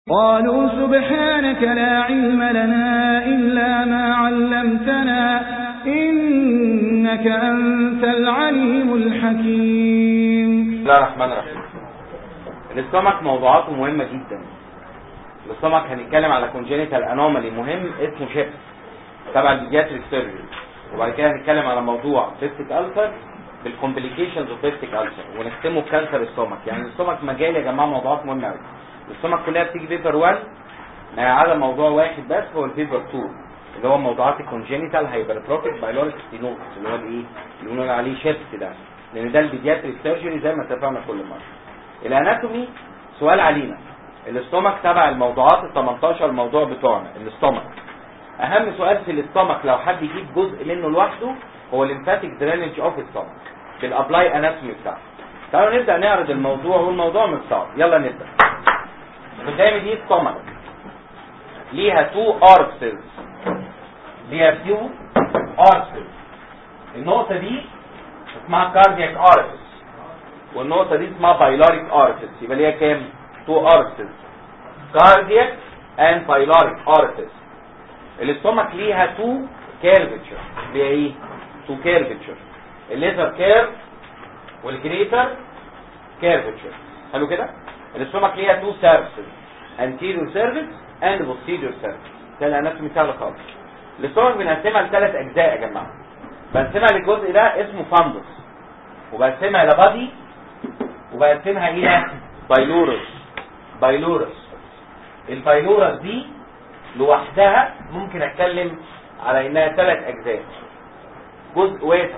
قالوا سبحانك لا علم لنا إلا ما علمتنا إنك أنت العليم الحكيم بسم الله الرحمن الرحيم الاستمك موضوعاته مهمة جدا الاستمك هنتكلم على congenital anomaly مهم اسمه شيبس تبع البيدياتريك سيرجري وبعد كده هنتكلم على موضوع بيستيك ألسر بالكومبليكيشنز اوف بيستيك ألسر ونختمه بكانسر الستومك يعني الاستمك مجال يا جماعة موضوعات مهمة قوي الاستمك كلها بتيجي بيبر 1 ما عدا موضوع واحد بس هو البيبر 2 اللي هو موضوعات الكونجينيتال هايبرتروفيك بايلوريك ستينوز اللي هو الايه اللي بنقول عليه شيبس ده لان ده البيدياتريك سيرجري زي ما اتفقنا كل مره الاناتومي سؤال علينا الاستومك تبع الموضوعات ال 18 موضوع بتوعنا الاستومك اهم سؤال في الاستومك لو حد يجيب جزء منه لوحده هو الليمفاتيك درينج اوف الاستومك بالابلاي اناتومي بتاعه تعالوا نبدا نعرض الموضوع والموضوع مش صعب يلا نبدا قدامي دي ستومك ليها تو ارسز ليها تو ارسز النقطة دي اسمها كاردياك ارسز والنقطة دي اسمها بايلاريك ارسز يبقى ليها كام؟ تو ارسز كاردياك اند بايلاريك ارسز الاستومك ليها تو كيرفتشر ليها ايه؟ تو كيرفتشر الليزر كيرف والجريتر كيرفتشر حلو كده؟ الاستومك ليها تو سيرفيسز anterior cervix and posterior cervix ده الاناتومي سهل خالص الاستومك بنقسمها لثلاث اجزاء يا جماعه بقسمها للجزء ده اسمه فاندوس وبقسمها الى بادي وبقسمها الى بايلورس بايلورس البايلورس دي لوحدها ممكن اتكلم على انها ثلاث اجزاء جزء واسع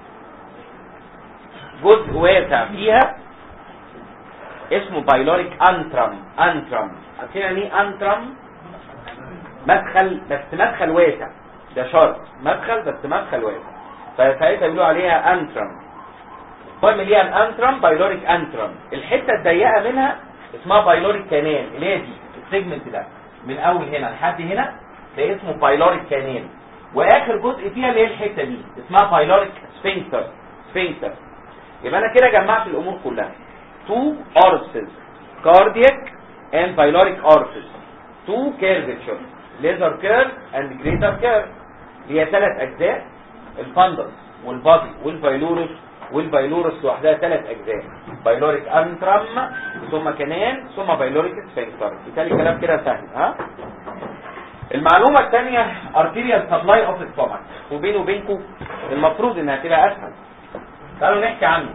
جزء واسع فيها اسمه بايلوريك انترم انترم عارفين يعني ايه انترم مدخل بس مدخل واسع ده شرط مدخل بس مدخل واسع فساعتها بيقولوا عليها انترم المهم ليها الانترم بايلوريك انترم الحته الضيقه منها اسمها بايلوريك كانال اللي هي دي السيجمنت ده من اول هنا لحد هنا ده اسمه بايلوريك كانال واخر جزء فيها اللي هي الحته دي اسمها بايلوريك سفنكتر سفنكتر يبقى انا كده جمعت الامور كلها two orifices cardiac and pyloric orifice two curvature laser curve and greater curve هي ثلاث اجزاء الفندس والبادي والبايلورس والبايلورس لوحدها ثلاث اجزاء بايلوريك انترم ثم كنان ثم بايلوريك سفنكتر بالتالي الكلام كده سهل ها المعلومه الثانيه arterial supply of the stomach وبيني وبينكم المفروض انها تبقى اسهل تعالوا نحكي عنه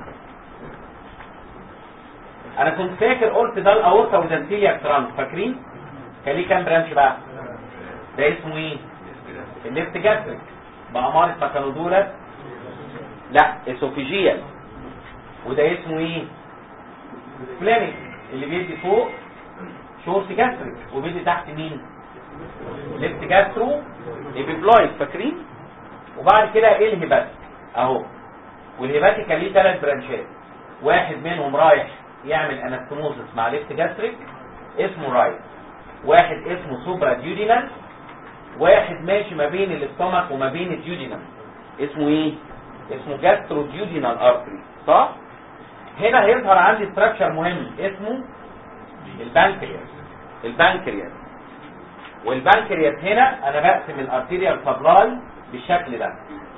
انا كنت فاكر قلت ده الاورطه ودانتيليا ترانس فاكرين كان ليه كام برانش بقى ده اسمه ايه الليفت جاستريك بأمارة ما كانوا دولت لا اسوفيجيال وده اسمه ايه سبلينيك اللي بيدي فوق شورت جاستريك وبيدي تحت مين ليفت جاسترو ايبيبلويد فاكرين وبعد كده ايه الهباتيك اهو والهباتيك كان ليه ثلاث برانشات واحد منهم رايح يعمل انستموزس مع ليفت جاستريك اسمه رايت واحد اسمه سوبرا ديودينال واحد ماشي ما بين الاستومك وما بين الديودينال اسمه ايه اسمه جاسترو ديودينال ارتري صح هنا هيظهر عندي ستراكشر مهم اسمه البانكرياس البانكرياس والبانكرياس هنا انا بقسم الارتيريال سبلاي بالشكل ده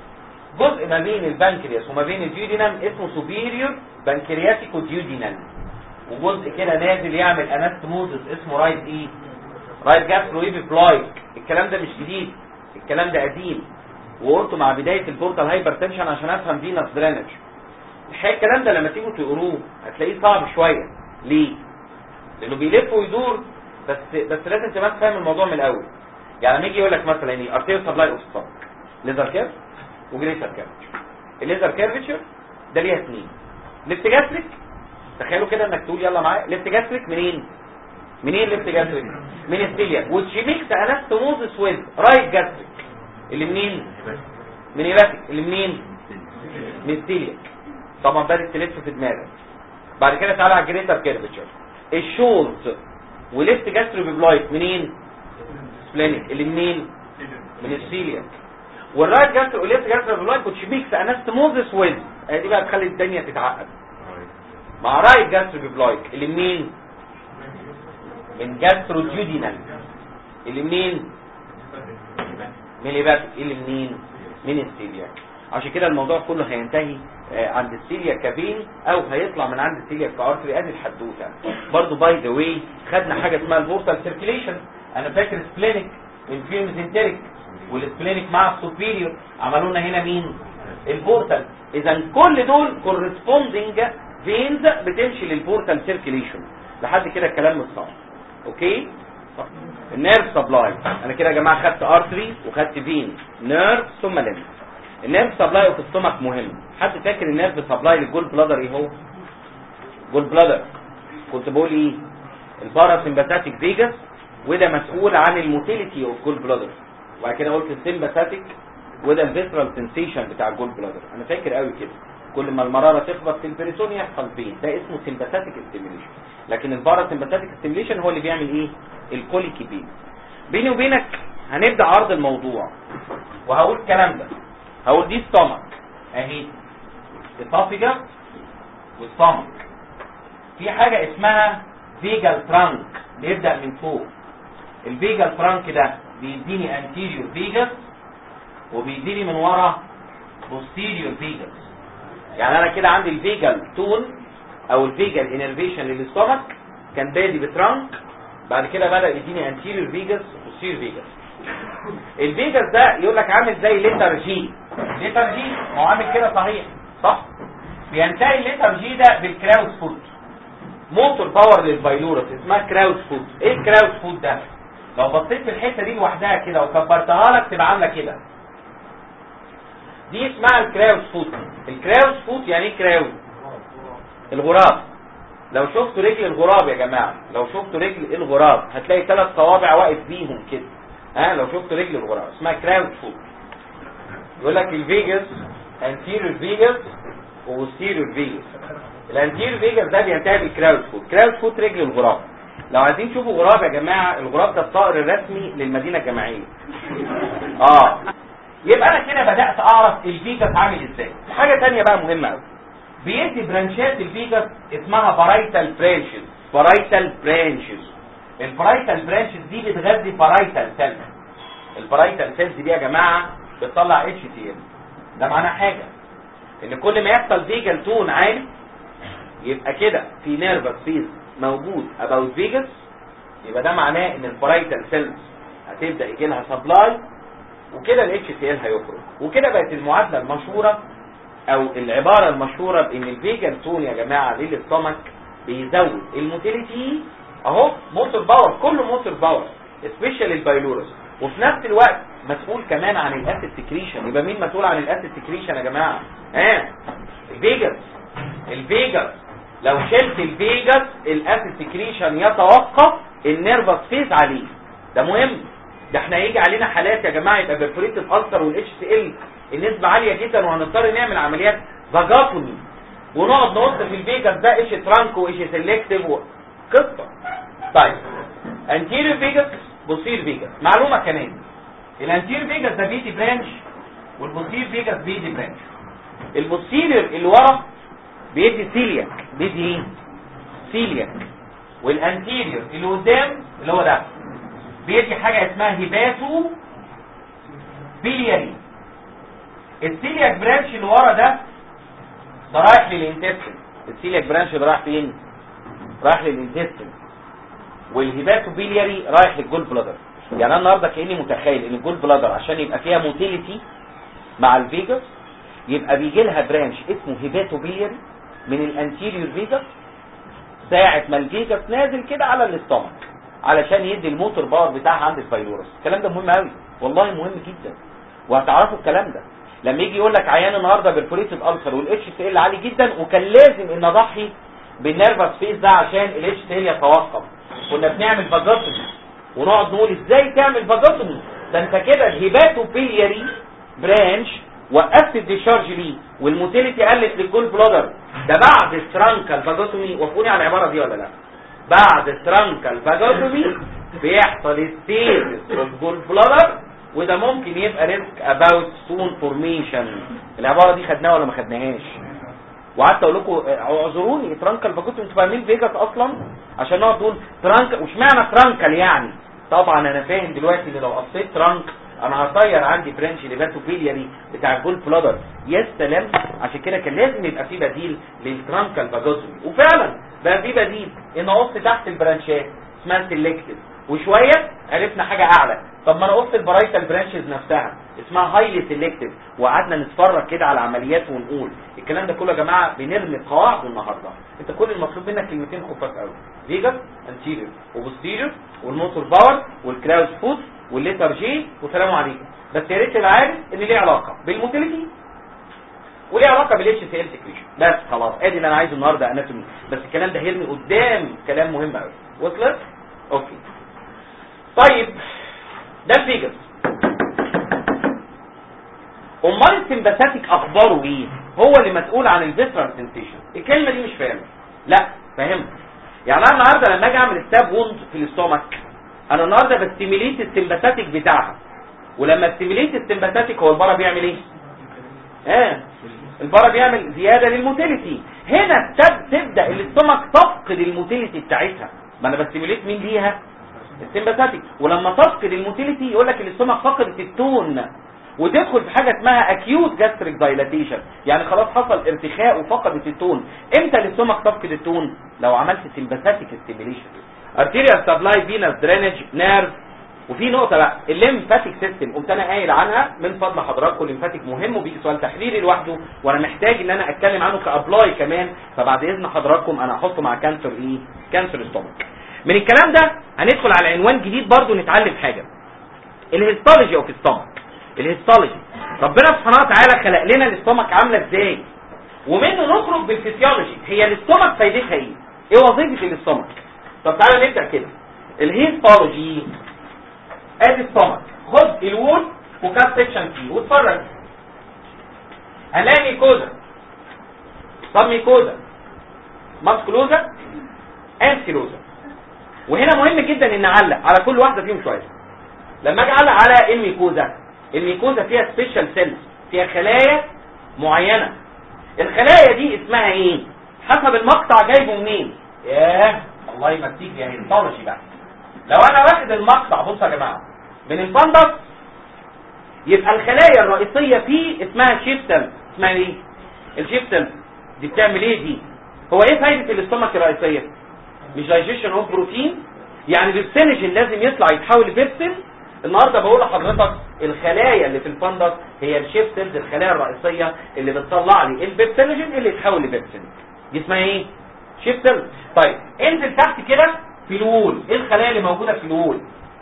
جزء ما بين البنكرياس وما بين الديودينام اسمه سوبيريور بنكرياتيكو ديودينال وجزء كده نازل يعمل انستموزس اسمه رايت ايه رايت جاسترو ايبيبلايك الكلام ده مش جديد الكلام ده قديم وقلته مع بدايه البورتال هايبرتنشن عشان افهم فينس درينج الحقيقه الكلام ده لما تيجوا تقروه هتلاقيه صعب شويه ليه لانه بيلف ويدور بس بس لازم تبقى فاهم الموضوع من الاول يعني لما يجي يقول لك مثلا ايه ارتيريال سبلاي اوف ستومك ليزر كيرف وجريتر كيرفتشر الليزر كيرفتشر ده ليها اثنين ليفت جاستريك تخيلوا كده انك تقول يلا معايا ليفت جاستريك منين منين ليفت جاستريك من السيليا which makes anastomosis with رايت جاستريك اللي منين من هيباتيك اللي منين من السيليا طبعا بدات تلف في دماغك بعد كده تعالى على الجريتر كيرفتشر الشولز وليفت جاسترو بيبلايك منين سبلينيك اللي منين من السيليا والرايت جاستر والليفت جاستر بلايك كوتش ميكس انستموزس ويز دي بقى تخلي الدنيا تتعقد مع رايت جاستر بلايك اللي منين من جاستروجيودينال اللي منين من الهيباتيك اللي منين من السيليا عشان كده الموضوع كله هينتهي آه، عند السيليا كفين او هيطلع من عند السيليا كارتري ادي الحدوته برضو باي ذا واي خدنا حاجه اسمها البورتال سيركيليشن انا فاكر سبلينيك الفيلم زنتريك والسبلينيك مع السوبيريور عملوا لنا هنا مين البورتال اذا كل دول كورسبوندنج فينز بتمشي للبورتال سيركيليشن لحد كده الكلام مش صعب اوكي طب. النيرف سبلاي انا كده يا جماعه خدت ارتري وخدت فين نيرف ثم ليمف النيرف سبلاي اوف الستومك مهم حد فاكر النيرف سبلاي للجول بلادر ايه هو جول بلادر كنت بقول ايه الباراسمباثيك فيجاس وده مسؤول عن الموتيليتي اوف جول بلادر وبعد كده قلت السمباثيك وده الفيسرال سنسيشن بتاع الجول بلادر انا فاكر قوي كده كل ما المراره تخبط في البريتون يحصل بين ده اسمه سمباثيك ستيميوليشن لكن الباراسمباثيك ستيميوليشن هو اللي بيعمل ايه الكوليكي بين بيني وبينك هنبدا عرض الموضوع وهقول الكلام ده هقول دي ستومك اهي اسافيجا والستومك في حاجه اسمها فيجال ترانك بيبدا من فوق الفيجال ترانك ده بيديني انتيريور فيجاس وبيديني من ورا بوستيريور فيجاس يعني انا كده عندي الفيجال تون او الفيجال انرفيشن للاستومك كان بادي بترانك بعد كده بدا يديني انتيريور فيجاس وبوستيريور فيجاس الفيجاس ده يقول لك عامل زي لتر جي لتر جي ما هو عامل كده صحيح صح بينتهي اللتر جي ده بالكراوس فود موتور باور للفيلورس اسمها كراوس فود ايه الكراوس فود ده لو بصيت في الحته دي لوحدها كده وكبرتها لك تبقى عامله كده دي اسمها الكراوس فود الكراوس فود يعني ايه كراوس الغراب لو شفتوا رجل الغراب يا جماعه لو شفتوا رجل الغراب هتلاقي ثلاث صوابع واقف بيهم كده ها لو شفتوا رجل الغراب اسمها كراوس فود يقول لك الفيجاس انتيريور فيجاس وبوستيريور فيجاس الانتيريور فيجاس ده بينتهي بالكراوس فود كراوس فود رجل الغراب لو عايزين تشوفوا غراب يا جماعه الغراب ده الطائر الرسمي للمدينه الجامعيه اه يبقى انا كده بدات اعرف الفيجاس عامل ازاي حاجه تانية بقى مهمه قوي بيدي برانشات الفيجاس اسمها بارايتال برانشز بارايتال برانشز البرايتال برانشز دي بتغذي بارايتال سيلز البرايتال سيلز دي يا جماعه بتطلع اتش تي ام ده معناه حاجه ان كل ما يحصل فيجال تون عالي يبقى كده في نيرفس فيز موجود اباوت فيجاس يبقى ده معناه ان البرايتال سيلز هتبدا يجي لها سبلاي وكده الاتش سي ال هيخرج وكده بقت المعادله المشهوره او العباره المشهوره بان الفيجال تون يا جماعه للاستومك بيزود الموتيليتي اهو موتور باور كله موتور باور سبيشال البايلورس وفي نفس الوقت مسؤول كمان عن الاسيد سكريشن يبقى مين مسؤول عن الاسيد سكريشن يا جماعه ها آه. الفيجاس الفيجاس لو شلت الفيجاس الاسيد سكريشن يتوقف النيرفس فيز عليه ده مهم ده احنا هيجي علينا حالات يا جماعه يبقى برفوريتد السر والاتش سي ال النسبه عاليه جدا وهنضطر نعمل عمليات فاجاتومي ونقعد نقص في الفيجاس ده ايش ترانك وايش سيلكتيف و... قصه طيب انتيريور فيجاس بوستير فيجاس معلومه كمان الانتيريور فيجاس ده بيدي برانش والبوستير فيجاس بيدي برانش البوستيريور اللي ورا بيدي سيلياك بيدي ايه سيلياك والانتيريور اللي قدام اللي هو ده بيدي حاجه اسمها هيباتو بيلياري السيلياك برانش اللي ورا ده ده رايح للانتستين السيلياك برانش اللي رايح فين رايح للانتستين والهيباتو بيلياري رايح للجول بلادر يعني انا النهارده كاني متخيل ان الجول بلادر عشان يبقى فيها موتيليتي مع الفيجاس يبقى بيجي لها برانش اسمه هيباتو بيلياري من الانتيريور فيجاس ساعه ما الفيجاس نازل كده على الاستومك علشان يدي الموتور باور بتاعها عند الفيروس الكلام ده مهم قوي والله مهم جدا وهتعرفوا الكلام ده لما يجي يقول لك عيان النهارده برفوريتد السر والاتش سي ال عالي جدا وكان لازم ان اضحي بالنيرفس فيز ده عشان الاتش سي ال يتوقف كنا بنعمل فاجوتومي ونقعد نقول ازاي تعمل فاجوتومي ده انت كده الهيباتو بيلياري برانش وقفت الديشارج ليه والموتيليتي قلت للجول بلادر ده بعد الترانكال فاجوتومي وافقوني على العباره دي ولا لا بعد الترانكال فاجوتومي بيحصل ستيزس اوف جول بلادر وده ممكن يبقى ريسك اباوت ستون فورميشن العباره دي خدناها ولا ما خدناهاش وقعدت اقول لكم اعذروني ترانكل فكنتوا انتوا فاهمين فيجاس اصلا عشان نقعد نقول ترانكل واشمعنى ترانكل يعني طبعا انا فاهم دلوقتي ان لو قصيت ترانك انا هطير عندي فرنش ليباتوفيلياري بتاع الجول بلادر يا سلام عشان كده كان لازم يبقى في بديل للترانكال فاجوتومي وفعلا بقى في بديل ان اقص تحت البرانشات اسمها سيلكتيف وشويه عرفنا حاجه اعلى طب ما انا اقص البرايتال برانشز نفسها اسمها هايلي سيلكتيف وقعدنا نتفرج كده على عمليات ونقول الكلام ده كله يا جماعه بنرمي قواعد النهارده انت كل المطلوب منك كلمتين خفاف قوي فيجاس انتيريور وبوستيريور والموتور باور والكراوس فوت والليتر جي وسلام عليكم بس يا ريت تبقى عارف ان ليه علاقه بالموتيليتي وليه علاقه بالاتش سي ال سكريشن بس خلاص ادي اللي انا عايزه النهارده اناتومي بس الكلام ده هيرمي قدام كلام مهم قوي وصلت اوكي طيب ده الفيجاس امال السمباثيك اخباره ايه هو اللي مسؤول عن الفيسرال سنسيشن الكلمه دي مش فاهمها لا فاهمها يعني انا النهارده لما اجي اعمل ستاب ووند في الاستومك انا النهارده بستيميليت السمباثيك بتاعها ولما استيميليت السمباثيك هو البارا بيعمل ايه اه البارا بيعمل زياده للموتيليتي هنا تب تبدا الاستومك تفقد الموتيليتي بتاعتها ما انا بستيميليت مين ليها السمباثيك ولما تفقد الموتيليتي يقول لك الاستومك فقدت التون وتدخل في حاجه اسمها اكيوت جاستريك دايلاتيشن يعني خلاص حصل ارتخاء وفقدت التون امتى الاستومك تفقد التون لو عملت سمباثيك ستيميليشن ارتيريال سبلاي فينس درينج نيرف وفي نقطه بقى الليمفاتيك سيستم قمت انا قايل عنها من فضل حضراتكم الليمفاتيك مهم وبيجي سؤال تحليلي لوحده وانا محتاج ان انا اتكلم عنه كابلاي كمان فبعد اذن حضراتكم انا هحطه مع كانسر ايه كانسر ستومك من الكلام ده هندخل على عنوان جديد برضو نتعلم حاجه الهيستولوجي اوف ستومك الهيستولوجي ربنا سبحانه وتعالى خلق لنا الاستومك عامله ازاي ومنه نخرج بالفسيولوجي هي الاستومك فايدتها ايه ايه وظيفه الاستومك طب تعالى نبدا كده الهيستولوجي ادي الستومك خد الوول وكات سيكشن فيه واتفرج هنلاقي ميكوزا طب ميكوزا ماسكلوزا انسيلوزا وهنا مهم جدا ان نعلق على كل واحده فيهم شويه لما اجي اعلق على الميكوزا الميكوزا فيها سبيشال سيلز فيها خلايا معينه الخلايا دي اسمها ايه حسب المقطع جايبه منين ياه الله يمسيك يا هيستولوجي بقى لو انا واخد المقطع بصوا يا جماعه من الفندس يبقى الخلايا الرئيسيه فيه اسمها شيفتل اسمها ايه الشيفتل دي بتعمل ايه دي هو ايه فايده الاستومك الرئيسيه مش دايجيشن اوف بروتين يعني البيبسينجين لازم يطلع يتحول لبيبسين النهارده بقول لحضرتك الخلايا اللي في الفندس هي الشيفتلز الخلايا الرئيسيه اللي بتطلع لي البيبسينجين اللي يتحول لبيبسين دي اسمها ايه شيفتل طيب انزل تحت كده في الوول ايه الخلايا اللي موجوده في الوول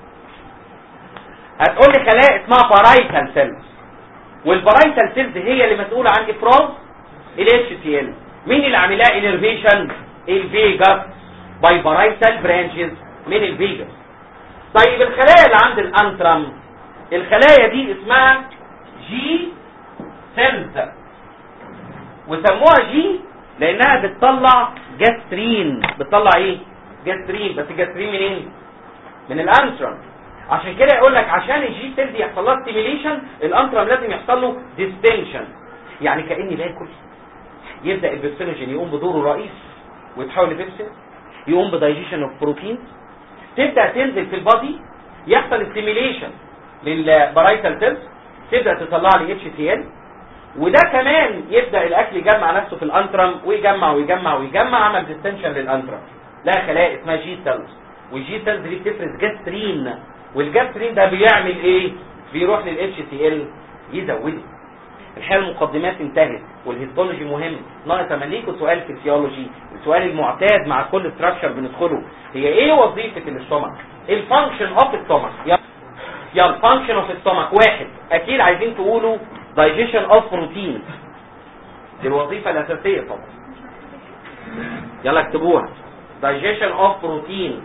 هتقول لي خلايا اسمها بارايتال سيلز والبارايتال سيلز هي اللي مسؤوله عن افراز الاتش سي ال مين اللي عاملها انرفيشن الفيجاس باي بارايتال برانشز من الفيجاس طيب الخلايا اللي عند الانترم الخلايا دي اسمها جي سيلز وسموها جي لانها بتطلع جاسترين بتطلع ايه جاسترين بس جاسترين منين من الانترم عشان كده يقول لك عشان الجي سيل دي يحصل لها ستيميليشن الانترم لازم يحصل له ديستنشن يعني كاني باكل يبدا البيبسينوجين يقوم بدوره الرئيس ويتحول لبيبسين يقوم بدايجيشن اوف بروتين تبدا تنزل في البادي يحصل ستيميليشن للبرايتال سيلز تبدا تطلع لي اتش سي ال وده كمان يبدا الاكل يجمع نفسه في الانترم ويجمع ويجمع ويجمع عمل ديستنشن للانترم لا خلايا اسمها جي سيلز والجي سيلز دي بتفرز جاسترين والجاسترين ده بيعمل ايه بيروح للاتش سي ال يزوده الحقيقه المقدمات انتهت والهيستولوجي مهم ناقص امليكوا سؤال فيسيولوجي السؤال المعتاد مع كل ستراكشر بندخله هي ايه وظيفه الاستومك الفانكشن اوف الستومك يلا فانكشن اوف الستومك واحد اكيد عايزين تقولوا دايجيشن اوف بروتين دي الوظيفه الاساسيه طبعا يلا اكتبوها digestion of proteins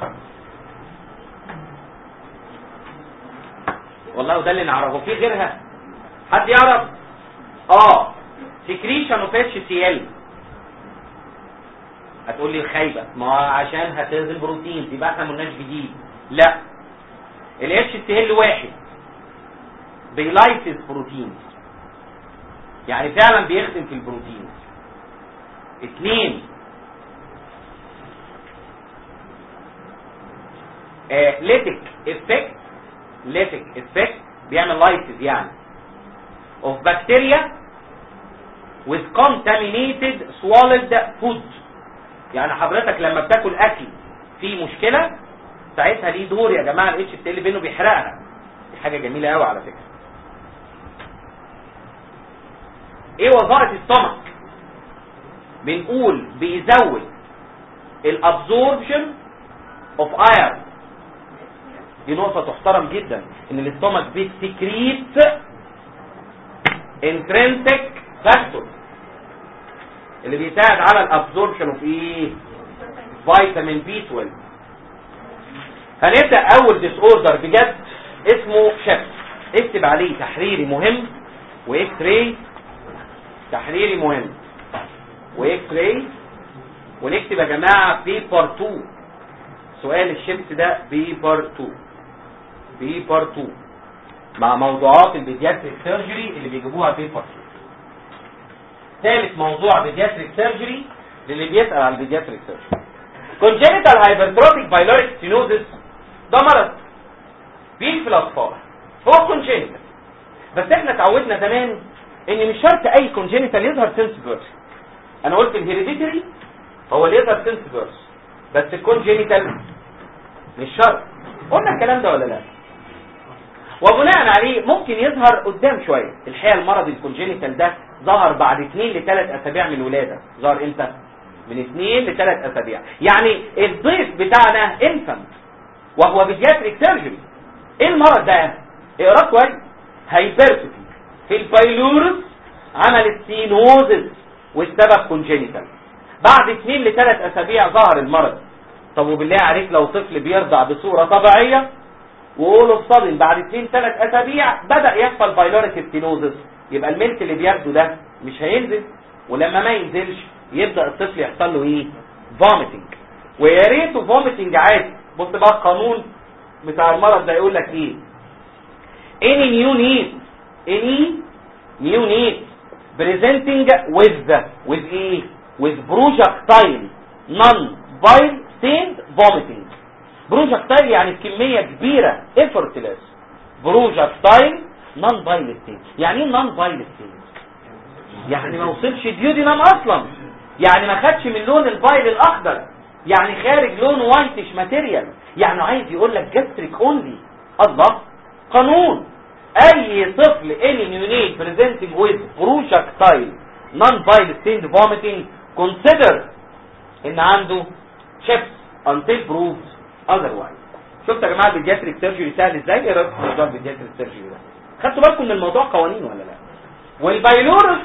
والله ده اللي نعرفه في غيرها حد يعرف اه secretion of HCl هتقول لي الخايبه ما هو عشان هتنزل بروتين يبقى احنا ملناش جديد لا ال HCl واحد بيلايسيس بروتين يعني فعلا بيخدم في البروتين اتنين آه ليتك افكت ليتك افكت بيعمل لايسز يعني of bacteria with contaminated swallowed food يعني حضرتك لما بتاكل اكل فيه مشكلة ساعتها ليه دور يا جماعة الاتش تي ال بينه بيحرقها دي حاجة جميلة قوي على فكرة ايه وظائف السtomach بنقول بيزود الابزوربشن اوف ايرون دي نقطة تحترم جدا ان الاستومك بيسكريت انترنسك فاكتور اللي بيساعد على الابزوربشن اوف ايه فيتامين بي 12 هنبدا اول ديس اوردر بجد اسمه شك اكتب عليه تحريري مهم واكس راي تحريري مهم واكس راي ونكتب يا جماعه بيبر 2 سؤال الشمس ده بيبر 2 بيبر 2 مع موضوعات البيدياتريك سيرجري اللي بيجيبوها بيبر 2 ثالث موضوع بيدياتريك سيرجري للي بيسأل على البيدياتريك سيرجري congenital hypertrophic pyloric stenosis ده مرض بيجي في الاطفال هو congenital بس احنا اتعودنا زمان ان مش شرط اي congenital يظهر sense birth انا قلت الهيريديتري هو اللي يظهر sense birth بس الكونجينيتال مش شرط قلنا الكلام ده ولا لا وبناء عليه ممكن يظهر قدام شوية الحقيقة المرض الكونجينيتال ده ظهر بعد 2 ل 3 اسابيع من الولادة ظهر امتى من 2 ل 3 اسابيع يعني الضيف بتاعنا انفنت وهو بيدياتريك سيرجري ايه المرض ده اقرا كويس هايبرتوفي في البايلورس عمل ستينوزس والسبب كونجينيتال بعد 2 ل 3 اسابيع ظهر المرض طب وبالله عليك لو طفل بيرضع بصورة طبيعية وقول الصدم بعد 2 3 اسابيع بدأ يحصل بايلوريك ستينوزس يبقى الملك اللي بياخده ده مش هينزل ولما ما ينزلش يبدأ الطفل يحصل له ايه فوميتنج ويا ريته فوميتنج عادي بص بقى القانون بتاع المرض ده يقول لك ايه any new need any new need presenting with with ايه with projectile non bile stained vomiting projectile يعني كمية كبيرة effortless projectile non bile stained يعني ايه non bile stained يعني ما وصلش ديودينام اصلا يعني ما خدش من لون البايل الاخضر يعني خارج لون وايتش ماتيريال يعني عايز يقول لك جاستريك اونلي الله قانون اي طفل any neonate presenting with projectile non-bile stained vomiting consider ان عنده chips until proved otherwise شفتوا يا جماعه البيدياتريك سيرجري سهل ازاي ايه رايكم في موضوع البيدياتريك سيرجري ده خدتوا بالكم ان الموضوع قوانين ولا لا والبايلورس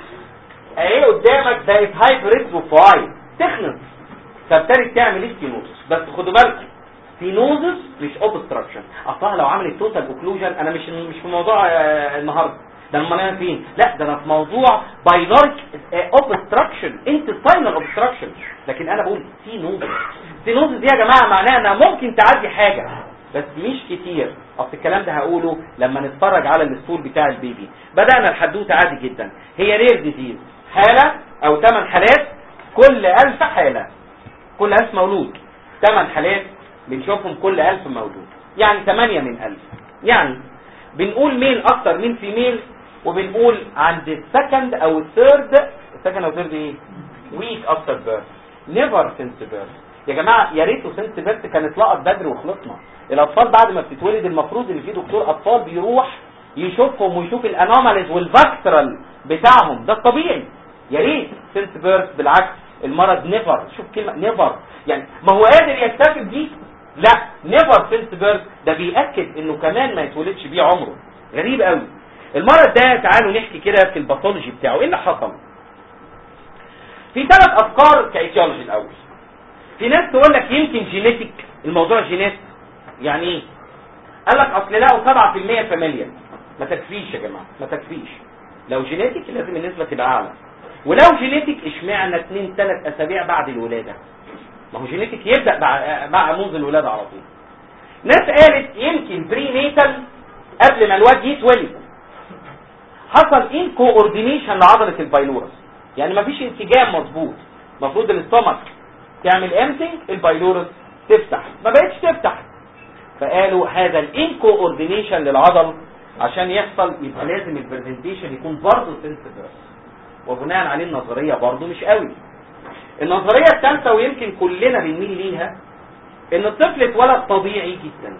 اهي قدامك بقت هايبريد بروفايل تخنس فابتدت تعمل ايه ستينوزس بس خدوا بالكم ستينوزس مش اوبستراكشن اصلها لو عملت توتال اوكلوجن انا مش مش في موضوع آه، النهارده ده امال انا فين لا ده انا في موضوع بايلوريك اوبستراكشن انتستاينال اوبستراكشن لكن انا بقول ستينوزس ستينوزس دي يا جماعه معناها انها ممكن تعدي حاجه بس مش كتير اصل الكلام ده هقوله لما نتفرج على الاسطول بتاع البيبي بدانا الحدوته عادي جدا هي رير ديزيز حاله او 8 حالات كل 1000 حاله كل 1000 مولود 8 حالات بنشوفهم كل 1000 مولود يعني 8 من 1000 يعني بنقول ميل اكتر من فيميل وبنقول عند السكند او الثيرد السكند او الثيرد ايه ويك افتر بيرث نيفر سنس بيرث يا جماعه يا ريته سنس بيرث كانت لقط بدري وخلصنا الاطفال بعد ما بتتولد المفروض ان في دكتور اطفال بيروح يشوفهم ويشوف الانوماليز والفاكترال بتاعهم ده الطبيعي يا ريت سنس بيرث بالعكس المرض نيفر شوف كلمه نيفر يعني ما هو قادر يكتشف دي لا نيفر سنس بيرث ده بيأكد انه كمان ما يتولدش بيه عمره غريب قوي المرض ده تعالوا نحكي كده في الباثولوجي بتاعه ايه اللي حصل في ثلاث افكار كايتيولوجي الاول في ناس تقول لك يمكن جينيتك الموضوع جينات يعني ايه قال لك اصل لقوا 7% فاميليا ما تكفيش يا جماعه ما تكفيش لو جينيتك لازم النسبه تبقى اعلى ولو جينيتك اشمعنى 2 3 اسابيع بعد الولاده ما هو جينيتك يبدا مع مع منذ الولاده على طول ناس قالت يمكن بري نيتال قبل ما الواد يتولد حصل ان كوردينيشن لعضله البايلورس يعني مفيش انسجام مظبوط المفروض الاستومك تعمل امتنج البايلورس تفتح ما بقتش تفتح فقالوا هذا الانكو اوردينيشن للعضل عشان يحصل يبقى لازم البرزنتيشن يكون برضه سنسيتيف وبناء عليه النظريه برضه مش قوي النظريه الثالثه ويمكن كلنا بنميل ليها ان الطفل اتولد طبيعي جدا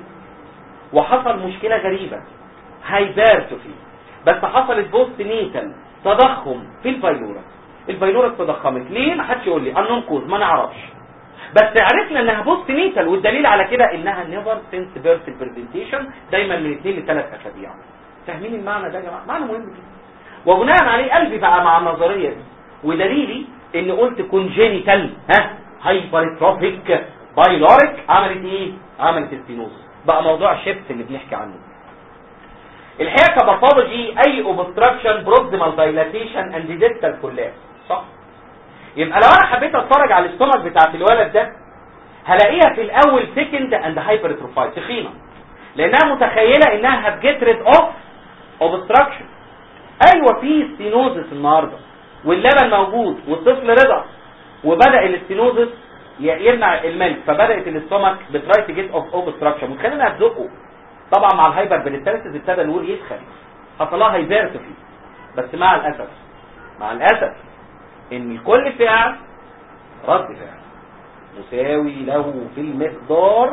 وحصل مشكله غريبه هايبرتوفي بس حصلت بوست نيتال تضخم في الفيروس الفيروس تضخمت ليه ما حدش يقول لي انون كوز ما نعرفش بس عرفنا انها بوست نيتال والدليل على كده انها نيفر سينس بيرث برزنتيشن دايما من اثنين لثلاث اسابيع فاهمين المعنى ده يا جماعه معنى مهم جدا وبناء عليه قلبي بقى مع النظريه دي ودليلي ان قلت كونجينيتال ها هايبرتروفيك بايلوريك عملت ايه عملت السينوز بقى موضوع شيبس اللي بنحكي عنه الحقيقه كباثولوجي اي اوبستراكشن بروكسيمال دايلاتيشن اند ديستال كولابس صح يبقى لو انا حبيت اتفرج على الاستومك بتاعت الولد ده هلاقيها في الاول سيكند اند هايبرتروفايد تخينه لانها متخيله انها هتجيت ريد اوف اوبستراكشن ايوه في ستينوزس النهارده واللبن موجود والطفل رضع وبدا الاستينوزس يمنع الملك فبدات الاستومك بتراي تو جيت اوف اوبستراكشن وتخلينا تزقه طبعا مع الهايبر بنستالسيس ابتدى الور يدخل حصل لها هايبرتوفي بس مع الاسف مع الاسف ان كل فعل رد فعل مساوي له في المقدار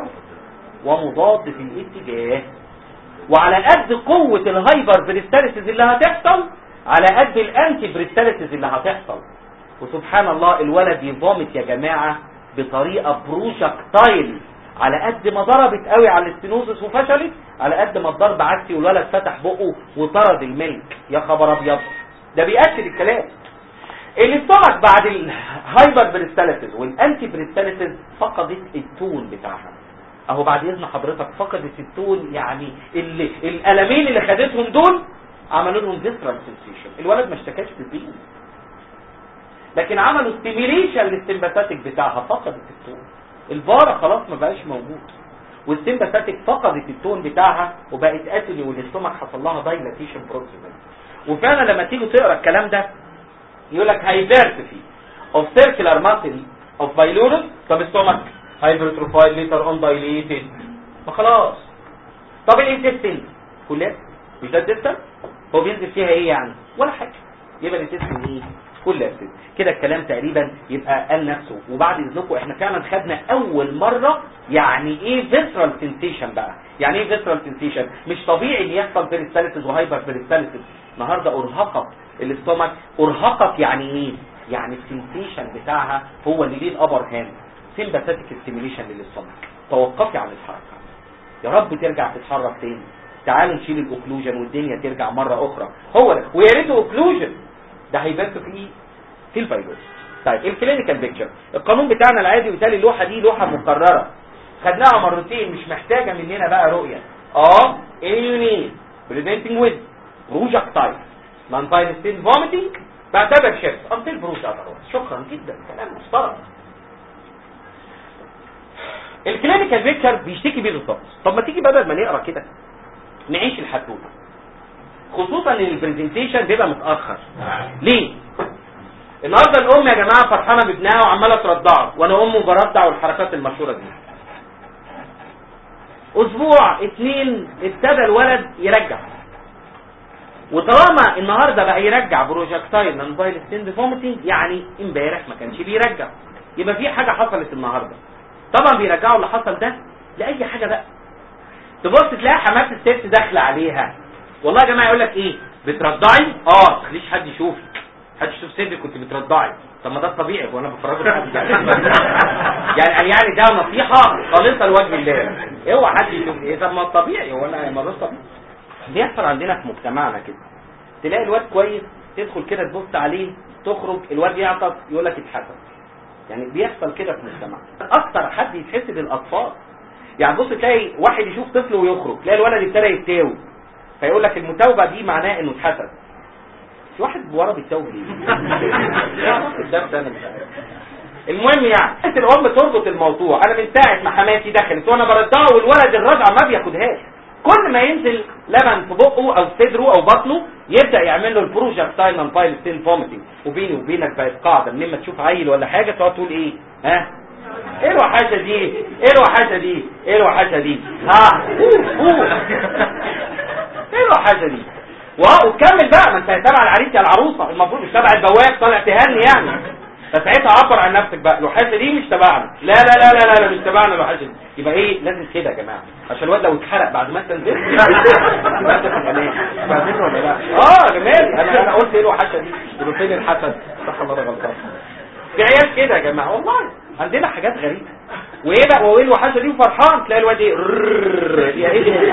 ومضاد في الاتجاه وعلى قد قوة الهايبر بريستاليسيس اللي هتحصل على قد الانتي بريستاليسيس اللي هتحصل وسبحان الله الولد يفومت يا جماعة بطريقة بروجكتايل على قد ما ضربت قوي على الاستينوزس وفشلت على قد ما الضرب عكسي والولد فتح بقه وطرد الملك يا خبر ابيض ده بيأكد الكلام الاستومك بعد الهايبر بريستاليسيس والانتي بريستاليسيس فقدت التون بتاعها اهو بعد اذن حضرتك فقدت التون يعني اللي الالمين اللي خدتهم دول عملوا لهم فيسرال سنسيشن الولد ما اشتكاش بالبين لكن عملوا ستيميليشن للسمباثاتيك بتاعها فقدت التون البارة خلاص ما بقاش موجود والسمباثاتيك فقدت التون بتاعها وبقت اتلي والاستومك حصل لها دايلاتيشن بروكسيمال وفعلا لما تيجوا تقرا الكلام ده يقول لك هايبرتفي اوف سيركلر ماسل اوف بايلورس طب الستومك هايبرتروفايد ليتر اون دايليتد ما خلاص طب الانتستين كلها مش ده الدستة هو بينزل فيها ايه يعني ولا حاجه يبقى الانتستين ايه كلها كده الكلام تقريبا يبقى قال نفسه وبعد اذنكم احنا فعلا خدنا اول مره يعني ايه فيسرال سنسيشن بقى يعني ايه فيسرال سنسيشن مش طبيعي ان يحصل بيرستاليسيس وهايبر بيرستاليسيس النهارده ارهقت الاستومك ارهقت يعني ايه يعني السنسيشن بتاعها هو اللي ليه الابر هاند سيمباثيك ستيميليشن للاستومك توقفي عن الحركه يا رب ترجع تتحرك تاني تعالوا نشيل الاوكلوجن والدنيا ترجع مره اخرى هو ده ويا ريته اوكلوجن ده هيبان في ايه في الفيروس طيب الكلينيكال بيكتشر القانون بتاعنا العادي وبالتالي اللوحه دي لوحه مكرره خدناها مرتين مش محتاجه مننا بقى رؤيه اه ايونين بريزنتنج ويز بروجكتايل مانتاين ستين فوميتنج بعتبر شيفت انتل بروجكتايل شكرا جدا كلام محترم الكلينيكال بيكتشر بيشتكي بيه بالظبط طب ما تيجي بدل ما نقرا كده نعيش الحدوته خصوصا ان البرزنتيشن بيبقى متاخر ليه النهارده الام يا جماعه فرحانه بابنها وعماله ترضعه وانا امه برضع والحركات المشهوره دي اسبوع اتنين ابتدى الولد يرجع وطالما النهارده بقى يرجع بروجكتايل من موبايل ستيند فوميتنج يعني امبارح ما كانش بيرجع يبقى في حاجه حصلت النهارده طبعا بيرجعوا اللي حصل ده لاي حاجه بقى تبص تلاقي حمات الست داخله عليها والله يا جماعه يقول لك ايه بترضعي اه ما تخليش حد يشوفك حد يشوف صدرك كنت بترضعي طب ما ده الطبيعي وانا بفرجه لحد يعني يعني يعني ده نصيحه خالصه لوجه الله اوعى حد يشوف ايه طب ما الطبيعي هو انا ما ده طبيعي بيحصل عندنا في مجتمعنا كده تلاقي الواد كويس تدخل كده تبص عليه تخرج الواد يعطس يقول لك اتحسن يعني بيحصل كده في مجتمعنا اكتر حد يتحسد الاطفال يعني بص تلاقي واحد يشوف طفل ويخرج تلاقي الولد ابتدى يتاوب فيقول لك المتوبه دي معناه انه اتحسد في واحد ورا بيتوب ليه ده ده انا مش عارف المهم يعني انت الام تربط الموضوع انا من ساعه ما حماتي دخلت وانا بردها والولد الرضع ما بياخدهاش كل بعد ما ينزل لبن في بقه او صدره او بطنه يبدا يعمل له البروجكتايل نون بايل ستين فوميتنج وبيني وبينك بقت قاعده من لما تشوف عيل ولا حاجه تقعد تقول ايه ها ايه الوحشه دي ايه الوحشه دي ايه الوحشه دي ها أوه، أوه. ايه الوحشه دي واو وتكمل بقى ما انت تبع العريس يا العروسه المفروض مش تبع البواب طالع تهني يعني فساعتها عبر عن نفسك بقى الوحشه دي مش تبعنا لا لا لا لا لا, لا مش تبعنا الوحشه دي يبقى ايه لازم كده يا جماعه عشان الواد لو اتحرق بعد ما انت نزلت يبقى انت في الامان فاهمين ولا لا اه جمال انا انا قلت ايه الوحشه دي يبقى فين الحسد صح الله انا غلطان في عيال كده يا جماعه والله عندنا حاجات غريبه وايه بقى وايه الوحشه دي وفرحان تلاقي الواد ايه رررر، يا ايه ده؟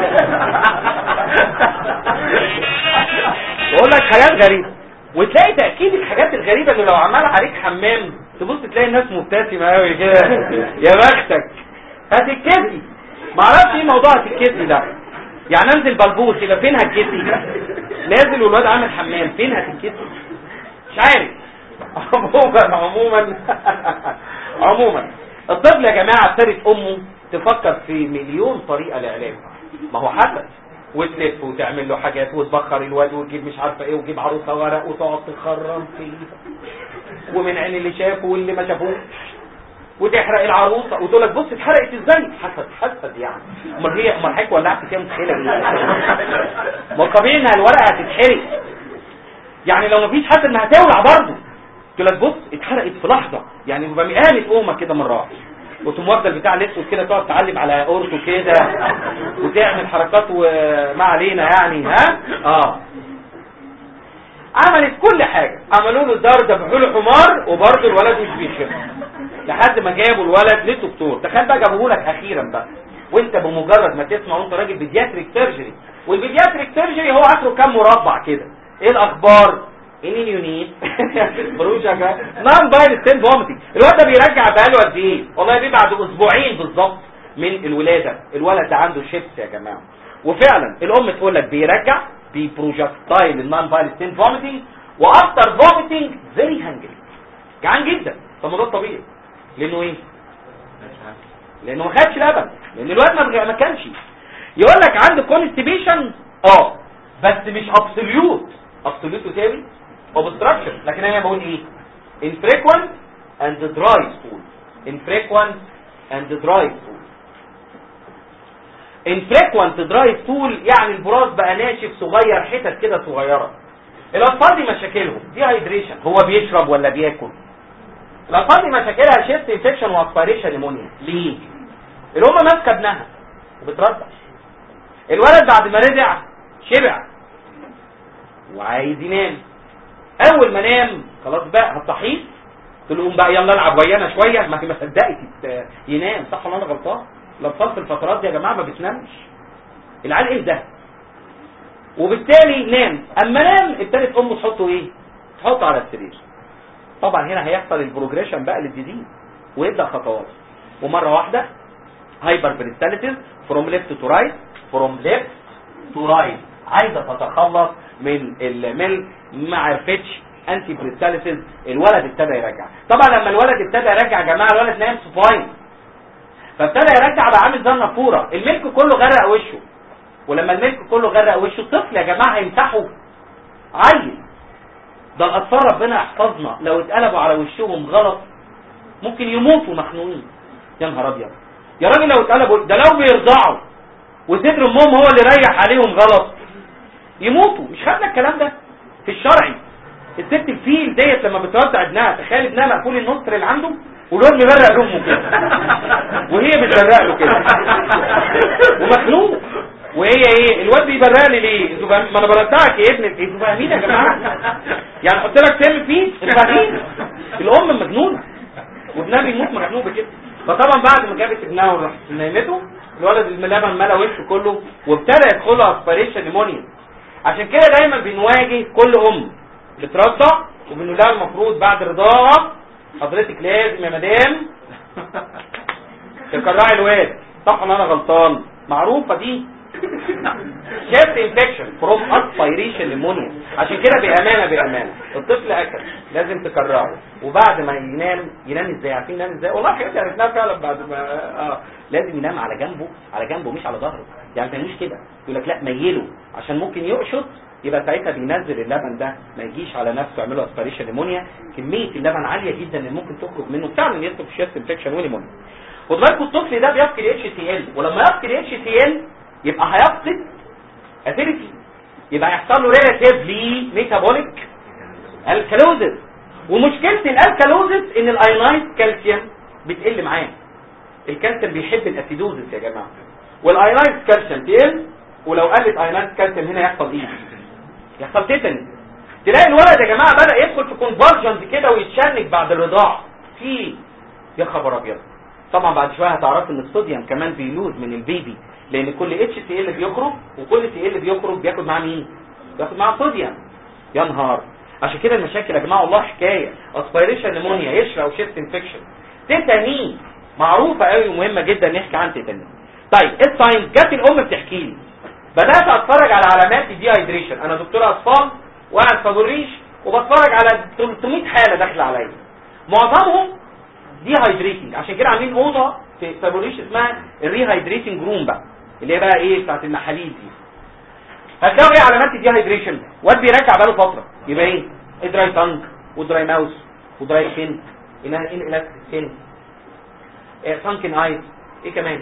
بقول لك حاجات غريبه وتلاقي تاكيد الحاجات الغريبه اللي لو عمل عليك حمام تبص تلاقي الناس مبتسمه قوي كده يا بختك هتتكسي ما اعرفش ايه موضوع هتتكسي ده يعني انزل بلبوس يبقى فين هتكسي نازل والواد عامل حمام فين هتتكسي مش عارف عموما عموما عموما الطفل يا جماعه ابتدت امه تفكر في مليون طريقه لعلاجه ما هو حسد وتلف وتعمل له حاجات وتبخر الواد وتجيب مش عارفه ايه وتجيب عروسه ورق وتقعد تخرم فيه ومن عين اللي شافه واللي ما شافوش وتحرق العروسه وتقول لك بص اتحرقت ازاي حسد حسد يعني امال هي امال حضرتك ولعت فيها متخيله ايه ما هو طبيعي انها الورقه هتتحرق يعني لو مفيش حسد ما هتولع برضه تقول لك بص اتحرقت في لحظه يعني بيبقى قامت امه كده مره واحده وتقوم واخده البتاع الاسود كده تقعد تعلم على قرطه كده وتعمل حركات وما علينا يعني ها اه عملت كل حاجه عملوا له دار ذبحوا له حمار وبرضه الولد مش بيشم لحد ما جابوا الولد للدكتور تخيل بقى جابوه لك اخيرا بقى وانت بمجرد ما تسمع وانت راجل بيدياتريك سيرجري والبيدياتريك سيرجري هو اخره كام مربع كده ايه الاخبار انين يونيت بروجاكا نان بايل ستين فوميتنج الواد ده بيرجع بقاله قد ايه والله دي بعد اسبوعين بالظبط من الولاده الولد ده عنده شيبس يا جماعه وفعلا الام تقول لك بيرجع ببروجاكتايل النان بايل ستين فوميتنج وافتر فوميتنج فيري هانجري جعان جدا طب ما ده طبيعي لانه ايه لانه ما خدش لبن لان الواد ما ما كانش يقول لك عنده كونستيبيشن اه بس مش ابسوليوت ابسوليوت وتاني obstruction لكن انا بقول ايه infrequent and dry stool infrequent and dry stool infrequent dry stool يعني البراز بقى ناشف صغير حتت كده صغيرة الاطفال دي مشاكلهم دي هيدريشن هو بيشرب ولا بياكل الاطفال دي مشاكلها شيست انفكشن واسبيريشن نيمونيا ليه الام ماسكه ابنها وبترضع الولد بعد ما رجع شبع وعايز ينام اول ما نام خلاص بقى هتصحيه تقول له قوم بقى يلا العب ويانا شويه ما هي ما صدقت يت- ينام صح ولا انا غلطان الاطفال في الفترات دي يا جماعه ما بتنامش العيال ايه ده وبالتالي نام اما نام ابتدت امه تحطه ايه تحطه على السرير طبعا هنا هيحصل البروجريشن بقى للجديد ويبدا خطوات ومره واحده هايبر بريستاليتيز فروم ليفت تو رايت فروم ليفت تو رايت عايزه تتخلص من الميل ما عرفتش انتي بريستاليسيس الولد ابتدى يرجع طبعا لما الولد ابتدى يرجع يا جماعه الولد نايم صفاين فابتدى يرجع بقى عامل زي النافوره الملك كله غرق وشه ولما الملك كله غرق وشه الطفل يا جماعه هيمسحوا عيل ده الاطفال ربنا يحفظنا لو اتقلبوا على وشهم غلط ممكن يموتوا مخنوقين يا نهار ابيض يا راجل لو اتقلبوا ده لو بيرضعوا وصدر امهم هو اللي ريح عليهم غلط يموتوا مش خدنا الكلام ده في الشرعي الست الفيل ديت لما بترضع ابنها تخيل ابنها مقفول النصر اللي عنده والواد مبرق لامه كده وهي بتبرق له كده ومخنوق وهي ايه الواد بيبرق لي ليه انتوا فاهمين ما انا برضعك يا ابني انتوا فاهمين يا جماعه يعني احط لك سم فيه انتوا فاهمين الام مجنونه وابنها بيموت مخنوق بكده فطبعا بعد ما جابت ابنها وراحت نيمته الولد اللبن ملا وشه كله وابتدى يدخل له اسبيريشن نيمونيا عشان كده دايما بنواجه كل ام بترضع وبنقول لها المفروض بعد الرضاعه حضرتك لازم يا مدام تكرعي الواد صح ولا انا غلطان معروفه دي شيست انفكشن فروم اسبيريشن نيمونيا عشان كده بامانه بامانه الطفل اكل لازم تكرره وبعد ما ينام ينام ازاي عارفين ينام ازاي والله حاجات عرفناها فعلا بعد ما اه لازم ينام على جنبه على جنبه مش على ظهره يعني ما تعملوش كده يقول لك لا ميله عشان ممكن يقشط يبقى ساعتها بينزل اللبن ده ما يجيش على نفسه يعمل له اسبيريشن نيمونيا كميه اللبن عاليه جدا اللي ممكن تخرج منه فعلا يدخل في شيست انفكشن ونيمونيا خد بالكم الطفل ده بيفقد اتش تي ال ولما يفقد اتش تي ال يبقى هيفقد اسيديتي يبقى هيحصل له ريلاتيفلي ميتابوليك الكالوزز ومشكله الالكالوزز ان الايونايز كالسيوم بتقل معاه الكالسيوم بيحب الاسيدوزس يا جماعه والايونايز كالسيوم تقل ولو قلت ايونايز كالسيوم هنا يحصل ايه يحصل تيتاني تلاقي الولد يا جماعه بدا يدخل في كونفرجنز كده ويتشنج بعد الرضاعه في يا خبر ابيض طبعا بعد شويه هتعرفوا ان الصوديوم كمان بيلوز من البيبي لان كل اتش سي ال بيخرج وكل سي ال بيخرج بياخد معاه مين بياخد معاه صوديوم يا نهار عشان كده المشاكل يا جماعه والله حكايه اسبيريشن نيمونيا يشرا او شيست انفكشن تيتاني معروفه قوي ومهمه جدا نحكي عن تيتاني طيب الساين جت الام بتحكي لي بدات اتفرج على علامات الدي هايدريشن انا دكتور اطفال وقاعد في ابو الريش وبتفرج على 300 حاله داخله عليا معظمهم دي هايدريتنج عشان كده عاملين اوضه في في ابو الريش اسمها الري هايدريتنج روم بقى اللي هي بقى ايه بتاعت المحاليل دي هتلاقوا ايه علامات الدي هايدريشن واد بيرجع بقاله فتره يبقى ايه دراي تانج ودراي ماوس ودراي سكين ان الاستيك سكين سانكن ايز ايه كمان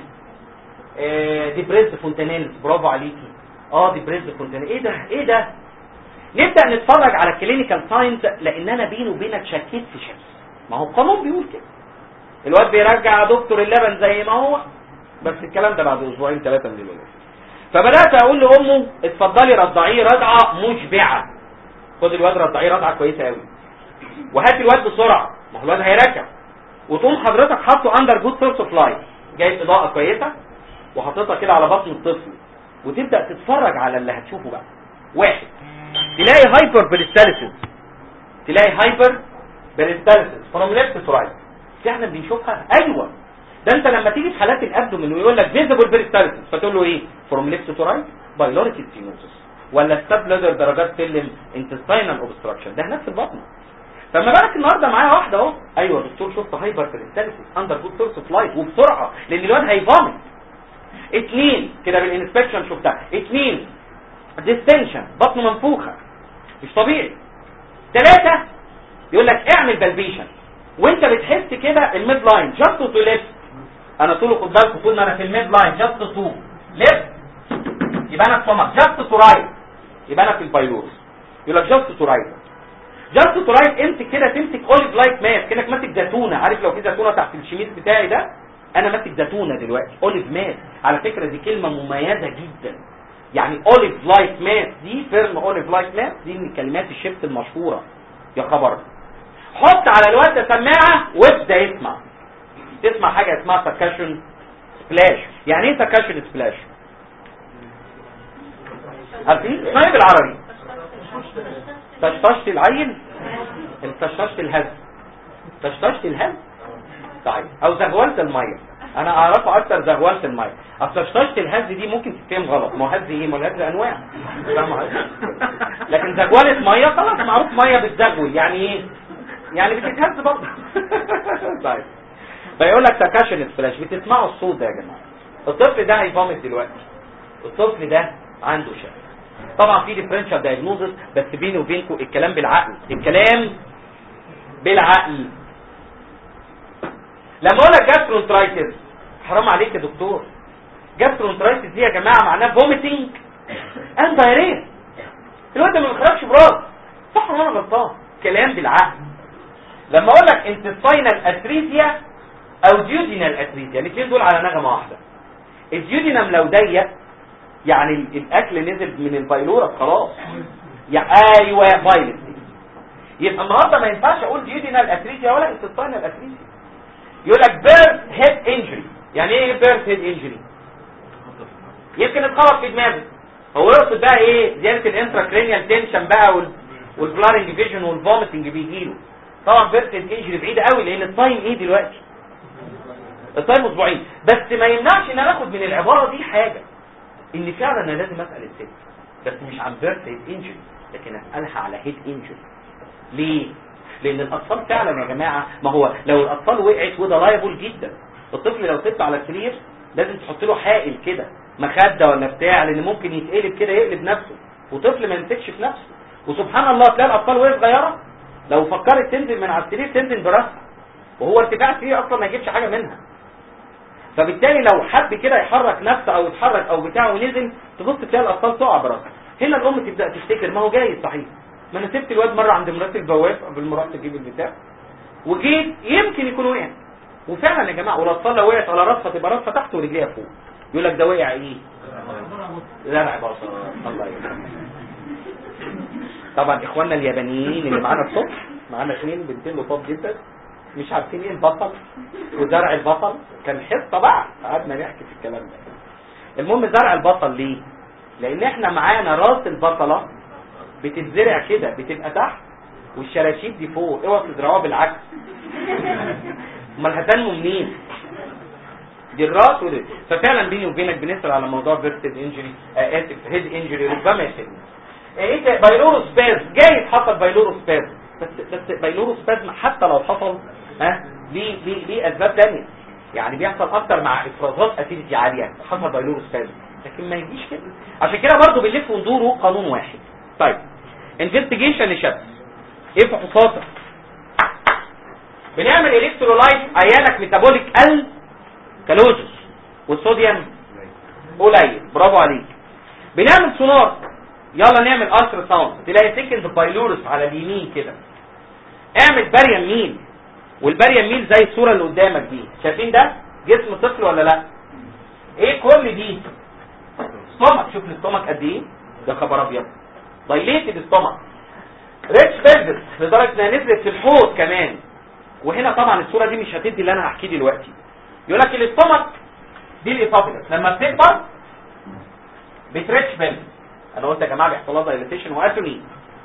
ديبريس فونتانيل برافو عليكي اه ديبريس فونتانيل ايه ده ايه ده نبدا نتفرج على الكلينيكال ساينس لان انا بيني وبينك شكيت في شمس ما هو القانون بيقول كده الواد بيرجع يا دكتور اللبن زي ما هو بس الكلام ده بعد اسبوعين ثلاثه من الولاده فبدات اقول لامه اتفضلي رضعيه رضعه مشبعه خد الواد رضعيه رضعه كويسه قوي وهات الواد بسرعه ما هو الواد هيرجع وتقوم حضرتك حاطه اندر جود سورس اوف لايت جايب اضاءه كويسه وحاططها كده على بطن الطفل وتبدا تتفرج على اللي هتشوفه بقى واحد تلاقي هايبر بريستاليسيس تلاقي هايبر بريستاليسيس فروم ليفت تو رايت فعلا بنشوفها ايوه ده انت لما تيجي في حالات الابدومين ويقول لك فيزيبل بريستاليسيس فتقول له ايه فروم ليفت تو رايت بايلوريتي ستينوسس ولا ستاب ليدر درجات سلم انتستينال اوبستراكشن ده هناك في البطن فما بالك النهارده معايا واحده اهو ايوه يا دكتور شفت هايبر بريستاليسيس اندر جود سورس اوف لايت وبسرعه لان الواد هيفامت اثنين كده بالانسبكشن شفتها اثنين ديستنشن بطن منفوخه مش طبيعي ثلاثة يقول لك اعمل بلبيشن وانت بتحس كده الميد لاين جاست تو ليفت انا طول خد بالكم طول ما انا في الميد لاين جاست تو ليفت يبقى انا في سمك جاست تو رايت يبقى انا في البايلورس يقول لك جاست تو رايت جاست تو رايت امسك كده تمسك اوليف لايك ماس كانك ماسك زيتونه عارف لو في زيتونه تحت الشميس بتاعي ده انا ماسك زيتونه دلوقتي اوليف ماس على فكره دي كلمه مميزه جدا يعني اوليف لايك ماس دي فيرم اوليف لايك ماس دي من كلمات الشيفت المشهوره يا خبر حط على الواد ده سماعه وابدا يسمع تسمع حاجه اسمها سكاشن سبلاش يعني ايه سكاشن سبلاش عارفين اسمها ايه بالعربي تشطشت العين تشطشت الهز تشطشت الهز طيب او زغولت الميه انا اعرفه اكتر زغولت الميه اصل تشطشت الهز دي ممكن تتفهم غلط ما هو هز ايه ما هو الهز انواع فاهم قصدي؟ لكن زغولت ميه خلاص معروف ميه بتزغول يعني ايه يعني بتتهز برضه طيب فيقول لك سكاشن سبلاش بتسمعوا الصوت ده يا جماعه الطفل ده هيفامت دلوقتي الطفل ده عنده شك طبعا في ديفرنشال دايجنوزس بس بيني وبينكم الكلام بالعقل الكلام بالعقل لما اقول لك جاسترونترايتس حرام عليك يا دكتور جاسترونترايتس دي يا جماعه معناها فوميتنج اند دايريا الواد ما بيخرجش براس صح ولا انا غلطان كلام بالعقل لما اقول لك انتستينال اتريزيا او ديودينال اتريزيا الاثنين دول على نغمه واحده الديودينم لو ضيق يعني الاكل نزل من البايلورا خلاص يا ايوه بايلت يبقى النهارده ما ينفعش اقول ديودينال اتريزيا ولا انتستينال اتريزيا يقول لك بيرث هيد انجري يعني ايه بيرث هيد انجري يمكن اتخبط في دماغه هو يقصد بقى ايه زياده الانتراكرينيال تنشن بقى وال والبلارنج فيجن والفوميتنج بيجي له طبعا بيرث هيد انجري بعيده قوي لان التايم ايه دلوقتي التايم اسبوعين بس ما يمنعش ان انا اخد من العباره دي حاجه ان فعلا انا لازم اسال الست بس مش عن بيرث انجري لكن اسالها على هيد انجري ليه لان الاطفال فعلا يا جماعه ما هو لو الاطفال وقعت وده لايبل جدا الطفل لو سبته على السرير لازم تحط له حائل كده مخده ولا بتاع لان ممكن يتقلب كده يقلب نفسه وطفل ما يمسكش في نفسه وسبحان الله تلاقي الاطفال وهي صغيره لو فكرت تنزل من على السرير تنزل براسها وهو ارتفاع السرير اصلا ما يجيبش حاجه منها فبالتالي لو حد كده يحرك نفسه او يتحرك او بتاع ونزل تبص تلاقي الاطفال تقع براسها هنا الام تبدا تفتكر ما هو جاي صحيح ما انا سبت الواد مره عند مرات البواب قبل ما رحت اجيب البتاع وجيت يمكن يكون وقع وفعلا يا جماعه والاطفال لو وقعت على راسها تبقى راسها تحت ورجليها فوق يقول لك ده وقع ايه زرع بصل الله يرحمه طبعا اخواننا اليابانيين اللي معانا الصبح معانا اثنين بنتين لطاف جدا مش عارفين ايه البصل وزرع البصل كان حصه بقى قعدنا نحكي في الكلام ده المهم زرع البصل ليه لان احنا معانا راس البصله بتتزرع كده بتبقى تحت والشراشيب دي فوق اوعى تزرعوها بالعكس امال هتنمو منين دي الراس ودي ففعلا بيني وبينك بنسال على موضوع فيرتد انجري آه اسف هيد انجري ربما يفيدنا ايه ده بايلورو سباز جاي حصل بايلورو سباز بس بس بايلورو سباز حتى لو حصل ها ليه ليه ليه اسباب ثانيه يعني بيحصل اكتر مع افرازات اسيديتي عاليه حصل بايلورو سباز لكن ما يجيش كده عشان كده برضه بنلف وندوره قانون واحد طيب انفستيجيشن لشخص ايه فحوصاتك بنعمل الكترولايت عيانك ميتابوليك ال كالوزس والصوديوم قليل برافو عليك بنعمل سونار يلا نعمل الترا ساوند تلاقي سكند بايلورس على اليمين كده اعمل باريم ميل والباريم ميل زي الصوره اللي قدامك دي شايفين ده جسم طفل ولا لا ايه كل دي ستومك شوف الاستومك قد ايه ده خبر ابيض دايليتد ستومك ريتش بيلفس لدرجه انها نزلت في الحوض كمان وهنا طبعا الصوره دي مش هتدي اللي انا هحكيه دلوقتي يقول لك الاستومك دي الاسوفيجس لما بتكبر بتريتش بيلفس انا قلت يا جماعه بيحصل لها دايليتيشن واتوني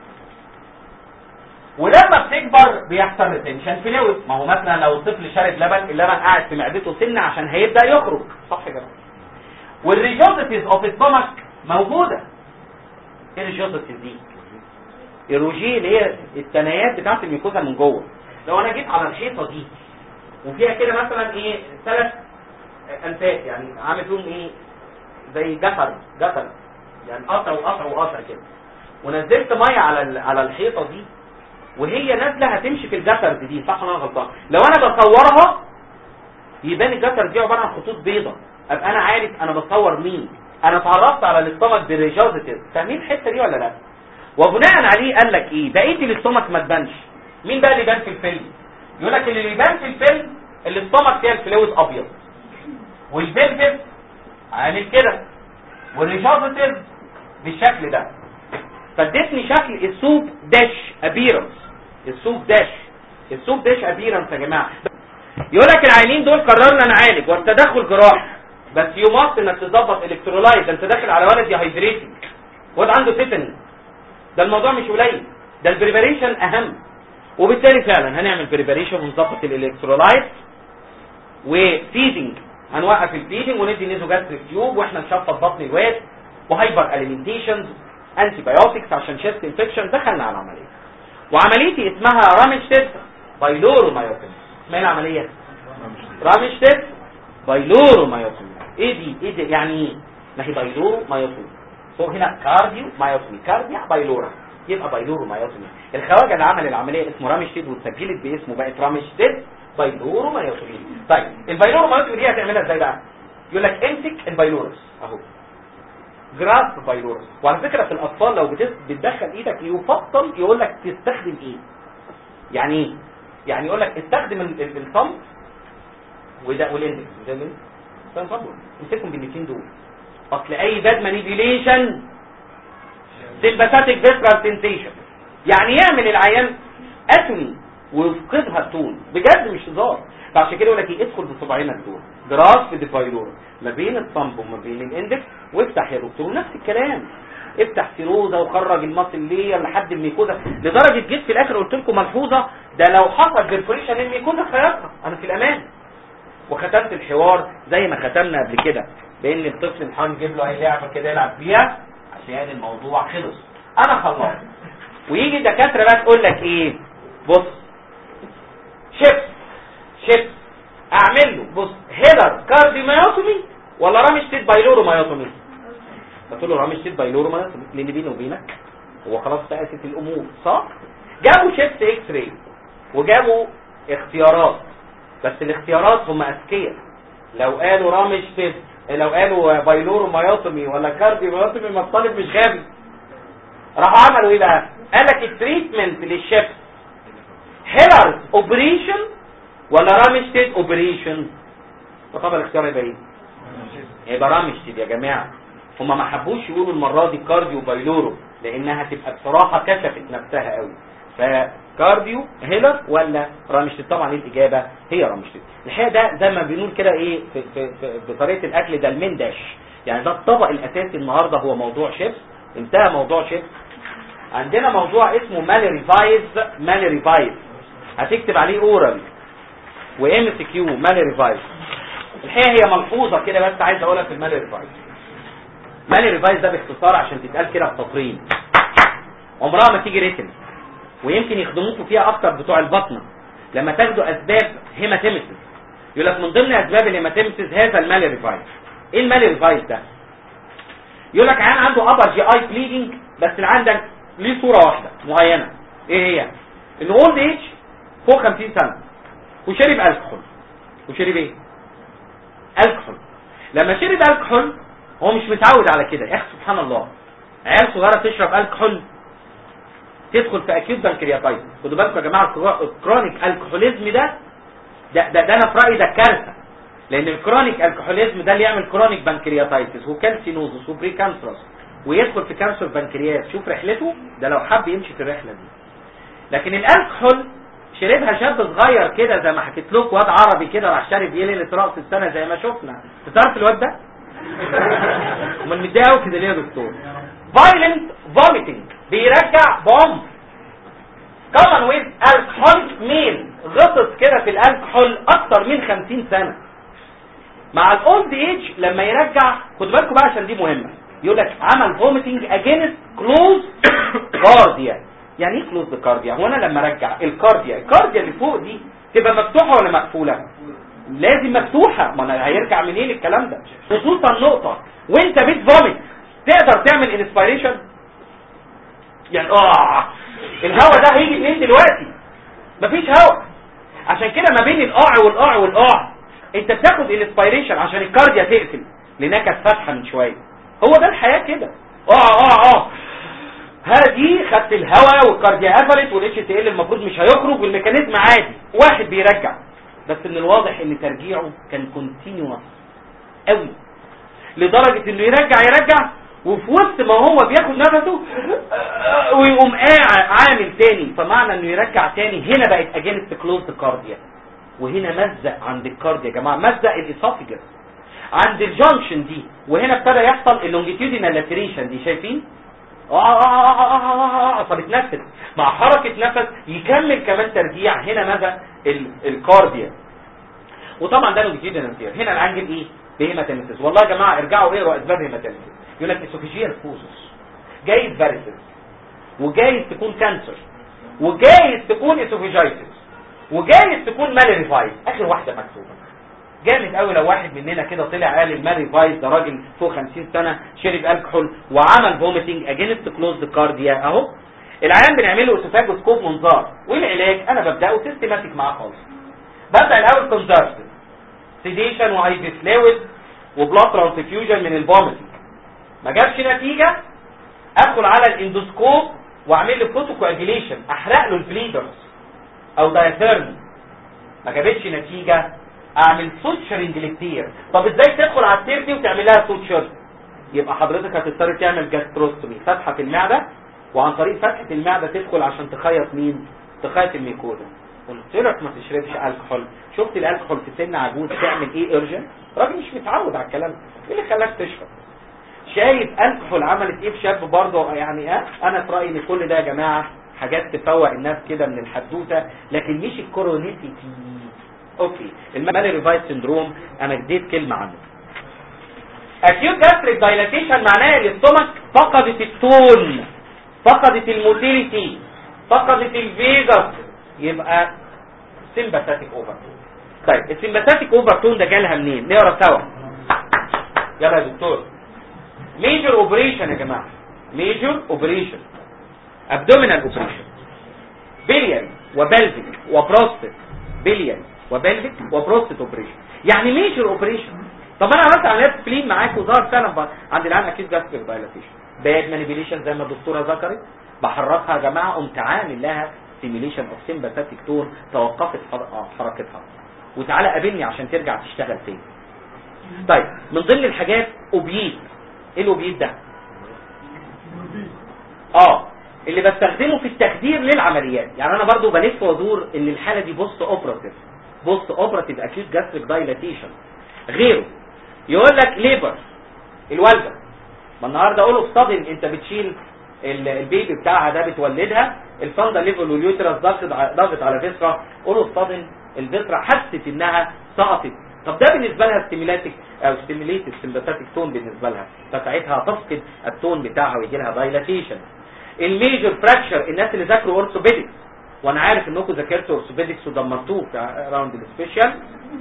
ولما بتكبر بيحصل ريتنشن فلويد ما هو مثلا لو الطفل شارب لبن اللبن قاعد في معدته سنه عشان هيبدا يخرج صح يا جماعه والريجوزيتيز اوف ستومك موجوده ايه الريجوزيتيز دي الروجيه اللي هي الثنايات بتاعت الميكوزا من جوه لو انا جيت على الحيطه دي وفيها كده مثلا ايه ثلاث انفاس يعني عامل فيهم ايه زي جسر جسر يعني قطع وقطع وقطع كده ونزلت ميه على ال- على الحيطه دي وهي نازله هتمشي في الجسر دي صح ولا انا غلطان لو انا بصورها يبان الجسر دي عباره عن خطوط بيضاء ابقى انا عارف انا بصور مين انا اتعرفت على الاستومك بالريجوزيتيف فاهمين الحته دي ولا لا وبناء عليه قال لك ايه بقيه الاستومك ما تبانش مين بقى اللي يبان في الفيلم يقول لك اللي يبان في الفيلم الاستومك فيها الفلويد ابيض والبلفس عامل كده والريجوزيتيف بالشكل ده فادتني شكل السوب داش ابيرنس السوب داش السوب داش ابيرنس يا جماعه يقول لك العينين دول قررنا نعالج والتدخل جراح بس يمص انك تظبط الكترولايت ده انت داخل على ولد ديهايدريتنج واد عنده تيتاني ده الموضوع مش قليل ده البريباريشن اهم وبالتالي فعلا هنعمل بريباريشن ونظبط الالكترولايت وفيدنج هنوقف الفيدنج وندي نيزو جاستريك تيوب واحنا نشفط بطن الواد وهايبر اليمنتيشنز انتي بايوتكس عشان شيست انفكشن دخلنا على العمليه وعمليتي اسمها رامشتد بايلورو مايوتومي اسمها إيه العمليه رامشتد بايلورو مايوتومي ايه دي ايه دي يعني ايه ما هي بايلورو مايوتومي فوق هنا كارديو مايوتومي كارديا بايلورا يبقى بايلورو مايوتومي الخواجه اللي عمل العمليه اسمه رامشتد واتسجلت باسمه بقت رامشتد بايلورو مايوتومي طيب البايلورو مايوتومي دي هتعملها ازاي بقى يقول لك امسك البايلورس اهو جراس بايلورس وعلى فكره في الاطفال لو بتس- بتدخل ايدك يفضل يقول لك تستخدم ايه يعني ايه يعني يقول لك استخدم ال- ال- الثumb وده والاندكس زي ما انت فاهم امسكهم بالاثنين دول اصل اي باد مانيبيوليشن سيمباثيك فيسرال سنسيشن يعني يعمل العيان اتمي ويفقدها التون بجد مش هزار فعشان كده يقول لك ايه ادخل بصبعينك دول جراس في ديفايلور ما بين الصنب وما بين الاندكس وافتح يا دكتور ونفس الكلام افتح سيروزا وخرج المصل لير لحد الميكوزا لدرجه جيت في الاخر قلت لكم ملحوظه ده لو حصل بيرفوريشن الميكوزا خيطها انا في الامان وختمت الحوار زي ما ختمنا قبل كده بان الطفل الحان يجيب له اي لعبه كده يلعب بيها عشان الموضوع خلص انا خلصت ويجي الدكاتره بقى تقول لك ايه بص شيب شيب اعمل له بص هيلر كارديوميوتومي ولا رامشتيد بايلوروميوتومي قلت له رامشتيد بايلوروميوتومي لان بيني وبينك هو خلاص فقست الامور صح جابوا شيبس اكس راي وجابوا اختيارات بس الاختيارات هم اذكياء لو قالوا رامشتيد لو قالوا بايلوروميوتومي ولا كارديوميوتومي ما الطالب مش غبي راحوا عملوا ايه بقى قال لك التريتمنت للشيبس هيلرز اوبريشن ولا رامشتيد اوبريشن فطبعا الاختيار يبقى ايه يبقى رامشتيد يا جماعه هما ما حبوش يقولوا المره دي كارديو بايلورو لانها تبقى بصراحه كشفت نفسها قوي فكارديو هيلر ولا رامشتيد طبعا الاجابه هي رامشتيد الحقيقه ده زي ما بنقول كده ايه في في في بطريقه الاكل ده المين داش يعني ده الطبق الاساسي النهارده هو موضوع شيبس انتهى موضوع شيبس عندنا موضوع اسمه ماني ريفايز ماني ريفايز هتكتب عليه اورال وام سي كيو ماني ريفايز الحقيقه هي ملحوظه كده بس عايز اقولها في الماني ريفايز ماني ريفايز ده باختصار عشان تتقال كده بتطرين عمرها ما تيجي ريتم ويمكن يخدموكوا فيها اكتر بتوع البطنه لما تاخدوا اسباب هيماتيمسيس يقول لك من ضمن اسباب الهيماتيمسيس هذا الماني ريفايز ايه الماني ريفايز ده يقول لك عيان عنده ابر جي اي بليدنج بس العيان ده ليه صوره واحده معينه ايه هي ان اولد ايج فوق 50 سنه وشرب الكحول وشرب ايه الكحول لما شرب الكحول هو مش متعود على كده يا اخي سبحان الله عيال صغيره تشرب الكحول تدخل في اكيوت بنكرياتايتس خدوا بالكم يا جماعه الكرونيك الكحوليزم ده ده, ده, ده انا في رايي ده كارثه لان الكرونيك الكحوليزم ده اللي يعمل كرونيك بنكرياتايتس وكالسينوزس وبريكانسروس ويدخل في كانسر بنكرياس شوف رحلته ده لو حب يمشي في الرحله دي لكن الالكحول شربها شاب صغير كده زي ما حكيت لكم واد عربي كده راح شارب ايه ليله راس السنه زي ما شفنا انت تعرف الواد ده امال متضايق قوي كده ليه يا دكتور فايلنت فوميتنج بيرجع بوم كمان ويز الكحول ميل غطس كده في الالكحول اكتر من 50 سنه مع الاولد ايج لما يرجع خد بالكم بقى عشان دي مهمه يقول لك عمل فوميتنج اجينست كلوز كارديا يعني ايه كلوز كارديا هو انا لما ارجع الكارديا الكارديا اللي فوق دي تبقى مفتوحه ولا مقفوله لازم مفتوحه ما انا هيرجع منين الكلام ده خصوصا نقطه وانت بتفومت تقدر تعمل انسبيريشن يعني اه الهواء ده هيجي منين دلوقتي مفيش هواء عشان كده ما بين القاع والقاع والقاع انت بتاخد انسبيريشن عشان الكارديا تقفل لانها كانت فاتحه من شويه هو ده الحياه كده اه اه اه هذه خدت الهواء والكارديا قفلت والاتش تي ال المفروض مش هيخرج والميكانيزم عادي واحد بيرجع بس من الواضح ان ترجيعه كان كونتينيوس قوي لدرجه انه يرجع يرجع وفي وسط ما هو بياخد نفسه ويقوم قاعد عامل تاني فمعنى انه يرجع تاني هنا بقت اجينست كلوز كارديا وهنا مزق عند الكارديا يا جماعه مزق الاسوفيجس عند الجنكشن دي وهنا ابتدى يحصل اللونجيتيودينال لاتريشن دي شايفين اه فبتنفس مع حركة نفس يكمل كمان ترجيع هنا ماذا الكارديا وطبعا ده لونجيتيودينال لاتريشن هنا العنجل ايه بهيماتيمسيس والله يا جماعه ارجعوا اقروا اسباب هيماتيمسيس يقول لك اسوفيجيال فوزس جايز فاريسز وجايز تكون كانسر وجايز تكون اسوفيجايتس وجايز تكون مالريفايز اخر واحده مكتوبه جامد قوي لو واحد مننا كده طلع قال الماري فايز ده راجل فوق 50 سنه شرب الكحول وعمل فوميتنج اجينست كلوزد كارديا اهو العيان بنعمل له اسوفاجوسكوب منظار والعلاج انا ببداه سيستماتيك معاه خالص ببدا الاول كونزرفتيف سيديشن واي في فلويد وبلاد ترانسفيوجن من الفوميتنج ما جابش نتيجه ادخل على الاندوسكوب واعمل له بروتوكواجيليشن احرق له البليدرز او دايثيرم ما جابتش نتيجه اعمل سوتشرنج للتير طب ازاي تدخل على التير دي وتعمل لها سوتشر يبقى حضرتك هتضطر تعمل جاستروستومي فتحه في المعده وعن طريق فتحه المعده تدخل عشان تخيط مين تخيط الميكوزا قلت لك ما تشربش الكحول شفت الالكحول في سن عجوز تعمل ايه ارجن راجل مش متعود على الكلام ده ايه اللي خلاك تشرب شايف الكحول عملت ايه في شاب برضه يعني اه انا في رايي ان كل ده يا جماعه حاجات تفوق الناس كده من الحدوته لكن مش الكورونيسيتي اوكي المالي ريفايز سندروم انا اديت كلمه عنه acute gastric dilatation معناها الاستومك فقدت التون فقدت الموتيليتي فقدت الفيجاس يبقى sympathetic overtone طيب السمباثيك اوفرتون ده جالها منين نقرا سوا يلا يا دكتور ميجر اوبريشن يا جماعه ميجر اوبريشن ابدومينال اوبريشن بلياري وبلفيك وبروستات بلياري وبلفيك وبروستات اوبريشن يعني ميجر اوبريشن طب انا عملت عمليات سبلين معاك وظهر فعلا ب- عند الان اكيد جاستريك دايلاتيشن باد مانيبيليشن زي ما الدكتوره ذكرت بحركها يا جماعه قمت عامل لها سيميليشن اوف سيمباثيك تون توقفت حر- حركتها وتعالى قابلني عشان ترجع تشتغل تاني طيب من ضمن الحاجات اوبيت ايه الاوبيت ده اه اللي بستخدمه في التخدير للعمليات يعني انا برضو بلف وادور ان الحاله دي بوست اوبراتيف بوست اوبراتيف اكيوت جاستريك دايلاتيشن غيره يقول لك ليبر الوالده ما النهارده اقول له اصطدم انت بتشيل ال- البيبي بتاعها ده بتولدها الفاندا ليفل واليوترس ضغط ع- ضغط على فيسرا قول له اصطدم الفيسرا حست انها سقطت طب ده بالنسبه لها ستيميلاتيك او ستيميليتد سمباثيك تون بالنسبه لها فساعتها تفقد التون بتاعها ويجي لها دايلاتيشن الميجر فراكشر الناس اللي ذاكروا اورثوبيدكس وانا عارف انكم ذاكرتوا اورثوبيدكس ودمرتوه في راوند السبيشال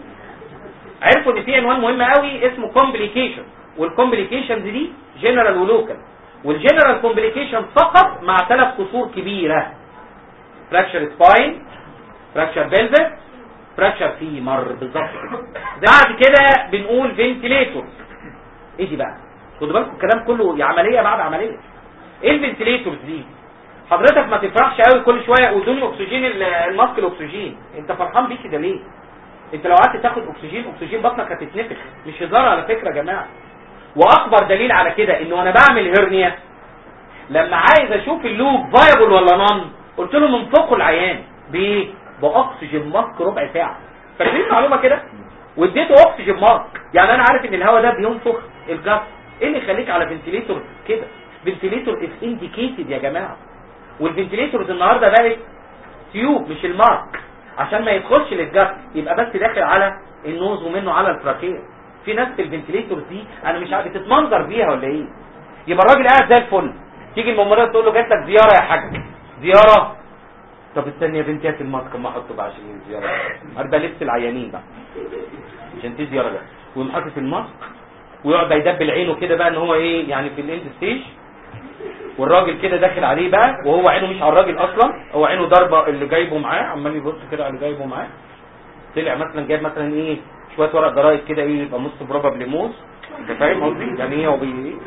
عرفوا ان في عنوان مهم قوي اسمه كومبليكيشن والكومبليكيشنز دي جنرال ولوكال والجنرال كومبليكيشن فقط مع ثلاث كسور كبيره فراكشر سباين فراكشر بلفس فراكشر فيمر بالظبط كده بعد كده بنقول فنتليتور ايه دي بقى خدوا بالكم الكلام كله يا عمليه بعد عمليه ايه الفنتليتورز دي حضرتك ما تفرحش قوي كل شويه ودوني اكسجين ال- الماسك الاكسجين انت فرحان بيه كده ليه انت لو قعدت تاخد اكسجين اكسجين بطنك هتتنفخ مش هزار على فكره يا جماعه واكبر دليل على كده ان وانا بعمل هرنيا لما عايز اشوف اللوب فايبل ولا نون قلت له منفقوا العيان بايه باكسجين ماسك ربع ساعه فاكرين المعلومه كده واديته اكسجين ماسك يعني انا عارف ان الهواء ده بينفخ الجسم ايه اللي يخليك على فنتليتور كده فنتليتور از انديكيتد يا جماعه والفنتليتورز النهارده بقت تيوب مش المارك عشان ما يدخلش للجسم يبقى بس داخل على النوز ومنه على التراكيه في ناس في الفنتليتور دي انا مش عارف بتتمنظر بيها ولا ايه يبقى الراجل قاعد زي الفل تيجي الممرضه تقول له جات لك زياره يا حاج زياره طب استني يا بنتي هات الماسك ما احطه بقى عشان الزياره عارف بقى لبس العيانين بقى عشان دي زياره ده ويقوم حاطط الماسك ويقعد بقى يدبل عينه كده بقى ان هو ايه يعني في الاند ستيج والراجل كده داخل عليه بقى وهو عينه مش على الراجل اصلا هو عينه ضربه اللي جايبه معاه عمال يبص كده على اللي جايبه معاه طلع مثلا جايب مثلا ايه شويه ورق جرايد كده ايه يبقى نص بروبابلي موز انت فاهم قصدي يعني ايه هو بي ايه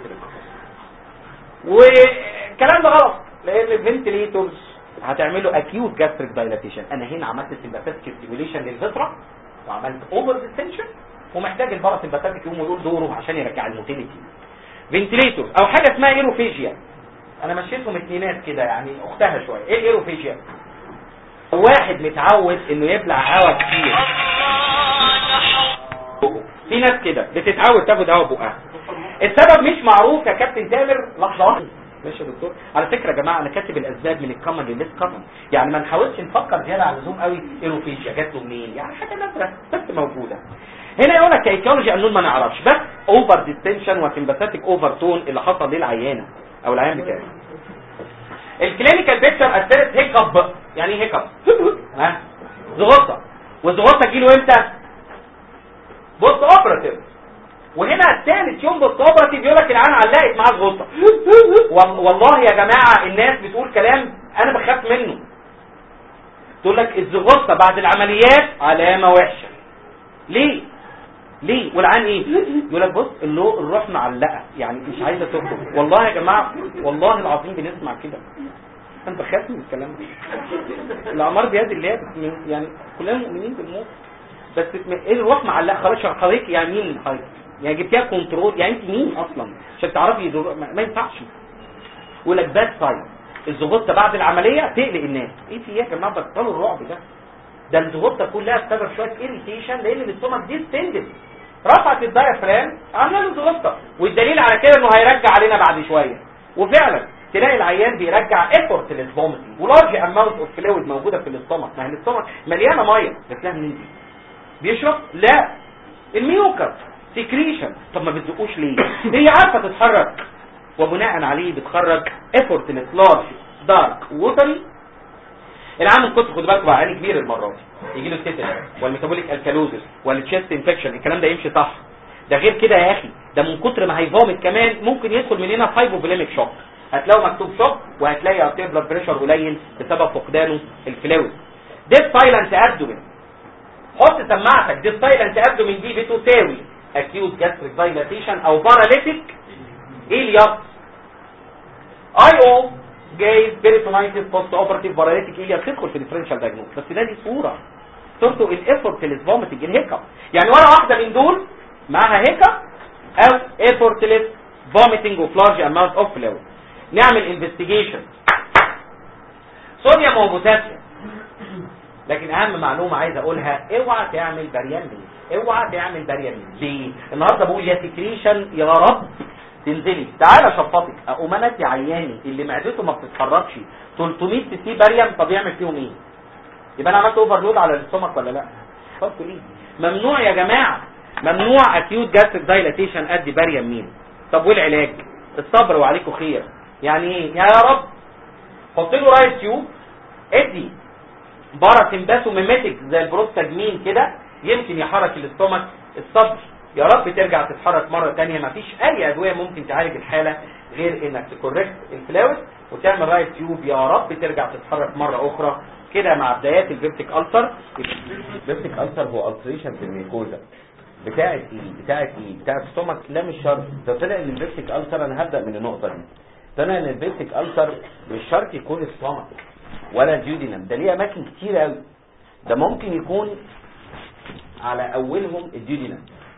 والكلام ده غلط لان الفنتليتورز هتعملوا اكيوت جاستريك دايلاتيشن انا هنا عملت سمباثيك ستيميوليشن للفطره وعملت اوفر ديستنشن ومحتاج الباراسمباثيك يقوم يقول دوره عشان يرجع الموتيليتي فنتليتور او حاجه اسمها ايروفيجيا انا مشيتهم اتنينات كده يعني اختها شويه ايه الايروفيجيا واحد متعود انه يبلع هواء كتير في ناس كده بتتعود تاخد هواء بقها السبب مش معروف يا كابتن تامر لحظه واحده ماشي يا دكتور على فكره يا جماعه انا كاتب الاسباب من الكومن للليس كومن يعني ما نحاولش نفكر زياده عن اللزوم قوي ايروفيجيا جات له منين يعني حاجه نادره بس موجوده هنا يقول لك كايكولوجي قانون ما نعرفش بس اوفر ديستنشن وسمباثيك اوفر تون اللي حصل للعيانه او العيان بتاعي الكلينيكال بيكتشر اثرت هيكب يعني ايه هيكب ها زغطه والزغطه تجيله امتى بوست اوبراتيف وهنا ثالث يوم بوست اوبراتيف يقول لك العيان علقت معاه زغطه وال- والله يا جماعه الناس بتقول كلام انا بخاف منه تقول لك الزغطه بعد العمليات علامه وحشه ليه ليه والعين ايه يقول لك بص اللو الروح معلقه يعني مش عايزه تخرج والله يا جماعه والله العظيم بنسمع كده انا بخاف من الكلام ده الاعمار بيد الله من- يعني كلنا مؤمنين بالموت بس م- ايه الروح معلقه خلاص حضرتك يعني مين حضرتك يعني جبتيها كنترول يعني انت مين اصلا عشان تعرفي يدور- ما, ما ينفعش يقول لك باد سايد الزغطه بعد العمليه تقلق الناس ايه في ايه يا جماعه بطلوا الرعب ده ده الزغطه كلها بسبب شويه اريتيشن لان الاستومك دي ستندد رفعت الدايفرام عملنا له زغطه والدليل على كده انه هيرجع علينا بعد شويه وفعلا تلاقي العيان بيرجع ايفورت للفوميتنج ولارج اماونت اوف فلويد موجوده في الاستومك ما هي الاستومك مليانه ميه جات لها منين دي بيشرب لا الميوكس سكريشن طب ما بتزقوش ليه هي عارفه تتحرك وبناء عليه بتخرج effortless large dark watery العام من كتر خد بالك بقى عيني كبير المره دي يجي له التيتن والميتابوليك الكالوزس والتشيست انفكشن الكلام ده يمشي صح ده غير كده يا اخي ده من كتر ما هيفومت كمان ممكن يدخل من هنا فايبوفوليميك شوك هتلاقوا مكتوب شوك وهتلاقي ارتير بلاد بريشر قليل بسبب فقدانه الفلويد ديت سايلنت ابدومين حط سماعتك ديت سايلنت ابدومين دي بتساوي اكيوت جاستريك دايلاتيشن او باراليتيك الياس اي او جايز بيريتونايتس بوست اوبراتيف باراليتيك الياس تدخل في الديفرنشال دايجنوز بس ده دي صوره صورته الافورتلس فوميتنج الهيكا يعني ولا واحده من دول معاها هيكا او effortless vomiting of large amount of fluid نعمل investigation صوديوم وبوتاسيوم لكن اهم معلومه عايز اقولها اوعى تعمل بريامين اوعى تعمل بريامين ليه النهارده بقول يا سكريشن يا رب تنزلي تعالى شفطك اقوم انا عياني اللي معدته ما بتتحركش 300 سي سي بريم طب يعمل فيهم ايه يبقى انا عملت اوفرلود على الاستومك ولا لا فكروا ليه ممنوع يا جماعه ممنوع اكيوت جاستريك دايلاتيشن ادي بريم مين طب والعلاج الصبر وعليكم خير يعني ايه يا رب حط له رايس تيوب ادي باراسمباسو ميميتك زي البروستاجمين كده يمكن يحرك الاستومك الصبر يا رب ترجع تتحرك مرة تانية مفيش اي ادوية ممكن تعالج الحالة غير انك تكوركت الفلاوس وتعمل رايت تيوب يا رب ترجع تتحرك مرة اخرى كده مع بدايات الفيرتيك ألسر الفيرتيك ألسر هو ألسريشن في الميكوزا بتاعت ايه بتاعت ايه بتاعت ستومك لا مش شرط ده طلع ان الفيرتيك ألسر انا هبدأ من النقطة دي طلع ان الفيرتيك ألسر مش شرط يكون ستومك ولا جيودينم ده ليه اماكن كتير قوي ده ممكن يكون على اولهم الجيودينم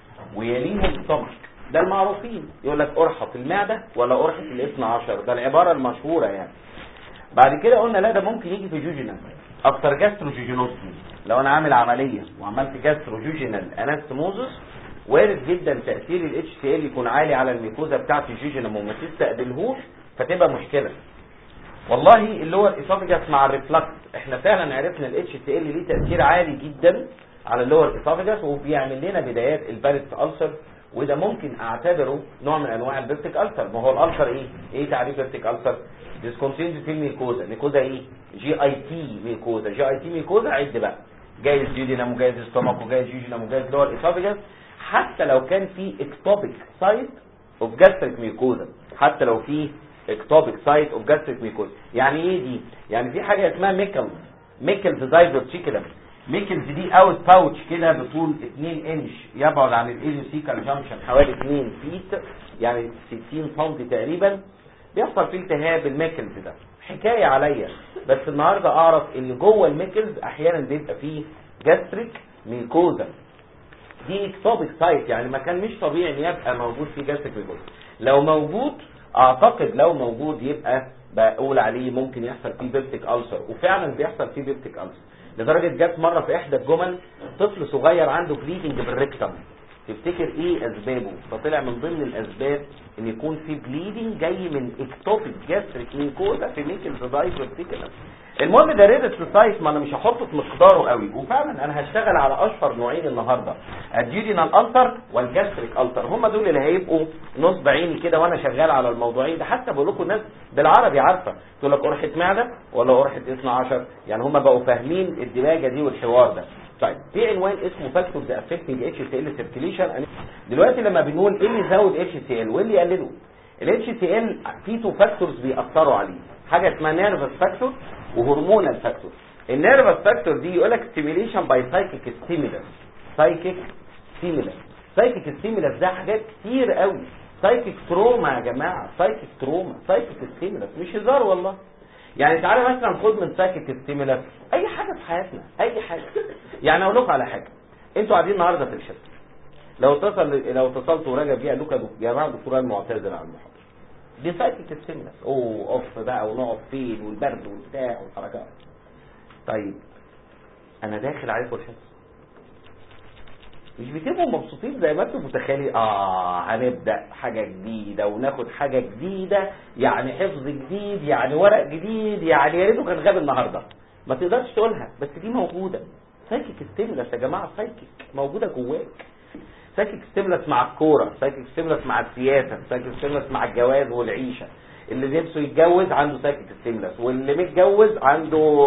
ويليهم ستومك ده المعروفين يقول لك قرحة المعدة ولا قرحة الاثنى عشر ده العبارة المشهورة يعني بعد كده قلنا لا ده ممكن يجي في جوجينال اكتر جاستروجيجينوستي لو انا عامل عملية وعملت جاستروجيجينال انستموزس وارد جدا تأثير الاتش سي ال يكون عالي على الميكوزا بتاعت الجيجينم وما تستقبلهوش فتبقى مشكلة والله اللي هو الاسوفجاس مع الريفلكس احنا فعلا عرفنا الاتش سي ال ليه تأثير عالي جدا على اللور الاسوفجاس وبيعمل لنا بدايات البارت ألسر وده ممكن اعتبره نوع من انواع البيرتيك ألسر ما هو الألسر ايه ايه تعريف بيرتيك ألسر ديسكونتينيوتي في الميكوزا ميكوزا ايه جي اي تي ميكوزا جي اي تي ميكوزا عد بقى جايز جيودينام وجايز ستومك وجايز جيجينام وجايز لور اسوفجاس حتى لو كان في اكتوبيك سايت اوف جاستريك ميكوزا حتى لو في اكتوبيك سايت اوف جاستريك ميكوزا يعني ايه دي يعني في حاجه اسمها ميكلز ميكلز دايفرتيكولم ميكلز دي اوت باوتش كده بطول 2 انش يبعد عن الايزوسيكال جانكشن حوالي 2 فيت يعني 60 سم تقريبا بيحصل فيه التهاب الميكلز ده حكايه عليا بس النهارده اعرف ان جوه الميكلز احيانا بيبقى فيه جاستريك ميكوزا دي اكتوبيك سايت يعني مكان مش طبيعي ان يبقى موجود فيه جاستريك ميكوزا لو موجود اعتقد لو موجود يبقى بقول عليه ممكن يحصل فيه بيبتيك ألسر وفعلا بيحصل فيه بيبتيك ألسر لدرجة جت مرة في احدى الجمل طفل صغير عنده بليدنج بالريكتم تفتكر ايه اسبابه فطلع من ضمن الاسباب ان يكون في بليدنج جاي من اكتوبيك جاستريك ميكوزا في ميكلز دايفرتيكولم المهم ده ريد سايت ما انا مش هحطه في مقداره قوي وفعلا انا هشتغل على اشهر نوعين النهارده الديودينال التر والجاستريك التر هم دول اللي هيبقوا نصب عيني كده وانا شغال على الموضوعين ده حتى بقول لكم الناس بالعربي عارفه تقول لك قرحه معده ولا قرحه 12 يعني هم بقوا فاهمين الدماغه دي والحوار ده طيب في عنوان اسمه فاكتورز افكتنج اتش سي ال سيركيليشن دلوقتي لما بنقول ايه اللي يزود اتش سي ال وايه اللي يقلله الاتش سي ال في تو فاكتورز بيأثروا عليه حاجه اسمها نيرفس فاكتور وهرمونال فاكتور النيرفس فاكتور دي يقول لك ستيميليشن باي سايكيك ستيمولس سايكيك ستيمولس سايكيك ستيمولس ده حاجات كتير قوي سايكيك تروما يا جماعه سايكيك تروما سايكيك ستيمولس مش هزار والله يعني تعالى مثلا خد من سايكيك ستيمولس اي حاجه في حياتنا اي حاجه يعني اقول لكم على حاجه انتوا قاعدين النهارده في الشركه لو اتصل لو اتصلت وراجع بيها لوكا يا جماعه دكتور المعتذر عن المحاضره دي سايكيك ستيمولس اوه اوف بقى ونقف فين والبرد والبتاع والحركات طيب انا داخل عليكم الحصه مش بتبقوا مبسوطين زي ما انتم متخيلين اه هنبدا حاجه جديده وناخد حاجه جديده يعني حفظ جديد يعني ورق جديد يعني يا ريته كان غاب النهارده ما تقدرش تقولها بس دي موجوده سايكيك ستيمولس يا جماعه سايكيك موجوده جواك سايكيك ستيمولس مع الكوره سايكيك ستيمولس مع السياسه سايكيك ستيمولس مع الجواز والعيشه اللي نفسه يتجوز عنده سايكيك ستيمولس واللي متجوز عنده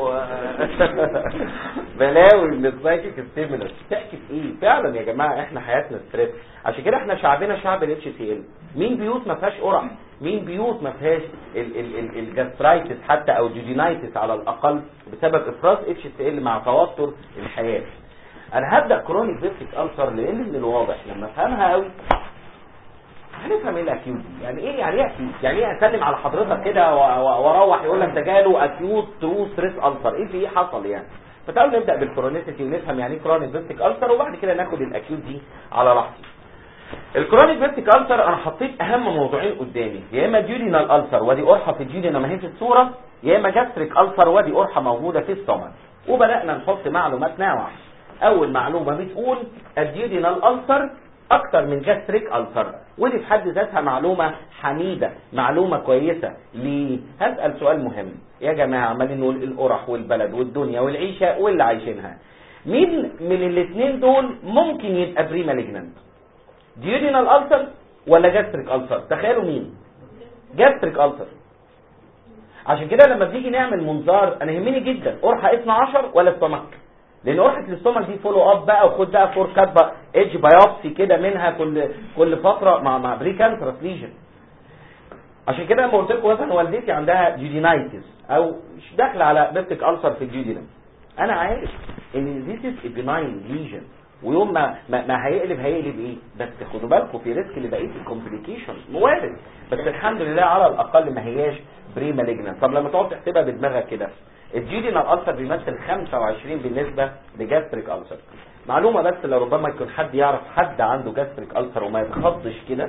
بلاوي من السايكيك ستيمولس تحكي في ايه فعلا يا جماعه احنا حياتنا ستريس عشان كده احنا شعبنا شعب الاتش سي ال مين بيوت ما فيهاش قرع مين بيوت ما فيهاش الجاسترايتس حتى او جيجينايتس على الاقل بسبب افراز اتش سي ال مع توتر الحياه انا هبدا كرونيك فيرتيك السر لان من الواضح لما افهمها قوي هنفهم ايه الاكيوت دي يعني ايه يعني ايه اكيوت يعني ايه اسلم على حضرتك كده و- و- واروح يقول لك ده جاله اكيوت ترو ستريس السر ايه في ايه حصل يعني فتعالوا نبدا بالكرونيسيتي ونفهم يعني ايه كرونيك فيرتيك السر وبعد كده ناخد الاكيوت دي على راحتي الكرونيك فيرتيك السر انا حطيت اهم موضوعين قدامي يا اما ديورينال السر ودي قرحه في الديورينا ما هي في الصوره يا اما جاستريك السر ودي قرحه موجوده في السtomach وبدانا نحط معلومات نوع اول معلومه بتقول الديورينال السر اكتر من جاستريك السر ودي في حد ذاتها معلومه حميده معلومه كويسه ليه هسال سؤال مهم يا جماعه عمالين نقول القرح والبلد والدنيا والعيشه واللي عايشينها مين من الاثنين دول ممكن يبقى بري مالجنانت ديورينال السر ولا جاستريك السر تخيلوا مين جاستريك السر عشان كده لما بنيجي نعمل منظار انا يهمني جدا قرحه 12 ولا استومك لان قرحه الاستومك دي فولو اب بقى وخد بقى فور كات بقى ايدج بايوبسي كده منها كل كل فتره مع مع بري كانسرس ليجن عشان كده لما قلت لكم مثلا والدتي عندها جيودينايتس او مش داخله على بيبتيك السر في الجيودينم انا عارف ان ذيس از بناين ليجن ويوم ما ما, ما هيقلب هيقلب ايه بس خدوا بالكم في ريسك لبقيه الكومبليكيشن وارد بس الحمد لله على الاقل ما هياش بري مالجنان طب لما تقعد تحسبها بدماغك كده الجيودينال السر بيمثل 25 بالنسبه لجاستريك السر معلومه بس لربما يكون حد يعرف حد عنده جاستريك السر وما يتخضش كده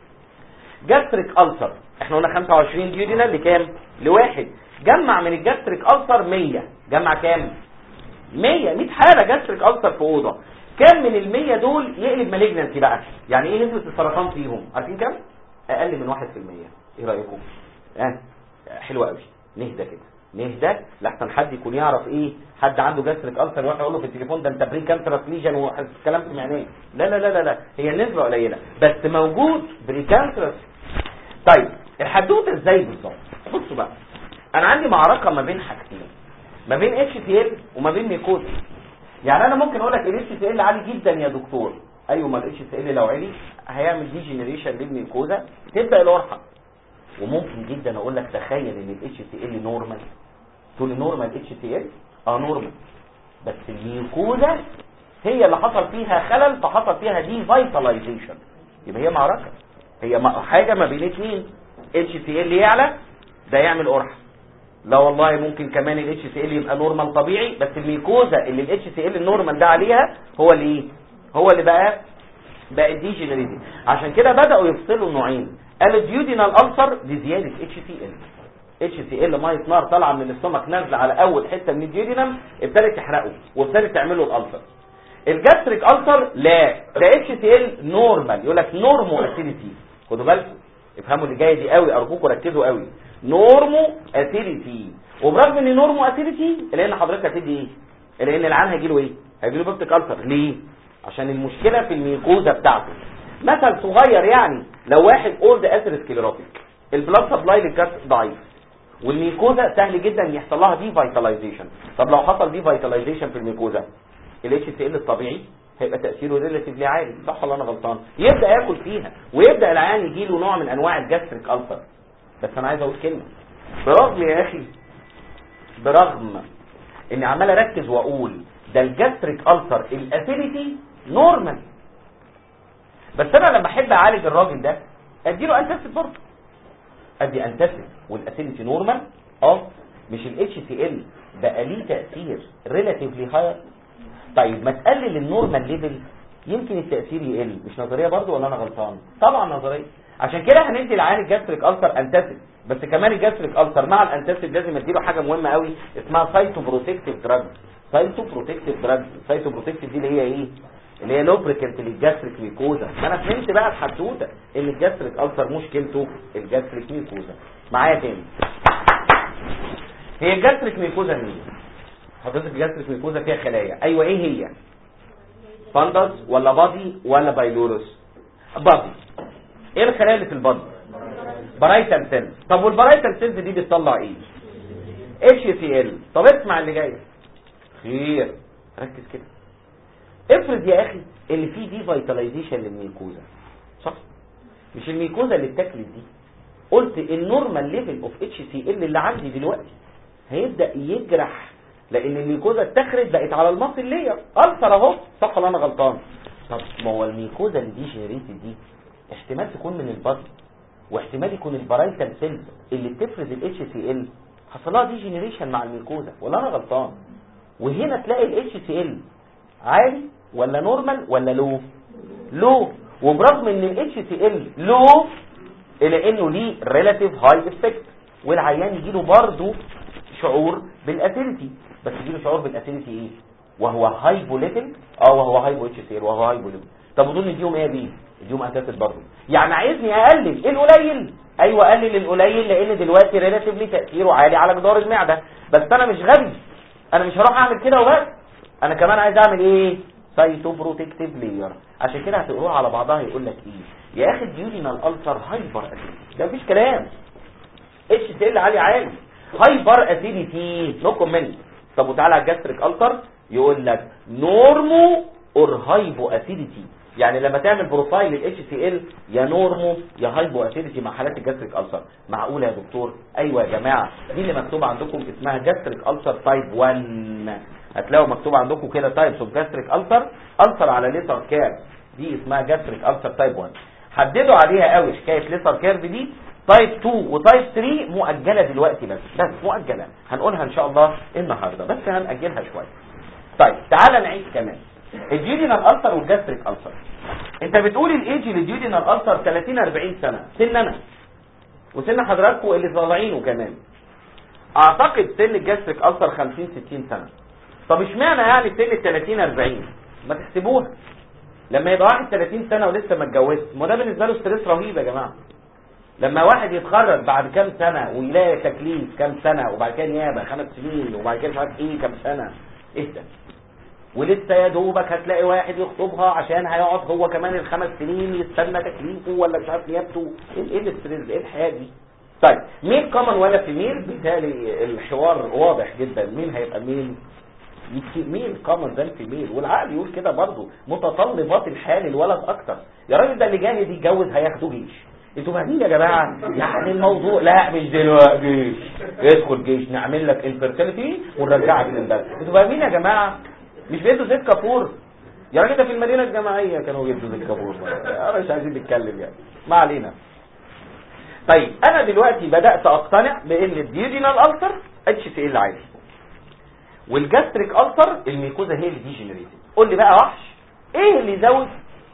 جاستريك السر احنا قلنا 25 جيودينال لكام لواحد جمع من الجاستريك السر 100 جمع كام 100 100 حاله جاستريك السر في اوضه كام من ال 100 دول يقلب مالجنسي بقى يعني ايه نسبه السرطان فيهم عارفين كام اقل من 1% ايه رايكم اه حلو قوي نهدى كده نهدى لحسن حد يكون يعرف ايه حد عنده جاستريك السر واحد يقول له في التليفون ده انت بري كانسرس ليجن والكلام سمعناه لا لا لا لا لا هي النسبه قليله بس موجود بري كانسرس طيب الحدوته ازاي بالظبط بصوا بقى انا عندي معركه ما بين حاجتين ما بين اتش تي ال وما بين ميكوز يعني انا ممكن اقول لك الاتش تي ال عالي جدا يا دكتور ايوه ما الاتش تي ال لو عالي هيعمل دي جنريشن للميكوزا تبدا القرحه وممكن جدا اقول لك تخيل ان الاتش تي ال نورمال تقول لي نورمال اتش تي ال اه نورمال بس الميكوزا هي اللي حصل فيها خلل فحصل فيها دي فيتاليزيشن يبقى هي معركه هي م- حاجه ما بين اتنين اتش تي ال يعلى ده يعمل قرحه لا والله ممكن كمان الاتش سي ال يبقى نورمال طبيعي بس الميكوزا اللي الاتش سي ال النورمال ده عليها هو اللي ايه هو اللي بقى بقى ديجنريتي عشان كده بداوا يفصلوا نوعين قالوا ديودينال السر دي زياده اتش سي ال اتش سي ال ميه نار طالعه من الاستومك نازله على اول حته من الديودينم ابتدت تحرقه وابتدت تعمل له الالسر الجاستريك السر لا ده اتش سي ال نورمال يقول لك نورمو اسيديتي خدوا بالكم افهموا اللي جايه دي قوي ارجوكم ركزوا قوي نورمو اسيديتي وبرغم ان نورمو اسيديتي لان حضرتك هتدي ايه لان العيان هيجي له ايه هيجي له بيبتيك السر ليه عشان المشكله في الميكوزا بتاعته مثل صغير يعني لو واحد اولد اثيروسكليروتيك البلاد سبلاي للجسم ضعيف والميكوزا سهل جدا يحصل لها دي فيتاليزيشن طب لو حصل دي فيتاليزيشن في الميكوزا الاتش سي ال الطبيعي هيبقى تاثيره ريلاتيفلي عالي صح ولا انا غلطان يبدا ياكل فيها ويبدا العيان يجي له نوع من انواع الجاستريك السر بس انا عايز اقول كلمه برغم يا اخي برغم اني عمال اركز واقول ده الجاستريك السر الاسيديتي نورمال بس انا لما احب اعالج الراجل ده اديله انتاسيد برضه ادي انتاسيد والاسيديتي نورمال اه مش الاتش سي ال بقى ليه تاثير ريلاتيفلي هاير طيب ما تقلل النورمال ليفل يمكن التاثير يقل مش نظريه برضه ولا انا غلطان طبعا نظريه عشان كده هندي العيان الجاستريك السر انتاسيد بس كمان الجاستريك السر مع الانتاسيد لازم اديله حاجه مهمه قوي اسمها سايتو بروتكتيف دراج سايتو بروتكتيف دراج سايتو بروتكتيف دي اللي هي ايه اللي هي لوبريكنت للجاستريك ميكوزا ما انا فهمت بقى الحدوته ان الجاستريك السر مشكلته الجاستريك ميكوزا معايا تاني هي الجاستريك ميكوزا مين حضرتك الجاستريك ميكوزا فيها خلايا ايوه ايه هي فاندس ولا بادي ولا بايلورس بادي ايه الخلايا اللي في البادي برايتال سيلز طب والبرايتال سيلز دي بتطلع ايه اتش سي ال طب اسمع اللي جاي خير ركز كده افرض يا اخي اللي فيه دي فيتاليزيشن للميكوزا صح مش الميكوزا اللي اتاكلت دي قلت النورمال ليفل اوف اتش سي ال اللي عندي دلوقتي هيبدا يجرح لان الميكوزا اتخرت بقت على المصل لير السر اهو صح ولا انا غلطان طب ما هو الميكوزا اللي دي جنريتد دي احتمال تكون من البطن واحتمال يكون البرايتال سيلز اللي بتفرز الاتش سي ال حصل لها دي جنريشن مع الميكوزا ولا انا غلطان وهنا تلاقي الاتش سي ال عالي ولا نورمال ولا لو لو وبرغم ان الاتش سي ال لو الا انه ليه ريلاتيف هاي افكت والعيان يجي له برضه شعور بالاسيلتي بس يجي له شعور بالاسيلتي ايه وهو هايبو ليفل اه وهو هايبو اتش سي ال وهو هايبو ليفل طب اظن اديهم ايه دي اديهم اساسات برضه يعني عايزني اقلل القليل ايوه اقلل القليل لان دلوقتي ريلاتيفلي تاثيره عالي على جدار المعده بس انا مش غبي انا مش هروح اعمل كده وبس انا كمان عايز اعمل ايه سايتو بروتكتيف لاير عشان كده هتقروها على بعضها يقول لك ايه يا اخي الديورينال التر هايبر اسيديتي ده مفيش كلام اتش سي ال عالي عالي هايبر اسيديتي نو كومنت طب وتعالى على الجاستريك التر يقول لك نورمو اور هايبو اسيديتي يعني لما تعمل بروفايل للاتش سي ال يا نورمو يا هايبو اسيديتي مع حالات الجاستريك السر معقول يا دكتور ايوه يا جماعه دي اللي مكتوب عندكم اسمها جاستريك السر تايب 1 هتلاقوا مكتوب عندكم كده تايبس اوف جاستريك السر السر على ليتر كيرف دي اسمها جاستريك السر تايب 1 حددوا عليها قوي حكايه ليتر كيرف دي تايب 2 وتايب 3 مؤجله دلوقتي بس بس مؤجله هنقولها ان شاء الله النهارده بس هنأجلها شويه طيب تعالى نعيد كمان الجيودينال السر والجاستريك السر انت بتقول الايج للجيودينال السر 30 40 سنه سن انا وسن حضراتكم اللي طالعينه كمان اعتقد سن الجاستريك السر 50 60 سنه طب اشمعنى يعني سن ال 30 40 ما تحسبوها لما يبقى واحد 30 سنه ولسه ما اتجوزش ما ده بالنسبه له ستريس رهيب يا جماعه لما واحد يتخرج بعد كام سنه ويلاقي تكليف كام سنه وبعد كده نيابه خمس سنين وبعد كده مش عارف ايه كام سنه اهدى ولسه يا دوبك هتلاقي واحد يخطبها عشان هيقعد هو كمان الخمس سنين يستنى تكليفه ولا مش عارف نيابته ايه ايه الاستريس ايه الحياه دي طيب مين كومن ولا في مين بالتالي الحوار واضح جدا مين هيبقى مين مين كومن ذان في ميل والعقل يقول كده برضه متطلبات الحياه للولد اكتر يا راجل ده اللي جاهز يتجوز هياخدوه جيش انتوا فاهمين يا جماعه يعني الموضوع لا مش دلوقتي جيش ادخل جيش نعمل لك الفيرتيليتي ونرجعك للبلد انتوا فاهمين يا جماعه مش بيدوا زيت كافور يا راجل ده في المدينه الجامعيه كانوا بيدوا زيت كافور انا مش عايزين نتكلم يعني ما علينا طيب انا دلوقتي بدات اقتنع بان الديودينال التر اتش سي ال عالي والجاستريك التر الميكوزا هي اللي ديجنريتد قول لي بقى وحش ايه اللي يزود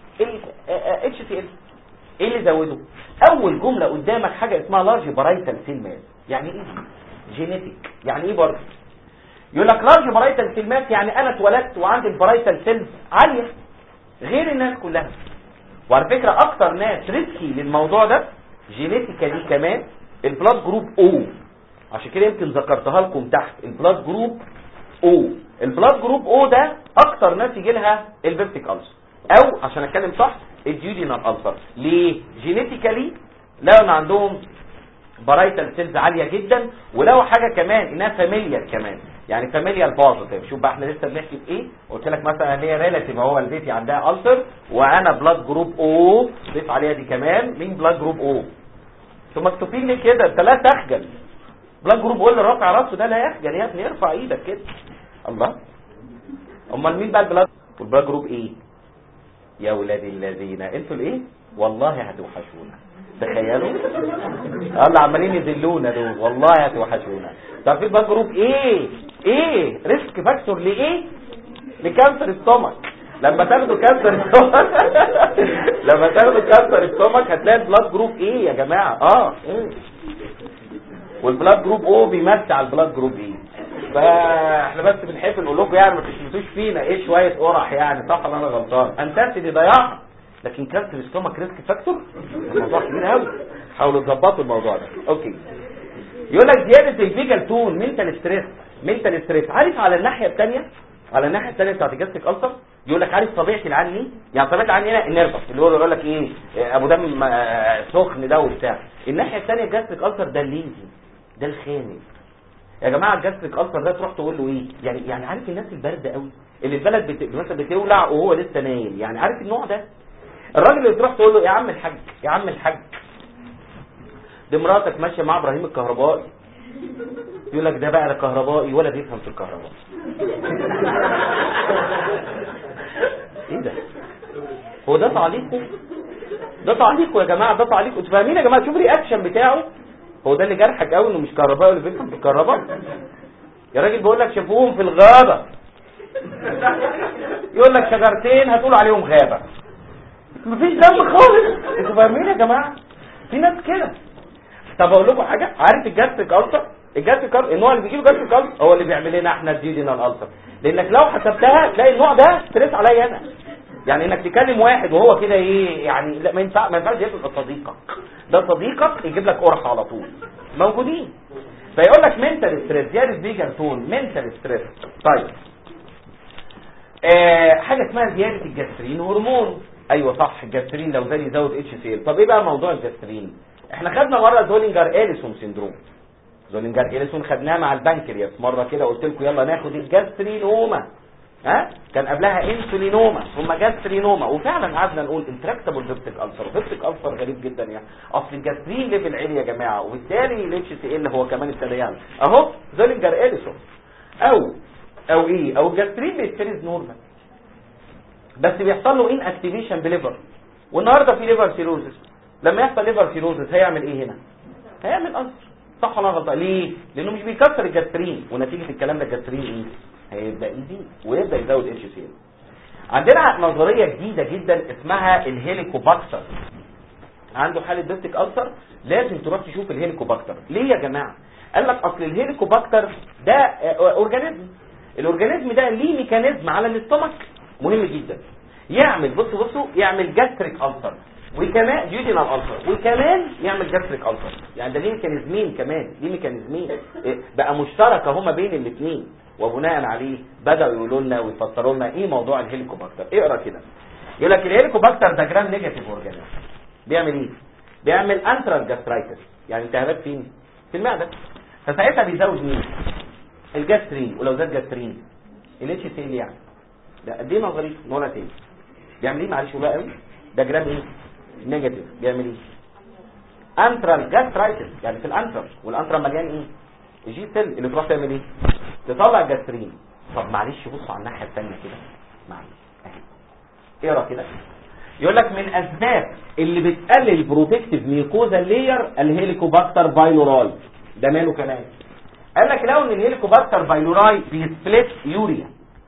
اتش سي ال ايه اللي زوده اول جمله قدامك حاجه اسمها لارج برايتال سيل ماس يعني ايه جينيتيك يعني ايه برضه يقول لك لارج برايتال سيل ماس يعني انا اتولدت وعندي البرايتال سيلز عاليه غير الناس كلها وعلى فكره اكتر ناس ريسكي للموضوع ده جينيتيكالي كمان البلاد جروب او عشان كده يمكن ذكرتها لكم تحت البلاد جروب او البلاد جروب او ده اكتر ناس يجي لها الفيرتيك ألسر او عشان اتكلم صح الديودينال ألسر ليه جينيتيكالي لقوا ان عندهم برايتال سيلز عاليه جدا ولقوا حاجه كمان انها فاميليال كمان يعني فاميليال بوزيتيف شوف بقى احنا لسه بنحكي في ايه قلت لك مثلا هي ريلاتيف هو البيتي عندها ألسر وانا بلاد جروب او ضيف عليها دي كمان مين بلاد جروب او انتوا مكتوبين ليه كده انت لا تخجل بلاد جروب او اللي رافع راسه ده لا يخجل يا ابني ارفع ايدك كده الله امال مين بقى البلاد والبلاد جروب ايه يا ولاد الذين انتوا الايه والله هتوحشونا تخيلوا الله عمالين يذلونا دول والله هتوحشونا طب في بلاد جروب ايه ايه ريسك فاكتور لايه لكانسر الستومك لما تاخدوا كانسر الستومك لما تاخدوا كانسر الستومك هتلاقي البلاد جروب ايه يا جماعه اه ايه والبلاد جروب او بيمثل على البلاد جروب ايه فاحنا بس بنحب نقول لكم يعني ما تشمتوش فينا ايه شويه قرح يعني صح ولا انا غلطان انتسي دي ضياعها لكن كانسر الستومك ريسك فاكتور الموضوع كبير قوي حاولوا تظبطوا الموضوع ده اوكي يقول لك زياده الفيجال تون منتال ستريس منتال ستريس عارف على الناحيه الثانيه على الناحيه الثانيه بتاعت الجاستيك ألسر يقول لك عارف طبيعه العين ايه يعني طبيعه العين هنا النيرفس اللي هو يقول لك ايه آه، ابو دم آه، سخن ده وبتاع الناحيه الثانيه الجاستريك السر ده الليزي ده الخامل يا جماعه الجاستريك السر ده تروح تقول له ايه يعني يعني عارف الناس البارده قوي اللي البلد بت... مثلا بتولع وهو لسه نايم يعني عارف النوع ده الراجل اللي تروح تقول له يا عم الحاج يا عم الحاج دي مراتك ماشيه مع ابراهيم الكهربائي يقول لك ده بقى لا كهربائي ولا بيفهم في الكهرباء ايه ده هو ده تعليقه ده تعليقه يا جماعه ده تعليقه انتوا فاهمين يا جماعه شوف الرياكشن بتاعه هو ده اللي جرحك قوي انه مش كهربائي ولا بيفهم في الكهرباء يا راجل بيقول لك شافوهم في الغابه يقول لك شجرتين هتقول عليهم غابه مفيش دم خالص انتوا فاهمين يا جماعه في ناس كده طب اقول لكم حاجه عارف الجاستريك السر الجاستريك السر النوع اللي بيجيله جاستريك السر هو اللي بيعمل لنا احنا الديودينال السر لانك لو حسبتها تلاقي النوع ده ستريس عليا انا يعني انك تكلم واحد وهو كده ايه يعني لا ما ينفع ما ينفعش يبقى صديقك ده صديقك يجيب لك قرحه على طول موجودين فيقول لك منتال ستريس زياده بيجر تون منتال ستريس طيب آه حاجه اسمها زياده الجسترين هرمون ايوه صح الجسترين لو زاد يزود اتش سي ال طب ايه بقى موضوع الجسترين احنا خدنا مره زولينجر اليسون سيندروم زولينجر اليسون خدناه مع البنكرياس مره كده قلت لكم يلا ناخد الجاسترينوما ها كان قبلها انسولينوما ثم جاسترينوما وفعلا قعدنا نقول انتراكتابل فيبتيك السر فيبتيك السر غريب جدا يعني اصل الجاسترين ليفل عالي يا جماعه وبالتالي الاتش سي ال هو كمان ابتدى يعلى اهو زولينجر اليسون او او ايه او الجاسترين بيتفرز نورمال بس بيحصل له ان اكتيفيشن بليفر والنهارده في ليفر سيروزس لما يحصل ليفر سيروزس هيعمل ايه هنا هيعمل ألسر صح ولا غلط ليه لانه مش بيكسر الجاسترين ونتيجه الكلام ده الجاسترين ايه هيبدا يزيد ويبدا يزود اتش سي عندنا نظريه جديده جدا اسمها الهيليكوباكتر عنده حاله بيبتيك ألسر لازم تروح تشوف الهيليكوباكتر ليه يا جماعه قال لك اصل الهيليكوباكتر ده اورجانيزم الاورجانيزم ده ليه ميكانيزم على الاستمك مهم جدا يعمل بصوا بصوا يعمل جاستريك ألسر وكمان جيودينال ألسر وكمان يعمل جاستريك ألسر يعني ده ليه ميكانيزمين كمان ليه ميكانيزمين إيه، بقى مشتركه هما بين الاثنين وبناء عليه بداوا يقولوا لنا ويفسروا لنا ايه موضوع الهيليكوباكتر اقرا كده يقول لك الهيليكوباكتر ده جرام نيجاتيف اورجانيزم بيعمل ايه بيعمل انترال جاسترايتس يعني التهابات فين في المعده فساعتها بيزود مين الجاسترين ولو زاد جاسترين الاتش سي ال يعني ده قد ايه نظري نوع تاني بيعمل ايه معلش بقى قوي ده جرام ايه نيجاتيف بيعمل ايه انترال جاسترايتس يعني في الانترال والانترال مليان ايه الجي سيل اللي تروح تعمل ايه تطلع الجاسترين طب معلش بصوا على الناحيه الثانيه كده معلش اهي اقرا كده يقول لك من اسباب اللي بتقلل بروتكتيف ميكوزا لاير الهيليكوباكتر بايلوراي ده ماله كمان قال لك لو ان الهيليكوباكتر بايلوراي بيسبلت يوريا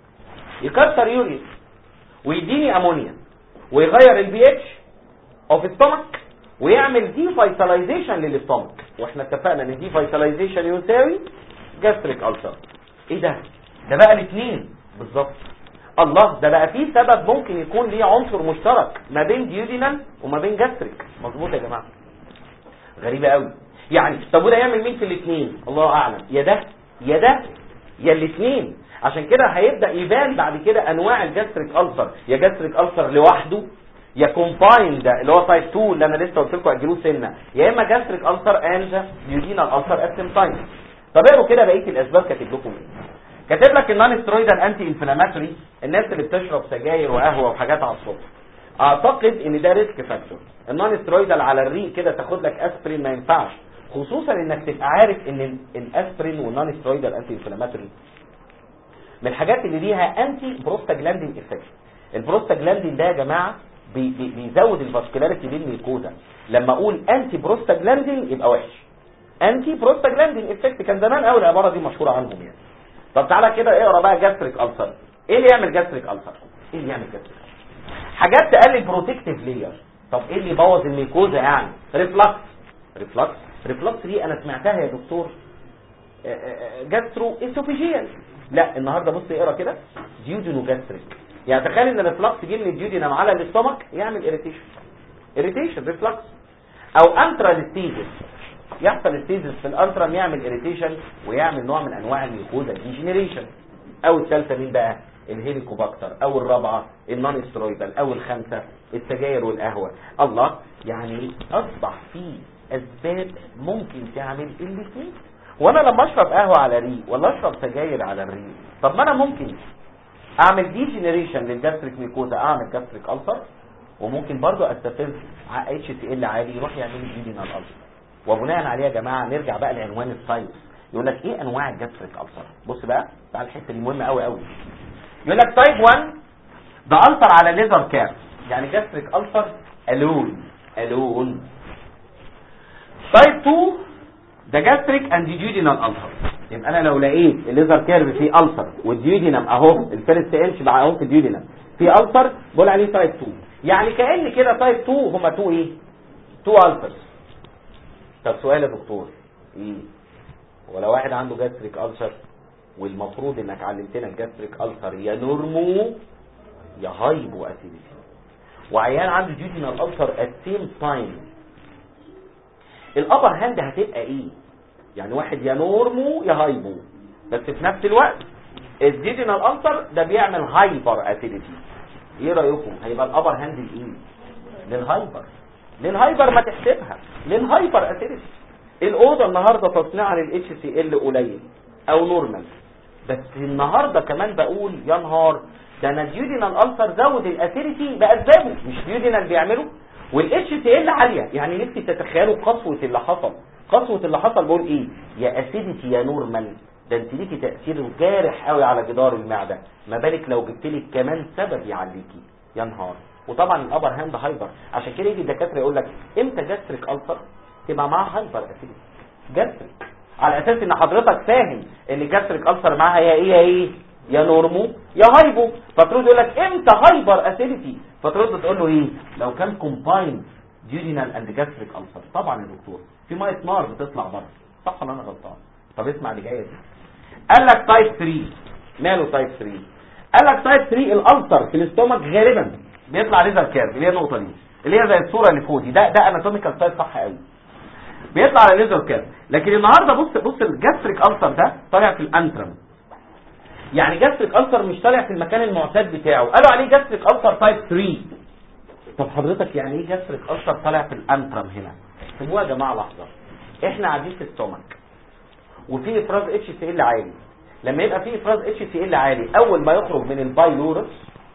يكسر يوريا ويديني امونيا ويغير البي اتش اوف ستومك ويعمل دي فايتاليزيشن للاستومك واحنا اتفقنا ان دي فايتاليزيشن يساوي جاستريك ألسر ايه ده ده بقى الاثنين بالظبط الله ده بقى فيه سبب ممكن يكون ليه عنصر مشترك ما بين ديودينال وما بين جاستريك مظبوط يا جماعه غريبه قوي يعني طب وده يعمل مين في الاثنين الله اعلم يا ده يا ده يا الاثنين عشان كده هيبدا يبان بعد كده انواع الجاستريك ألسر يا جاستريك ألسر لوحده يا كومباين ده اللي هو تايب 2 اللي انا لسه قلت لكم اجلوه سنه يا اما جاستريك ألسر انجا ديودينال ألسر ات سيم تايم طب اقروا كده بقيه الاسباب كاتب لكم ايه كاتب لك النون سترويدال انتي انفلاماتوري الناس اللي بتشرب سجاير وقهوه وحاجات على الصبح اعتقد ان ده ريسك فاكتور النون سترويدال على الريق كده تاخد لك اسبرين ما ينفعش خصوصا انك تبقى عارف ان ال- الاسبرين والنون سترويدال انتي انفلاماتوري من الحاجات اللي ليها انتي بروستاجلاندين افكت البروستاجلاندين ده يا جماعه بي بي بيزود الفاسكولاريتي للميكوزا لما اقول انتي بروستاجلاندين يبقى وحش انتي بروستاجلاندين افكت كان زمان قوي العباره دي مشهوره عنهم يعني طب تعالى كده اقرا بقى جاستريك ألسر ايه اللي يعمل جاستريك ألسر ايه اللي يعمل جاستريك ألسر حاجات تقلل بروتكتيف لير طب ايه اللي يبوظ الميكوزا يعني ريفلكس ريفلكس ريفلكس دي انا سمعتها يا دكتور جاسترو اسوفيجيال لا النهارده بص اقرا كده ديودينو جاستريك يعني تخيل ان الريفلكس جه من الديودينم على الاستومك يعمل اريتيشن اريتيشن ريفلكس او انترال ستيجز يحصل ستيجز في الانترم يعمل اريتيشن ويعمل نوع من انواع الميكوزا ديجنريشن او الثالثه مين بقى الهيليكوباكتر او الرابعه النون استرويدال او الخامسه السجاير والقهوه الله يعني اصبح في اسباب ممكن تعمل الاثنين وانا لما اشرب قهوه على ريق ولا اشرب سجاير على الريق طب ما انا ممكن اعمل دي جنريشن للجاستريك ميكوزا اعمل جاستريك السر وممكن برضو استفز اتش سي ال عالي يروح يعمل لي جينال السر وبناء عليه يا جماعه نرجع بقى لعنوان الساينس يقول لك ايه انواع الجاستريك السر بص بقى تعال الحته دي مهمه قوي قوي يقول لك تايب 1 ده السر على ليزر كاب يعني جاستريك السر الون الون تايب 2 ده جاستريك اند جيودينال السر يبقى انا لو لقيت الليزر كيرف فيه السر والديودينم اهو الفيرست انش مع اهو في الديودينم في السر بقول عليه تايب 2 يعني كان كده تايب 2 هما 2 ايه 2 السرز طب سؤال يا دكتور ايه ولو واحد عنده جاستريك السر والمفروض انك علمتنا الجاستريك السر يا نورمو يا هايبو اسيديتي وعيان عنده جيودينال السر ات سيم تايم الابر هاند هتبقى ايه يعني واحد يا نورمو يا هايبو بس في نفس الوقت الديجينال السر ده بيعمل هايبر اسيديتي ايه رايكم هيبقى الابر هاند لايه للهايبر للهايبر ما تحسبها للهايبر اسيديتي الاوضه النهارده تصنيعها للاتش سي ال قليل او نورمال بس النهارده كمان بقول يا نهار ده انا الديودينال السر زود الاسيديتي باسبابه مش ديودينال بيعمله والاتش سي ال عاليه يعني نفسي تتخيلوا قسوه اللي حصل قسوه اللي حصل بقول ايه يا اسيديتي يا نورمال ده انت ليكي تاثير جارح قوي على جدار المعده ما بالك لو جبت لك كمان سبب يعليكي يا نهار وطبعا الابر هاند هايبر عشان كده يجي الدكاتره يقول لك امتى جاستريك السر تبقى معاها هايبر اسيديتي جاستريك على اساس ان حضرتك فاهم ان الجاستريك السر معاها يا ايه يا ايه يا نورمو يا هايبو فترد يقول لك امتى هايبر اسيديتي فترد تقول له ايه لو كان كومبايند ديودينال اند جاستريك السر طبعا يا دكتور في ميه نار بتطلع بره صح ولا انا غلطان طب اسمع اللي جايه دي قال لك تايب 3 ماله تايب 3 قال لك تايب 3 الالسر في الاستومك غالبا بيطلع ليزر كيرف اللي هي النقطه دي اللي هي زي الصوره اللي فوق دي ده ده اناتوميكال تايب صح قوي بيطلع على ليزر كيرف لكن النهارده بص بص الجاستريك السر ده طالع في الانترم يعني جاستريك السر مش طالع في المكان المعتاد بتاعه قالوا عليه جاستريك السر تايب 3 طب حضرتك يعني ايه جاستريك السر طالع في الانترم هنا سيبوها يا جماعه لحظه احنا قاعدين في الستومك وفي افراز اتش سي ال عالي لما يبقى في افراز اتش سي ال عالي اول ما يخرج من البايلورس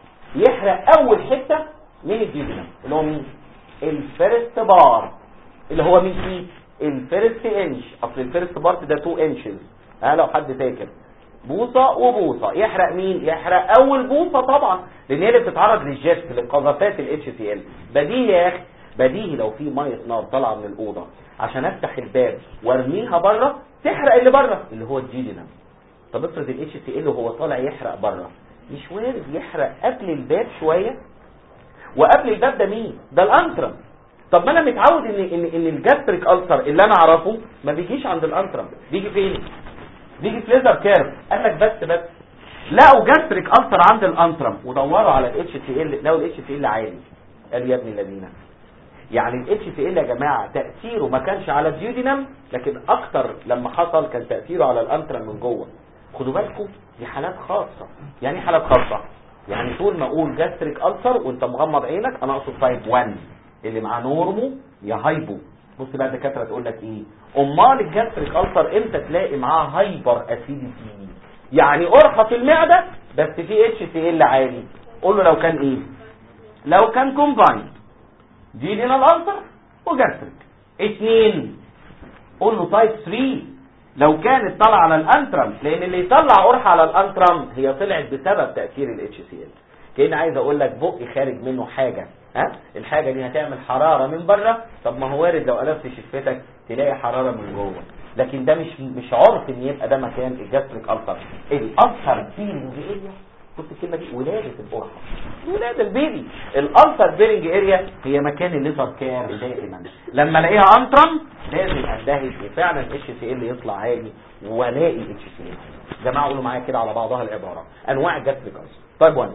يحرق اول حته من الجيجنم اللي هو مين الفيرست بار اللي هو مين فيه الفيرست انش اصل الفيرست بارت ده 2 انشز ها لو حد فاكر بوصه وبوصه يحرق مين يحرق اول بوصه طبعا لان هي اللي بتتعرض للجست للقذافات الاتش سي ال بديهي يا اخي بديهي لو في ميه نار طالعه من الاوضه عشان افتح الباب وارميها بره تحرق اللي بره اللي هو الجيلينم طب افرض الاتش سي ال وهو طالع يحرق بره مش وارد يحرق قبل الباب شويه وقبل الباب ده مين ده الانترم طب ما انا متعود ان ان ان الجاستريك السر اللي انا اعرفه ما بيجيش عند الانترم بيجي فين بيجي في ليزر كيرف قال لك بس بس لقوا جاستريك السر عند الانترم ودوروا على الاتش سي ال لقوا الاتش سي ال عالي قال يا ابن الذين يعني الاتش سي ال يا جماعه تاثيره ما كانش على الديودينم لكن اكتر لما حصل كان تاثيره على الانترم من جوه خدوا بالكم دي حالات خاصه يعني ايه حالات خاصه يعني طول ما اقول جاستريك السر وانت مغمض عينك انا اقصد تايب 1 اللي معاه نورمو يا هايبو بص بقى الدكاتره تقول لك ايه امال الجاستريك السر امتى تلاقي معاه هايبر اسيديتي يعني قرحه في المعده بس في اتش سي ال عالي قول له لو كان ايه لو كان كومباين ديلينال السر وجاستريك اثنين قول له تايب 3 لو كانت طالعه على الانترم لان اللي يطلع قرحه على الانترم هي طلعت بسبب تاثير الاتش سي ال كان عايز اقول لك بقي خارج منه حاجه ها الحاجه دي هتعمل حراره من بره طب ما هو وارد لو قلبت شفتك تلاقي حراره من جوه لكن ده مش مش عرف ان يبقى ده مكان الجاستريك السر الالسر فيلنج اريا بص الكلمه دي ولاده القرحه ولاده البيبي الالسر بيرنج اريا هي مكان الليزر كير دائما لما الاقيها انترم لازم اندهش وفعلا اتش سي ال يطلع عالي والاقي اتش سي ال جماعه قولوا معايا كده على بعضها العباره انواع الجاستريك السر طيب 1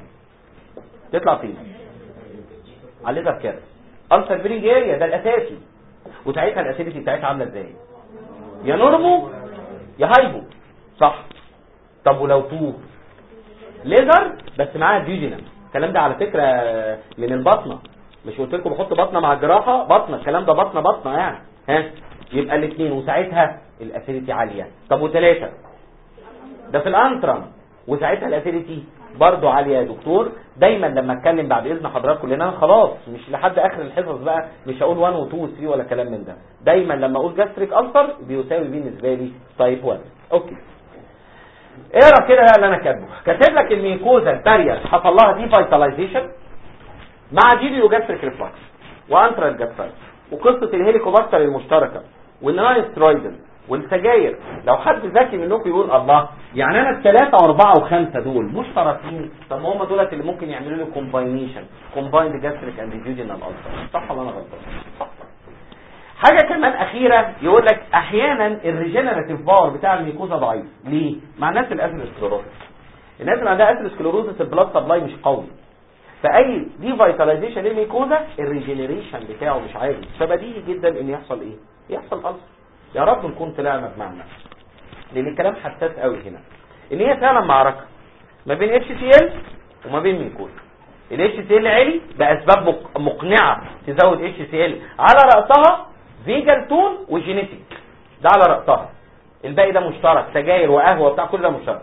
تطلع فين على الليزر كير السر بيرنج اريا ده الاساسي وساعتها الاسيديتي بتاعتها عامله ازاي يا نورمو يا هايبو صح طب ولو تو ليزر بس معاها ديوجينم الكلام ده على فكره من البطنه مش قلت لكم بحط بطنه مع الجراحه بطنه الكلام ده بطنه بطنه يعني ها يبقى الاثنين وساعتها الاسيديتي عاليه طب وثلاثه ده في الانترم وساعتها الاسيديتي برضه عاليه يا دكتور دايما لما اتكلم بعد اذن حضراتكم لان انا خلاص مش لحد اخر الحصص بقى مش هقول 1 و2 و3 ولا كلام من ده دايما لما اقول جاستريك السر بيساوي بالنسبه لي تايب 1 اوكي اقرا كده بقى اللي انا كاتبه كاتب لك الميكوزا البارير حصل لها دي فيتاليزيشن مع جيليو جاستريك ريفلكس وانترال جاسترايت وقصه الهيليكوباكتر المشتركه والنايسترويدل والسجاير لو حد ذكي منكم يقول الله يعني انا الثلاثه واربعه وخمسه دول مشتركين طب ما هم دولت اللي ممكن يعملوا لي كومباينيشن كومبايند جاستريك اند جيوجينال السر صح ولا انا غلطان صح حاجه كمان اخيره يقول لك احيانا الريجنراتيف باور بتاع الميكوزا ضعيف ليه مع الناس الاسيروسكليروزس الناس اللي عندها اسيروسكليروزس البلاد سبلاي مش قوي فاي دي فيتاليزيشن للميكوزا الريجنريشن بتاعه مش عالي فبديهي جدا ان يحصل ايه يحصل ألسر يا رب نكون طلعنا بمعنى لان الكلام حساس قوي هنا ان هي فعلا معركه ما بين اتش سي ال وما بين ميكوزا الاتش سي ال عالي باسباب مق- مقنعه تزود اتش سي ال على راسها فيجن تون وجينيتيك ده على راسها الباقي ده مشترك سجاير وقهوه بتاع كل ده مشترك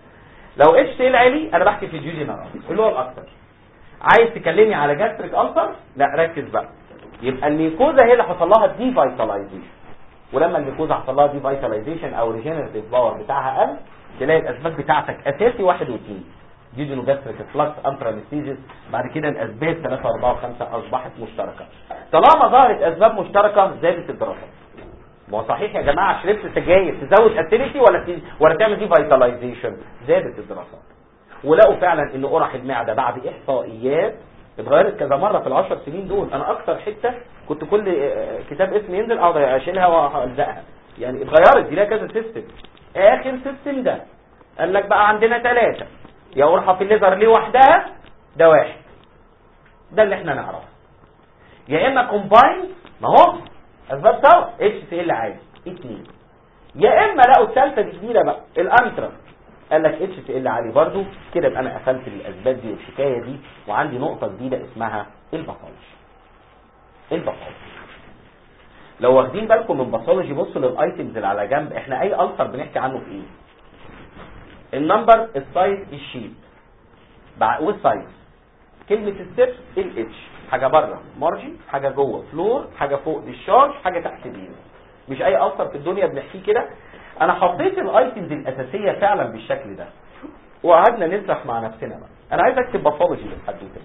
لو اتش سي ال عالي انا بحكي في الجيوجينال اللي هو الاكثر عايز تكلمني على جاستريك ألسر لا ركز بقى يبقى الميكوزا هي اللي حصل لها دي فيتاليزيشن ولما الميكوزا حصل لها دي فيتاليزيشن او ريجنريتيف باور بتاعها قل تلاقي الاسباب بتاعتك اساسي واحد واثنين جيجينو جاستريك فلكس انترانستيزيس بعد كده الاسباب 3 و4 و5 اصبحت مشتركه طالما ظهرت اسباب مشتركه زادت الدراسه ما هو صحيح يا جماعه شربت سجاير تزود اسيديتي ولا ت- ولا تعمل دي فيتاليزيشن زادت الدراسات ولقوا فعلا ان قرح المعده بعد احصائيات اتغيرت كذا مره في العشر سنين دول انا اكتر حته كنت كل آه، كتاب اسم ينزل اقعد اشيلها والزقها يعني اتغيرت دي لها كذا سيستم اخر سيستم ده قال لك بقى عندنا ثلاثه يا قرحه في الليزر لوحدها ده واحد ده اللي احنا نعرفه يا اما كومباين ما هو اسباب سوا اتش سي ال عادي اتنين يا اما لقوا الثالثه دي جديده بقى الانترا قال لك اتش سي ال عالي برضو كده يبقى انا قفلت الاسباب دي والحكايه دي وعندي نقطه جديده اسمها الباثولوجي الباثولوجي لو واخدين بالكم من باثولوجي بصوا للايتمز اللي على جنب احنا اي السر بنحكي عنه في ايه النمبر السايز الشيت بع- والسايز كلمه السيرش الاتش حاجه بره مارجن حاجه جوه فلور حاجه فوق ديشارج حاجه تحت بيم مش اي اثر في الدنيا بنحكيه كده انا حطيت الايتمز الاساسيه فعلا بالشكل ده وقعدنا نسرح مع نفسنا بقى انا عايز اكتب باثولوجي للحدوته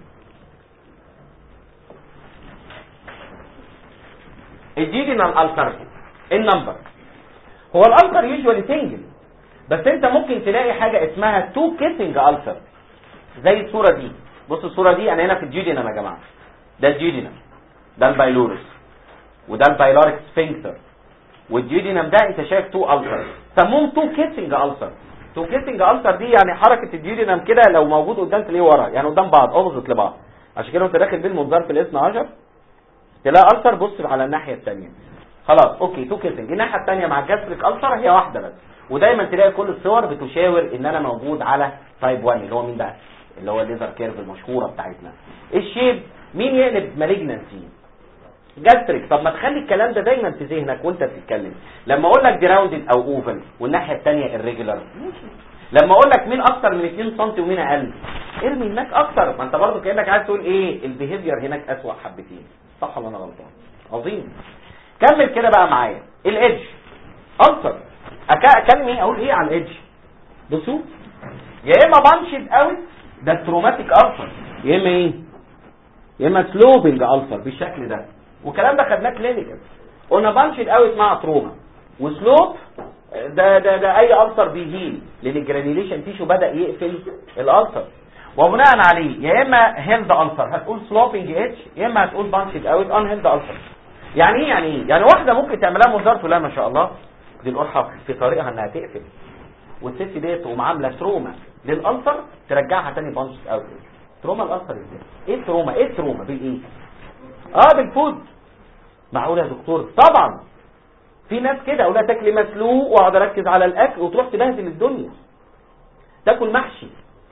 الجيجينال الترتيف النمبر هو الالتر يوجوالي سنجل بس انت ممكن تلاقي حاجه اسمها تو كيسنج التر زي الصوره دي بص الصوره دي انا هنا في الجيجينال يا جماعه ده الجيجينال ده البايلورس وده البايلوريك سفنكتر والديودينم ده انت شايف تو السر سموهم تو كيسنج السر تو كيسنج السر دي يعني حركه الديودينم كده لو موجود قدام تلاقيه ورا يعني قدام بعض اوبوزيت لبعض عشان كده وانت داخل بالمنظار في الاثنى عشر تلاقي السر بص على الناحيه الثانيه خلاص اوكي تو كيسنج الناحيه الثانيه مع الجاستريك السر هي واحده بس ودايما تلاقي كل الصور بتشاور ان انا موجود على تايب 1 اللي هو مين ده اللي هو الليزر كيرف المشهوره بتاعتنا الشيب مين يقلب مالجنسي جاستريك طب ما تخلي الكلام ده دايما في ذهنك وانت بتتكلم لما اقول لك دي راوندد او اوفل والناحيه الثانيه الريجولار لما اقول لك مين اكتر من 2 سم ومين اقل ارمي هناك اكتر ما انت برضو كانك عايز تقول ايه البيهيفير هناك اسوأ حبتين صح ولا انا غلطان عظيم كمل كده بقى معايا الايدج السر اتكلم ايه اقول ايه على الايدج بصوا يا اما بانشد قوي ده التروماتيك السر يا اما ايه يا اما سلوبنج السر بالشكل ده والكلام ده خدناه كلينيكال قلنا بانشد قوي اسمها تروما وسلوب ده ده ده اي السر بيهيل لان الجرانيوليشن تيشو بدا يقفل الالسر وبناء عليه يا اما هيلد السر هتقول سلوبنج اتش يا اما هتقول بانشد قوي ان هيلد السر يعني ايه يعني ايه يعني واحده ممكن تعملها منظار تقول لها ما شاء الله دي القرحه في طريقها انها تقفل والست ديت تقوم عامله تروما للالسر ترجعها تاني بانشد قوي تروما الالسر ازاي ايه التروما ايه التروما بالايه اه بالفود معقول يا دكتور طبعا في ناس كده اقول لها تاكلي مسلوق واقعد اركز على الاكل وتروح تبهدل الدنيا تاكل محشي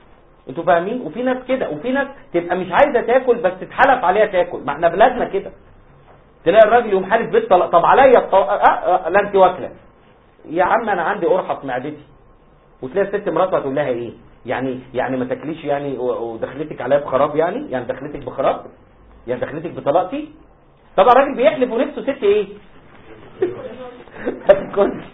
انتوا فاهمين وفي ناس كده وفي ناس تبقى مش عايزه تاكل بس تتحلف عليها تاكل ما احنا بلادنا كده تلاقي الراجل يقوم حالف بالطلاق طب عليا الطو... أه أه لا انت واكله يا عم انا عندي قرحه في معدتي وتلاقي الست مراتها تقول لها ايه يعني يعني ما تاكليش يعني و- ودخلتك عليا بخراب يعني يعني دخلتك بخراب يعني دخلتك بطلاقتي طبعا الراجل بيحلف ونفسه ست ايه ما تاكلش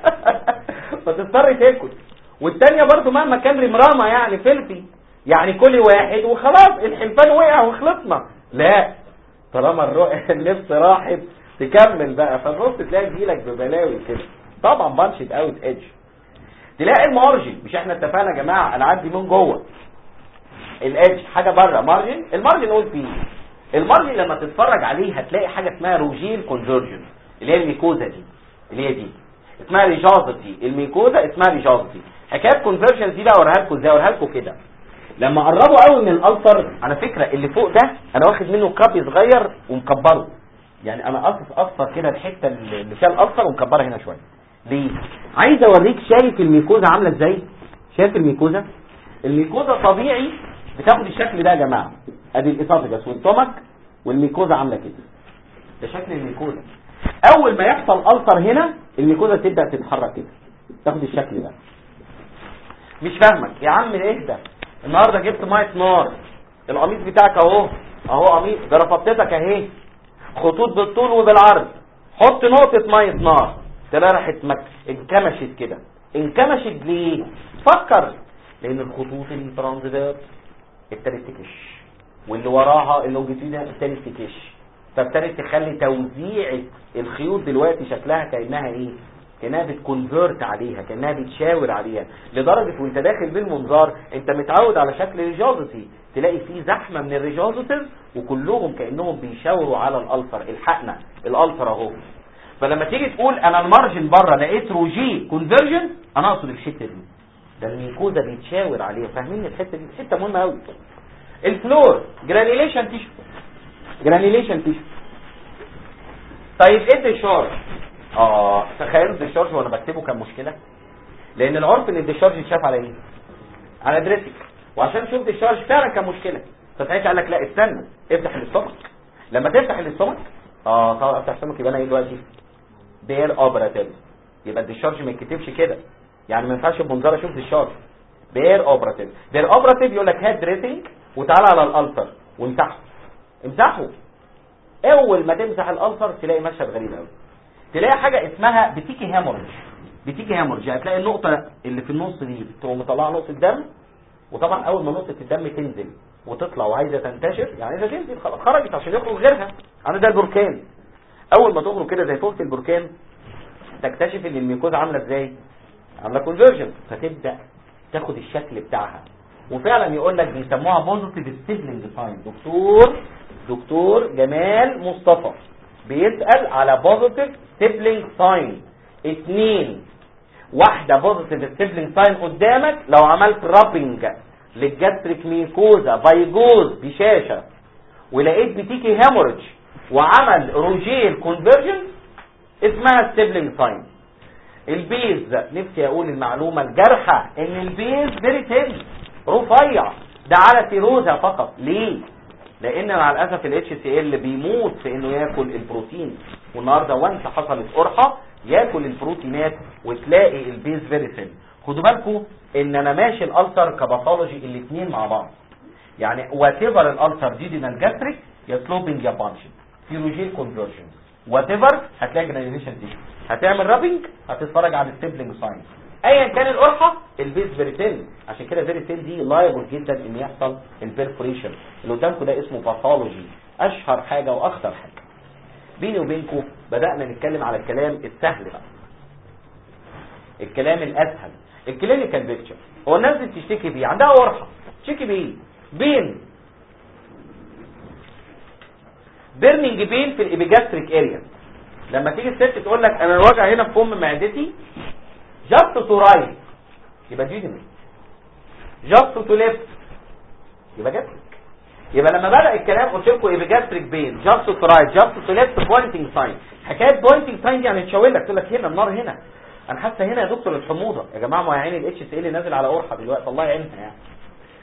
فتضطر تاكل والتانية برضو مهما كان رمرامة يعني فلفي يعني كل واحد وخلاص الحلفان وقع وخلصنا لا طالما الرؤية النفس راحت تكمل بقى فبص تلاقي تجيلك ببلاوي كده طبعا بانشت اوت ايدج تلاقي المارجن مش احنا اتفقنا يا جماعه انا عندي من جوه الايدج حاجه بره مارجن المارجن قول فيه المارجن لما تتفرج عليه هتلاقي حاجه اسمها روجين كونفرجن اللي هي الميكوزا دي اللي هي دي اسمها ريجازتي الميكوزا اسمها ريجازتي حكايه كونفرجن دي بقى اوريها لكم ازاي اوريها لكم كده لما قربوا قوي من الالسر على فكره اللي فوق ده انا واخد منه كابي صغير ومكبره يعني انا قصص قصه كده الحته اللي فيها الالسر ومكبرها هنا شويه ليه عايز اوريك شايف الميكوزا عامله ازاي شايف الميكوزا الميكوزا طبيعي بتاخد الشكل ده يا جماعه ادي الاسوفجس والسtomach والميكوزا عامله كده ده شكل الميكوزا اول ما يحصل السر هنا الميكوزا تبدا تتحرك كده تاخد الشكل ده مش فاهمك يا عم اهدى النهارده جبت ميه نار القميص بتاعك اهو اهو قميص ده رفضتك اهي خطوط بالطول وبالعرض حط نقطة مية نار تلاقي راحت مك... انكمشت كده انكمشت ليه فكر لان الخطوط الترانزيت ابتدت تكش واللي وراها اللونجيتيود ابتدت تكش فابتدت تخلي توزيع الخيوط دلوقتي شكلها كانها ايه كانها بتكونفيرت عليها كانها بتشاور عليها لدرجه وانت داخل بالمنظار انت متعود على شكل ريجازتي تلاقي فيه زحمه من الريجازتيف وكلهم كانهم بيشاوروا على الالفر الحقنا الالفر اهو فلما تيجي تقول انا المارجن بره لقيت روجي كونفرجن انا اقصد الحته دي ده الميكوزا بيتشاور عليها فاهمين الحته دي حته مهمه قوي الفلور جرانيليشن تيشو جرانيليشن تيشو طيب ايه الديشارج اه تخيلوا الديشارج وانا بكتبه كان مشكله لان العرف ان الديشارج يتشاف على ايه على دريسك وعشان تشوف ديشارج فعلا كان مشكله فساعتها قال لك لا استنى افتح الاستومك لما تفتح الاستومك اه طبعا افتح الاستومك يبقى انا ايه دلوقتي بير اوبراتيف يبقى الديشارج ما يتكتبش كده يعني ما ينفعش بمنظار اشوف ديشارج بير اوبراتيف بير اوبراتيف يقول لك هات دريسنج وتعالى على الالتر وامسحه امسحه اول ما تمسح الالتر تلاقي مشهد غريب قوي تلاقي حاجه اسمها بتيجي هامورج بتيجي هامورج هتلاقي النقطه اللي في النص دي تقوم مطلعه نقطه دم وطبعا اول ما نقطه الدم تنزل وتطلع وعايزه تنتشر يعني اذا تنزل خلاص خرجت عشان يخرج غيرها انا ده البركان اول ما تخرج كده زي فوق البركان تكتشف ان الميكوزا عامله ازاي عامله كونفرجن فتبدا تاخد الشكل بتاعها وفعلا يقول لك بيسموها بوزيتيف ستيبلنج ساين دكتور دكتور جمال مصطفى بيسأل على بوزيتيف ستيبلنج ساين اتنين واحدة بوزيتيف ستيبلنج ساين قدامك لو عملت رابنج للجاستريك ميكوزا فيجوز بشاشة ولقيت بتيجي هامورج وعمل روجيل كونفرجن اسمها ستيبلنج ساين البيز نفسي اقول المعلومة الجارحة ان البيز فيري تين رفيع ده على سيروزا فقط ليه لان مع الاسف الاتش سي ال بيموت في انه ياكل البروتين والنهارده وانت حصلت قرحه ياكل البروتينات وتلاقي البيز فيري ثين خدوا بالكم ان انا ماشي الالسر كباثولوجي الاثنين مع بعض يعني وات ايفر الالسر ديدينال جاستريك يا سلوبنج يا بانشنج فيروجيل كونفرجن وات ايفر هتلاقي جرانيوليشن تيشو هتعمل رابنج هتتفرج على الستيبلنج ساين ايا كان القرحه البيز فيريتين عشان كده فيريتين دي لايبل جدا ان يحصل البرفوريشن اللي قدامكم ده اسمه باثولوجي اشهر حاجه واخطر حاجه بيني وبينكم بدانا نتكلم على الكلام السهل بقى الكلام الاسهل الكلينيكال بيكتشر هو الناس دي بتشتكي بيه عندها قرحه تشتكي بايه بين بيرنينج بين في الابيجاستريك اريا لما تيجي الست تقول لك انا الوجع هنا في فم معدتي جاست تو رايت يبقى جيجمنت جاست تو ليفت يبقى جاستريك يبقى لما بدا الكلام قلت لكم ايه جاستريك بين جاست تو رايت جاست تو ليفت بوينتنج ساين حكايه بوينتنج ساين دي يعني تشاور لك تقول لك هنا النار هنا انا حاسه هنا يا دكتور الحموضه يا جماعه ما يا عيني الاتش سي ال نازل على قرحه دلوقتي الله يعينها يعني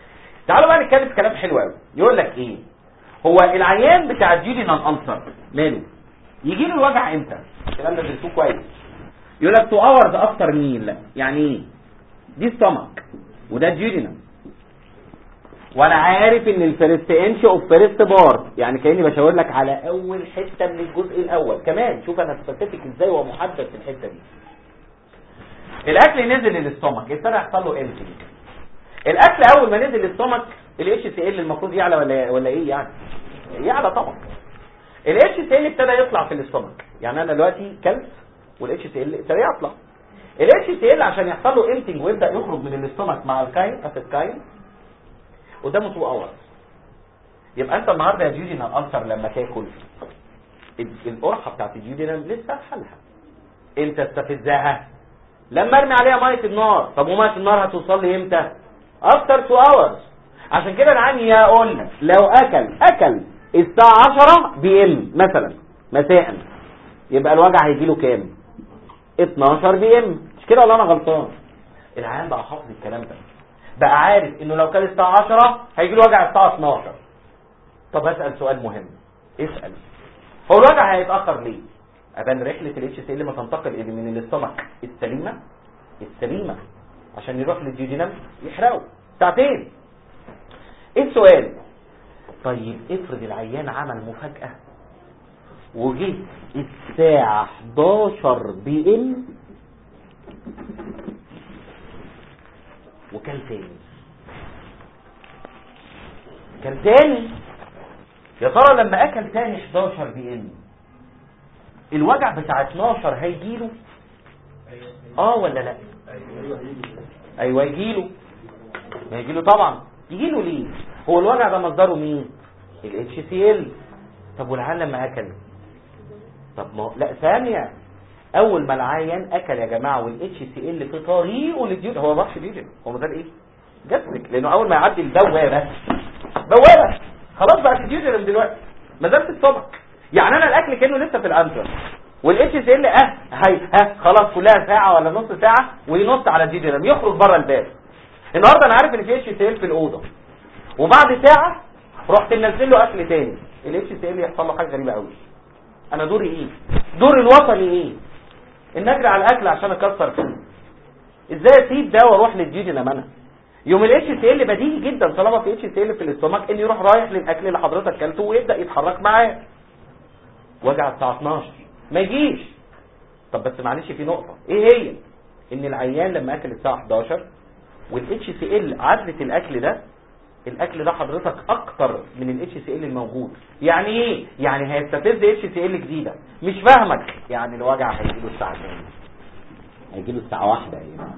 تعالوا بقى نتكلم في كلام حلو قوي يقول لك ايه هو العيان بتاع الجيودينال ألسر ماله يجي له الوجع امتى الكلام ده درسوه كويس يقول لك تو اورز افتر ميل يعني ايه دي ستومك وده جيودينال وانا عارف ان الفيرست انش اوف فيرست بار يعني كاني بشاور لك على اول حته من الجزء الاول كمان شوف انا سبيسيفيك ازاي ومحدد في الحته دي الاكل نزل للاستومك ابتدى يحصل له امتنج الاكل اول ما نزل للاستومك الاتش سي ال المفروض يعلى ولا ولا ايه يعني يعلى طبعا الاتش سي ال ابتدى يطلع في الاستومك يعني انا دلوقتي كلت والاتش سي ال ابتدى يطلع الاتش سي ال عشان يحصل له امتنج ويبدا يخرج من الاستومك مع الكاين اسيتكاين قدامه 2 اورز يبقى انت النهارده يا جيودينال الالسر لما تاكل القرحه بتاعت الجيودينال لسه في حالها امتى استفزها لما ارمي عليها ميه النار طب وميه النار هتوصل لي امتى افتر 2 اورز عشان كده العين يقول لك لو اكل اكل الساعه 10 بي ام مثلا مساء يبقى الوجع هيجي له كام 12 بي ام مش كده ولا انا غلطان العيان بقى حافظ الكلام ده بقى عارف انه لو كان الساعه 10 هيجي له وجع الساعه 12 طب اسال سؤال مهم اسال هو الوجع هيتاخر ليه ابان رحله الاتش سي اللي ما تنتقل الى من الاستمك السليمه السليمه عشان يروح للجيجينال يحرقه ساعتين ايه السؤال طيب افرض العيان عمل مفاجاه وجه الساعه 11 بي ام وكان تاني كان تاني يا ترى لما اكل تاني 11 بي ام الوجع بتاع 12 هيجيله اه ولا لا ايوه يجيله ما يجيله طبعا يجيله ليه هو الوجع ده مصدره مين الاتش سي ال طب والعيان لما اكل طب ما لا ثانيه اول ما العيان اكل يا جماعه والاتش سي ال في طريقه للديود هو ما راحش ديود هو مثال ايه جسمك لانه اول ما يعدي البوابه بوابه خلاص بقى في ديود دلوقتي ما زال في السمك يعني انا الاكل كانه لسه في الانتر والاتش سي ال اه هي ها خلاص كلها ساعه ولا نص ساعه وينط على الديودرم يخرج بره الباب النهارده انا عارف ان في اتش سي ال في الاوضه وبعد ساعه رحت منزل له اكل تاني الاتش سي ال يحصل له حاجه غريبه قوي انا دوري ايه دوري الوطني ايه ان اجري على الاكل عشان اكسر فيه ازاي اسيب ده واروح للديودرم انا يوم الاتش سي ال بديهي جدا طالما في اتش سي ال في الاستومك ان يروح رايح للاكل اللي حضرتك كلته ويبدا يتحرك معاه وجع الساعه 12 ما يجيش طب بس معلش في نقطه ايه هي ان العيان لما اكل الساعه 11 والاتش سي ال عدلت الاكل ده الاكل ده حضرتك اكتر من الاتش سي ال الموجود يعني ايه يعني هيستفز اتش سي ال جديده مش فاهمك يعني الوجع هيجي له الساعه كام هيجي له الساعه واحدة يعني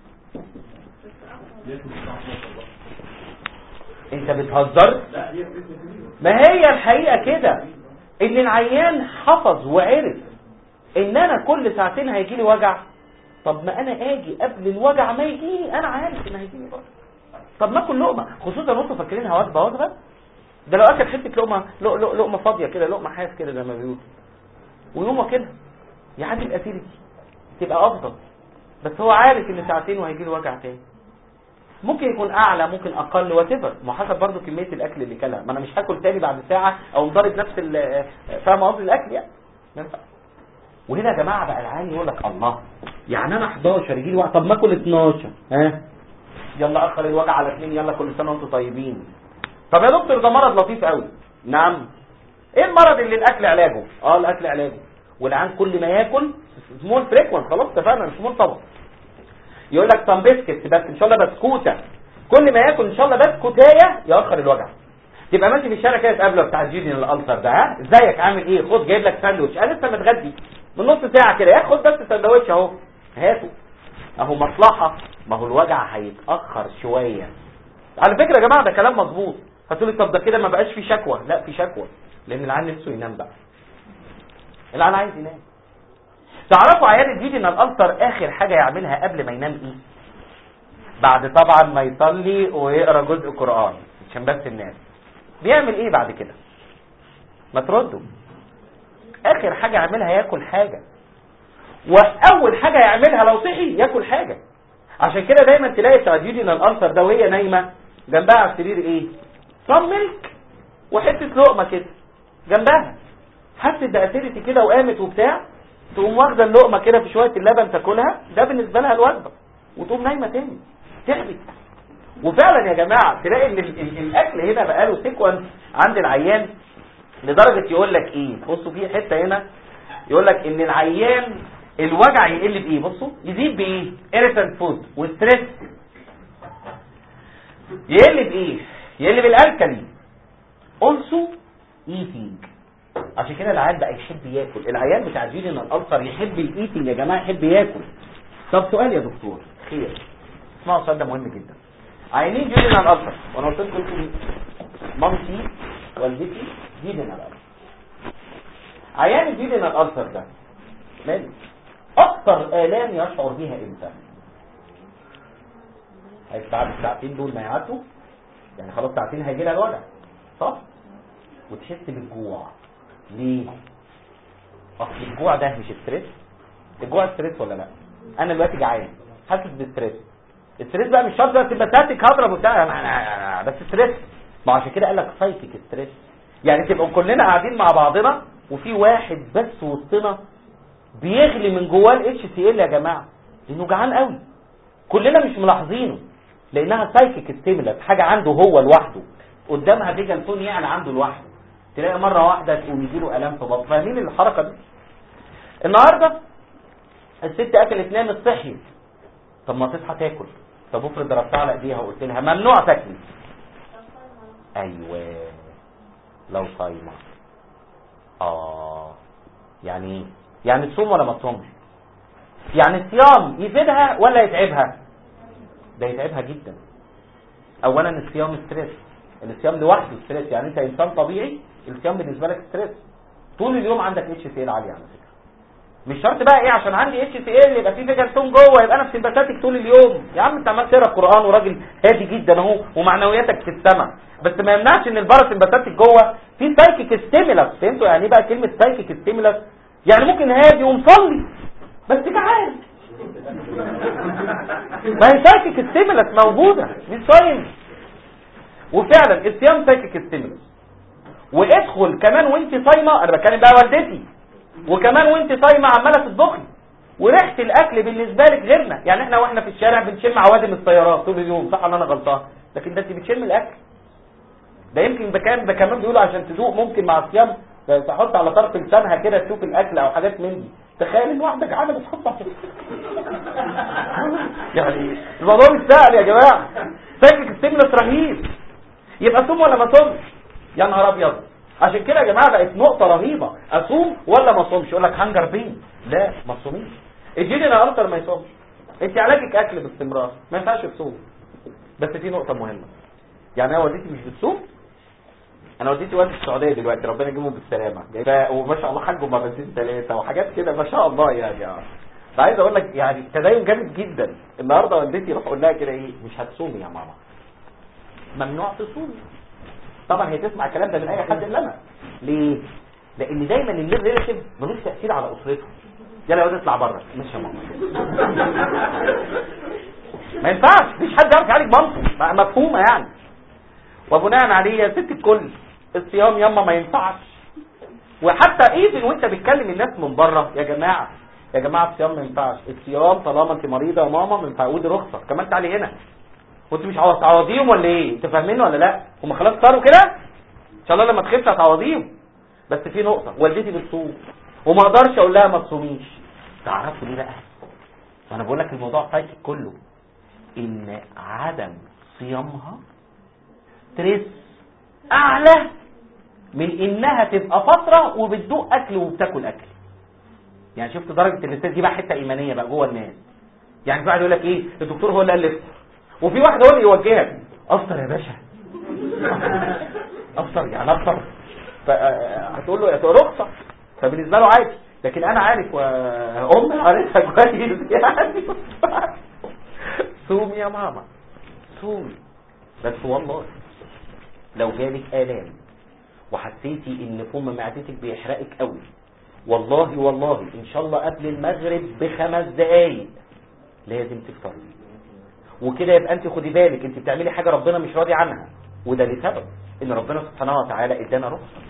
انت بتهزر ما هي الحقيقه كده ان العيان حفظ وعرف ان انا كل ساعتين هيجي لي وجع طب ما انا اجي قبل الوجع ما يجيني انا عارف ان هيجي لي وجع طب ما اكل لقمه خصوصا انتوا فاكرينها وجبه وجبه ده لو اكل حته لقمه لق- لقمه فاضيه كده لقمه حاف كده زي ما بيقولوا ويومه كده يعدي الاسيدتي تبقى افضل بس هو عارف ان ساعتين وهيجي له وجع تاني ممكن يكون اعلى ممكن اقل وات ايفر ما حسب برضه كميه الاكل اللي كلها ما انا مش هاكل تاني بعد ساعه او مضارب نفس ال- فاهم قصدي الاكل يعني ما ينفعش. وهنا يا جماعه بقى العالي يقول لك الله يعني انا 11 يجي لي وقت طب ما اكل 12 ها يلا اخر الوجع على اثنين يلا كل سنه وانتم طيبين طب يا دكتور ده مرض لطيف قوي نعم ايه المرض اللي الاكل علاجه اه الاكل علاجه والعيان كل ما ياكل سمول فريكوانت خلاص اتفقنا مش سمول طبعا يقول لك طب بسكت بس ان شاء الله بسكوته كل ما ياكل ان شاء الله بسكوتايه ياخر الوجع تبقى ماشي في الشارع كده تقابله بتاع الجيني الالسر ده ها ازيك عامل ايه خد جايب لك ساندوتش انا لسه متغدي من نص ساعه كده ياخد بس ساندوتش اهو هاته اهو مصلحه ما هو الوجع هيتاخر شويه على فكره يا جماعه ده كلام مظبوط هتقولي طب ده كده ما بقاش في شكوى لا في شكوى لان العيان نفسه ينام بقى العيان عايز ينام تعرفوا عيان الجيني الالسر اخر حاجه يعملها قبل ما ينام ايه بعد طبعا ما يصلي ويقرا جزء قران عشان بس الناس بيعمل ايه بعد كده ما تردوا اخر حاجه يعملها ياكل حاجه واول حاجه يعملها لو صحي ياكل حاجه عشان كده دايما تلاقي تراجيدينا الالسر ده وهي نايمه جنبها على السرير ايه صم ملك وحته لقمه كده جنبها حست باسيرتي كده وقامت وبتاع تقوم واخده اللقمه كده في شويه اللبن تاكلها ده بالنسبه لها الوجبه وتقوم نايمه تاني تعبت وفعلا يا جماعه تلاقي ان ال- ال- الاكل هنا بقى له سيكونس عند العيان لدرجه يقول لك ايه بصوا في حته هنا يقول لك ان العيان الوجع يقل بايه بصوا يزيد بايه irritant فود وستريس يقل بايه يقل بالالكالي also eating عشان كده العيان بقى يحب ياكل العيان بتاع جيلين الالسر يحب الايتنج يا جماعه يحب ياكل طب سؤال يا دكتور خير اسمعوا السؤال ده مهم جدا عيانين جيلين الالسر وانا قلت لكم انتوا مامتي والدتي جيلين الالسر عيان الجيلين الالسر ده ماله اكتر الام يشعر بيها امتى هيك بعد الساعتين دول ما يعدوا يعني خلاص ساعتين هيجي لها الوجع صح وتحس بالجوع ليه اصل الجوع ده مش ستريس الجوع ستريس ولا لا انا دلوقتي جعان حاسس بالستريس الستريس بقى مش شرط تبقى تاتيك هضرب وبتاع أنا- بس ستريس ما عشان كده قال لك سايكيك ستريس يعني تبقى كلنا قاعدين مع بعضنا وفي واحد بس وسطنا بيغلي من جواه الاتش سي ال يا جماعه لانه جعان قوي كلنا مش ملاحظينه لانها سايكيك ستيمولس حاجه عنده هو لوحده قدامها فيجن تون يعني عنده لوحده تلاقي مره واحده تقوم يجيله الام في بطنه فاهمين الحركه دي النهارده الست اكلت نامت صحيت طب ما تصحى تاكل طب افرض ضربتها على ايديها وقلت لها ممنوع تاكلي ايوه لو صايمه اه يعني ايه يعني تصوم ولا ما تصومش يعني الصيام يفيدها ولا يتعبها ده يتعبها جدا اولا الصيام ستريس الصيام لوحده ستريس يعني انت انسان طبيعي الصيام بالنسبه لك ستريس طول اليوم عندك اتش سي ال عالي على فكره مش شرط بقى ايه عشان عندي اتش سي ال يبقى في فيجرتون جوه يبقى انا في سمباتيك طول اليوم يا عم انت عمال تقرا قران وراجل هادي جدا اهو ومعنوياتك في السماء بس ما يمنعش ان الباراسمباتيك جوه في سايكيك ستيمولس فهمتوا يعني ايه بقى كلمه سايكيك ستيمولس يعني ممكن هادي ومصلي بس جعان ما هي سايكيك ستيمولس موجوده مش صايم وفعلا الصيام سايكيك ستيمولس وادخل كمان وانت صايمه انا بتكلم بقى والدتي وكمان وانت صايمه عماله تطبخي وريحه الاكل بالنسبه لك غيرنا يعني احنا واحنا في الشارع بنشم عوادم السيارات طول اليوم صح ولا انا غلطان لكن ده انت بتشم الاكل ده يمكن ده كان ده كمان بيقولوا عشان تذوق ممكن مع الصيام تحط على طرف لسانها كده تشوف الاكل او حاجات من دي تخيل ان واحده جعانه بتحط على يعني الموضوع مش سهل يا جماعه سايكل ستيمولس رهيب يبقى صوم ولا ما صومش يا نهار ابيض عشان كده يا جماعه بقت نقطه رهيبه اصوم ولا ما اصومش يقول لك هنجر بين لا ما تصوميش الجين الالتر ما يصومش انت علاجك اكل باستمرار ما ينفعش تصوم بس في نقطه مهمه يعني انا والدتي مش بتصوم انا والدتي والدتي في السعوديه دلوقتي ربنا يجيبهم بالسلامه ف- وما شاء الله حجوا مرتين ثلاثه وحاجات كده ما شاء الله يعني اه فعايز اقول لك يعني تدين جامد جدا النهارده والدتي راح اقول لها كده ايه مش هتصومي يا ماما ممنوع تصومي طبعا هي تسمع الكلام ده من اي حد الا انا ليه لان دايما الليل ريليتيف ملوش تاثير على اسرته يلا يا واد اطلع بره مش يا ماما ما ينفعش مفيش حد يعرف يعالج مامته م- مفهومه يعني وبناء عليه يا ست الكل الصيام ياما ما ينفعش وحتى ايفن وانت بتكلم الناس من بره يا جماعه يا جماعه الصيام ما ينفعش الصيام طالما انت مريضه يا ماما ما ينفعش ودي رخصه كمان تعالي هنا وانت مش عاوز تعوضيهم ولا ايه انت فاهمين ولا لا هم خلاص صاروا كده ان شاء الله لما تخف هتعوضيهم بس في نقطه والدتي بتصوم وما اقدرش اقول لها ما تصوميش تعرفوا ليه بقى وانا بقول لك الموضوع سايكل كله ان عدم صيامها ستريس اعلى من انها تبقى فتره وبتدوق اكل وبتاكل اكل يعني شفت درجه الاستاذ دي بقى حته ايمانيه بقى جوه الناس يعني في واحد يقول لك ايه الدكتور هو اللي قال لي افطر وفي واحد هو اللي يوجهك افطر يا باشا افطر يعني افطر ف- هتقول له يا رخصه فبالنسبه له عادي لكن انا عارف وام عارفها كويس يعني صومي يا ماما صومي بس والله لو جالك آلام وحسيتي ان فم معدتك بيحرقك قوي والله والله ان شاء الله قبل المغرب بخمس دقايق لازم تفطري وكده يبقى انت خدي بالك انت بتعملي حاجه ربنا مش راضي عنها وده لسبب ان ربنا سبحانه وتعالى ادانا رخصه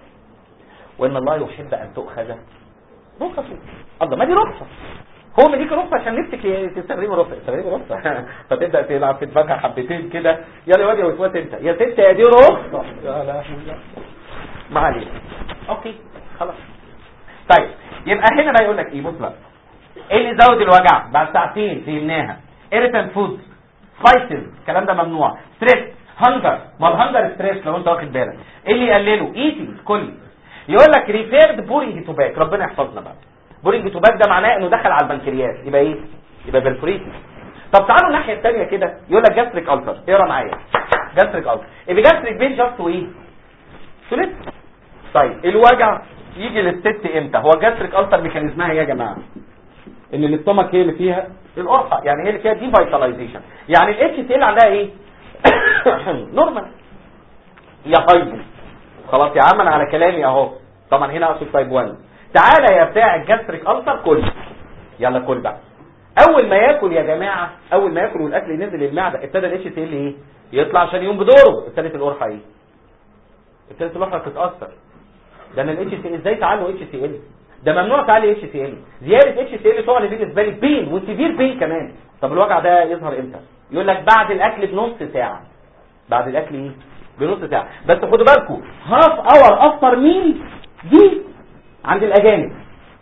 وان الله يحب ان تؤخذ رخصه الله ما دي رخصه هو مديك رخصه عشان نفسك تستخدمي رخصه تستخدمي رخصه فتبدا تلعب في دماغها حبتين كده يلا يا واد يا وسواس انت يا ست يا دي رخصه يا لا ما علينا اوكي خلاص طيب يبقى هنا بقى يقول لك ايه بص بقى ايه اللي زود الوجع بعد ساعتين فهمناها irritant فود سبايسز الكلام ده ممنوع ستريس هنجر ما الهنجر ستريس لو انت واخد بالك ايه اللي يقلله ايتنج كل يقول لك ريفيرد بورينج تو باك ربنا يحفظنا بقى بورينج تو باك ده معناه انه دخل على البنكرياس يبقى ايه يبقى برفوريتي طب تعالوا الناحيه الثانيه كده يقول لك جاستريك التر اقرا معايا جاستريك التر يبقى جاستريك بين جاست وايه سوليت طيب الوجع يجي للست امتى هو جاستريك التر ميكانيزمها ايه يا جماعه ان الاستومك هي اللي فيها القرحه يعني هي اللي فيها دي فيتاليزيشن يعني الاتش تي ال عندها ايه نورمال يا هايبو خلاص يا عم انا على كلامي اهو طبعا هنا اقصد تايب 1 تعالى يا بتاع الجاستريك التر كل يلا كل بقى اول ما ياكل يا جماعه اول ما ياكل والاكل ينزل المعده ابتدى الاتش تي ال ايه يطلع عشان يقوم بدوره ابتدت القرحه ايه ابتدت القرحه تتاثر ده انا الاتش تي ازاي تعالوا اتش تي ال ده ممنوع تعالي اتش تي ال زياده اتش تي ال تقع بالنسبه لي بين وسيفير بين كمان طب الوجع ده يظهر امتى يقول لك بعد الاكل بنص ساعه بعد الاكل ايه بنص ساعه بس خدوا بالكم هاف اور افتر ميل دي عند الاجانب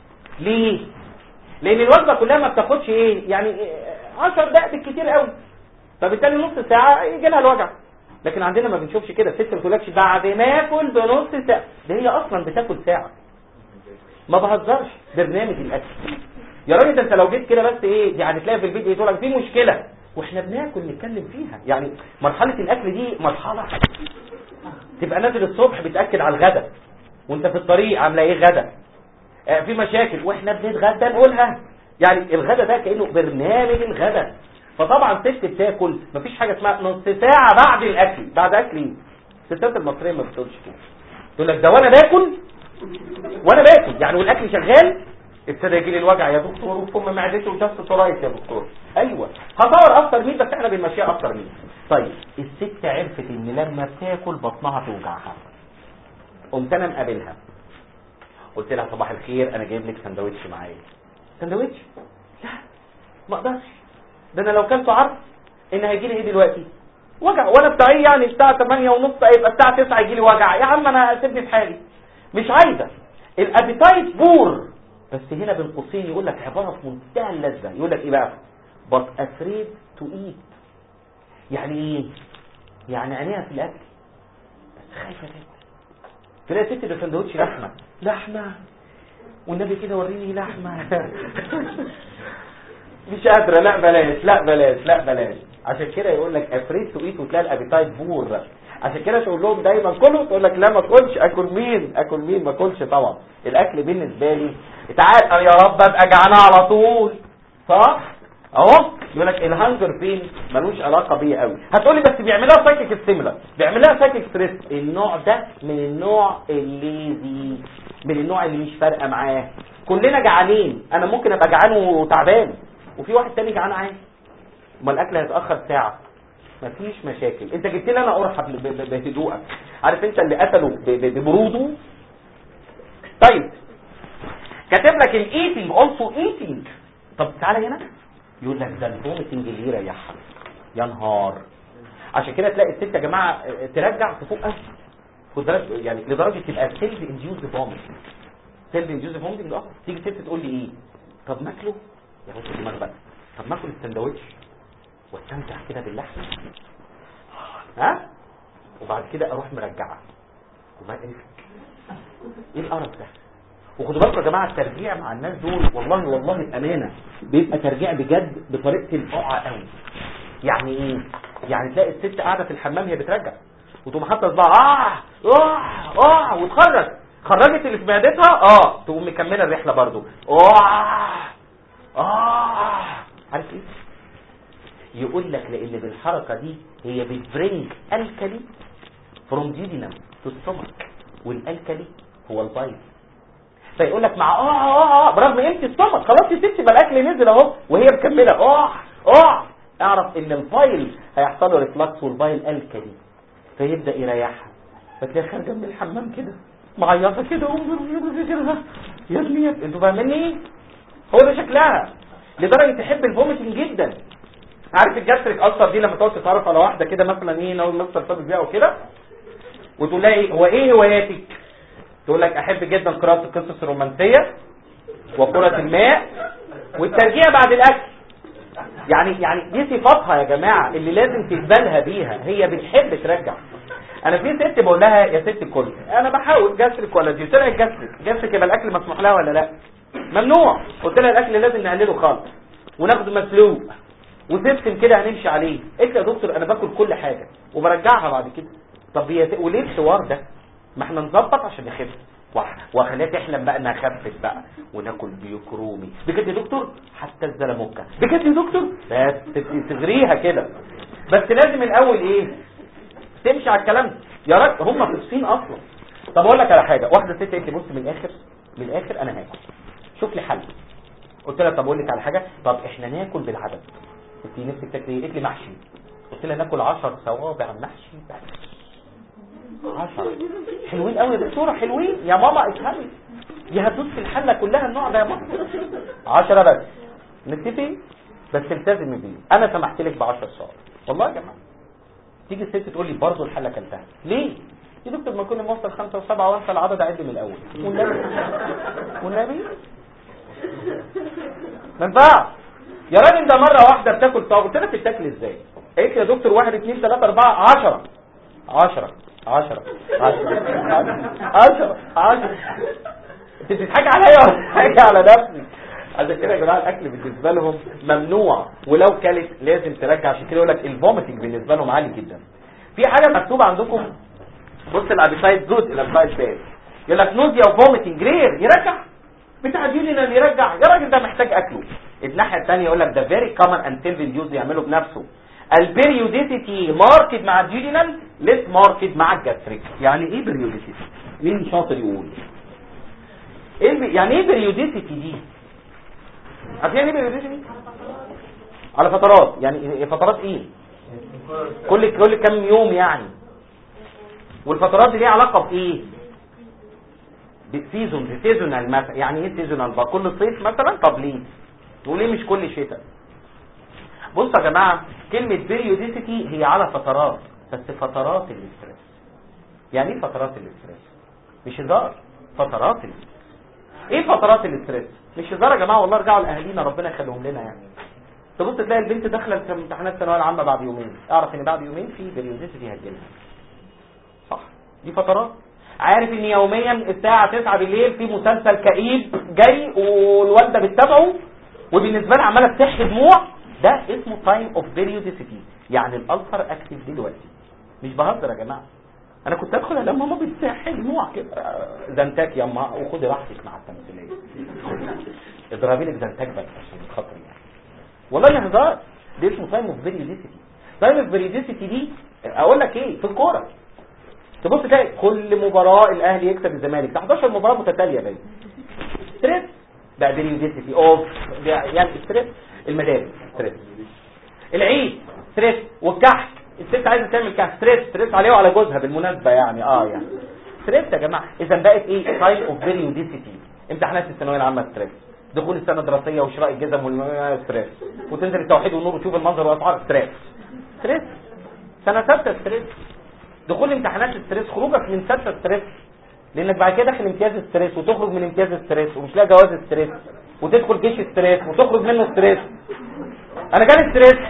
ليه لان الوجبه كلها ما بتاخدش ايه يعني 10 دقائق بالكتير قوي فبالتالي نص ساعه يجي لها الوجع لكن عندنا ما بنشوفش كده الست ما بتقولكش بعد ما اكل بنص ساعه ده هي اصلا بتاكل ساعه ما بهزرش برنامج الاكل يا راجل ده انت لو جيت كده بس ايه يعني تلاقي في الفيديو يقول لك في مشكله واحنا بناكل نتكلم فيها يعني مرحله الاكل دي مرحله تبقى نازل الصبح بتاكد على الغدا وانت في الطريق عامله ايه غدا آه في مشاكل واحنا بنتغدى نقولها يعني الغدا ده كانه برنامج الغدا فطبعا ست بتاكل مفيش حاجه اسمها نص ساعه بعد الاكل بعد اكل ايه الستات المصريه ما بتقولش كده تقول لك ده وانا باكل وانا باكل يعني والاكل شغال ابتدى يجي لي الوجع يا دكتور وفم معدتي وجست ترايت يا دكتور ايوه هصور اكتر مين بس احنا بنمشيها اكتر مين طيب الست عرفت ان لما بتاكل بطنها توجعها قمت انا مقابلها قلت لها صباح الخير انا جايب لك سندوتش معايا سندوتش لا ما اقدرش ده انا لو كلته عرض ان هيجي لي ايه دلوقتي وجع وانا بتاعي يعني الساعه 8 ونص يبقى الساعه 9 يجي لي وجع يا عم انا سيبني في حالي مش عايزه الابيتايت بور بس هنا بين قوسين يقول لك عباره في منتهى اللذه يقول لك ايه بقى but afraid to eat يعني ايه يعني عينيها في الاكل بس خايفه تاكل تلاقي ست ده سندوتش لحمه لحمه والنبي كده وريني لحمه مش قادره لا بلاش لا بلاش لا بلاش عشان كده يقول لك افريد تو ايت وتلاقي الابيتايت بور عشان كده تقول لهم دايما كله تقول لك لا ما اكلش اكل مين اكل مين ما اكلش طبعا الاكل بالنسبه لي تعال يا رب ابقى جعان على طول صح اهو يقول لك الهانجر بين ملوش علاقه بيه قوي هتقول لي بس بيعملها سايكيك ستيمولا بيعملها سايكيك ستريس النوع ده من النوع الليزي من النوع اللي مش فارقه معاه كلنا جعانين انا ممكن ابقى جعان وتعبان وفي واحد تاني جعان عادي ما الاكل هيتاخر ساعه مفيش مشاكل انت جبت لي انا قرحه بهدوءك عارف انت اللي قتله ببروده طيب كاتب لك الايتنج اولسو ايتنج طب تعالى هنا يقول لك ده الفوميتنج اللي يريحها يا نهار عشان كده تلاقي الست يا جماعه ترجع تفوق قوي خد بالك يعني لدرجه تبقى سيلف انديوز فوميتنج سيلف انديوز فوميتنج اه تيجي ست تقول لي ايه طب ماكله يا بص دماغ بقى طب ماكل السندوتش واستمتع كده باللحمه ها وبعد كده اروح مرجعه وبعدين ايه القرف ده وخدوا بالكم يا جماعه الترجيع مع الناس دول والله والله الامانه بيبقى ترجيع بجد بطريقه القعه قوي يعني ايه يعني تلاقي الست قاعده في الحمام هي بترجع وتقوم حاطه صباعها اه اه اه وتخرج خرجت اللي في معدتها اه تقوم مكمله الرحله برضو اه اه عارف ايه يقول لك لان بالحركه دي هي بتبرنج الكلي فروم ديدينم تو ستومك والالكلي هو البايل فيقول لك مع اه اه اه برغم قيمه السمك خلاص يا ستي بقى الاكل نزل اهو وهي مكمله اه اه اعرف ان البايل هيحصل له ريفلكس والبايل الكلي فيبدا يريحها فتلاقيها خارجه من الحمام كده معيطه كده يا ابني يا ابني انتوا فاهميني هو ده شكلها لدرجه تحب الفوميتنج جدا عارف الجاستريك اصلا دي لما تقعد تتعرف على واحده كده مثلا ايه لو مستر صابر بيها وكده وتقول لها ايه هو ايه هواياتك تقول لك احب جدا قراءه القصص الرومانسيه وكره الماء والترجيع بعد الاكل يعني يعني دي صفاتها يا جماعه اللي لازم تقبلها بيها هي بتحب ترجع انا في ست بقول لها يا ست الكل انا بحاول جاستريك ولا دي طلعت جاستريك جاستريك يبقى الاكل مسموح لها ولا لا ممنوع قلت لها الاكل لازم نقلله خالص وناخده مسلوق وسيستم كده هنمشي عليه قلت يا دكتور انا باكل كل حاجه وبرجعها بعد كده طب هي ت- وليه الحوار ده ما احنا نظبط عشان نخف وح- واخليها تحلم بقى انها خفت بقى وناكل بيوكرومي بجد يا دكتور حتى الزلموكه بجد يا دكتور بس ت- تغريها كده بس لازم الاول ايه تمشي على الكلام ده يا راجل هم في الصين اصلا طب اقول لك على حاجه واحده ست قالت لي بص من الاخر من الاخر انا هاكل شوف لي حل قلت لها طب اقول لك على حاجه طب احنا ناكل بالعدد انت نفسك تاكلي ايه قالت لي محشي قلت لها ناكل 10 صوابع محشي بس 10 حلوين قوي يا دكتوره حلوين يا ماما افهمي دي هتدوس في الحله كلها النوع ده يا ماما 10 بس نتفق بس التزمي بيه انا سمحت لك ب 10 صوابع والله يا جماعه تيجي الست تقول لي برضه الحله كلتها ليه يا دكتور ما كل ما اوصل خمسه وسبعه وانسى العدد اعد من الاول والنبي والنبي ما ينفعش يا راجل ده مره واحده بتاكل طاقه قلت لها بتاكل ازاي قالت لي يا دكتور واحد اثنين ثلاثه اربعه 10 10 10 10 10 10 انت بتضحكي عليا ولا بتضحكي على نفسك عشان كده يا جماعه الاكل بالنسبه لهم ممنوع ولو كلت لازم ترجع عشان كده يقول لك الفوميتنج بالنسبه لهم عالي جدا في حاجه مكتوبه عندكم بص الابيتايت جود الابيتايت باد يقول لك نوزيا وفوميتنج رير يرجع بتاع اليونين يرجع يا راجل ده محتاج اكله الناحيه الثانيه يقول لك ده فيري كومن اند سيلفين يوز يعمله بنفسه البريوديسيتي ماركت مع الجينال ليس ماركت مع الجاستريك يعني ايه بريوديسيتي مين شاطر يقول ايه الب... يعني ايه بريوديسيتي دي عارفين ايه بريوديسيتي على فترات يعني إيه- فترات ايه كل كل كام يوم يعني والفترات دي ليها علاقه بايه بسيزون سيزونال مثلا يعني ايه سيزونال بقى كل صيف مثلا طب ليه وليه مش كل شتاء بصوا يا جماعه كلمه بيريوديسيتي هي على فترات بس فترات الاسترس يعني ايه فترات الاسترس مش هزار فترات الاسترس ايه فترات الاسترس مش هزار يا جماعه والله ارجعوا لاهالينا ربنا يخليهم لنا يعني تبص تلاقي البنت داخله في امتحانات الثانويه العامه بعد يومين اعرف ان بعد يومين في بيريوديسيتي هتجيلها صح دي فترات عارف ان يوميا الساعه 9 بالليل في مسلسل كئيب جاي والوالده بتتابعه وبالنسبه لها عماله بتحكي دموع ده اسمه تايم اوف بيريوديسيتي يعني الالسر اكتف دلوقتي مش بهزر يا جماعه انا كنت ادخل الاقي ماما بتحكي دموع كده آه، زنتاك يا اما وخدي راحتك مع التمثيليه اضربي لك زنتاك بس عشان خاطري يعني والله هزار ده اسمه تايم اوف بيريوديسيتي تايم اوف بيريوديسيتي دي اقول لك ايه في الكوره تبص تلاقي كل مباراه الاهلي يكسب الزمالك ده 11 مباراه متتاليه باين ستريس ده بيريوديسيتي اوف ده يعني ستريس المدارس ستريس العيد ستريس والكحك الست عايزه تعمل كحك ستريس ستريس عليه وعلى جوزها بالمناسبه يعني اه يعني ستريس يا جماعه اذا بقت ايه تايم اوف بيريوديسيتي امتحانات الثانويه العامه ستريس دخول السنه الدراسيه وشراء الجزم وال ستريس وتنزل التوحيد والنور وتشوف المنظر والاسعار ستريس ستريس سنه ثالثه ستريس دخول امتحانات ستريس خروجك من ستة ستريس لانك بعد كده داخل امتياز ستريس وتخرج من امتياز ستريس ومش لاقي جواز ستريس وتدخل جيش ستريس وتخرج منه ستريس انا جالي ستريس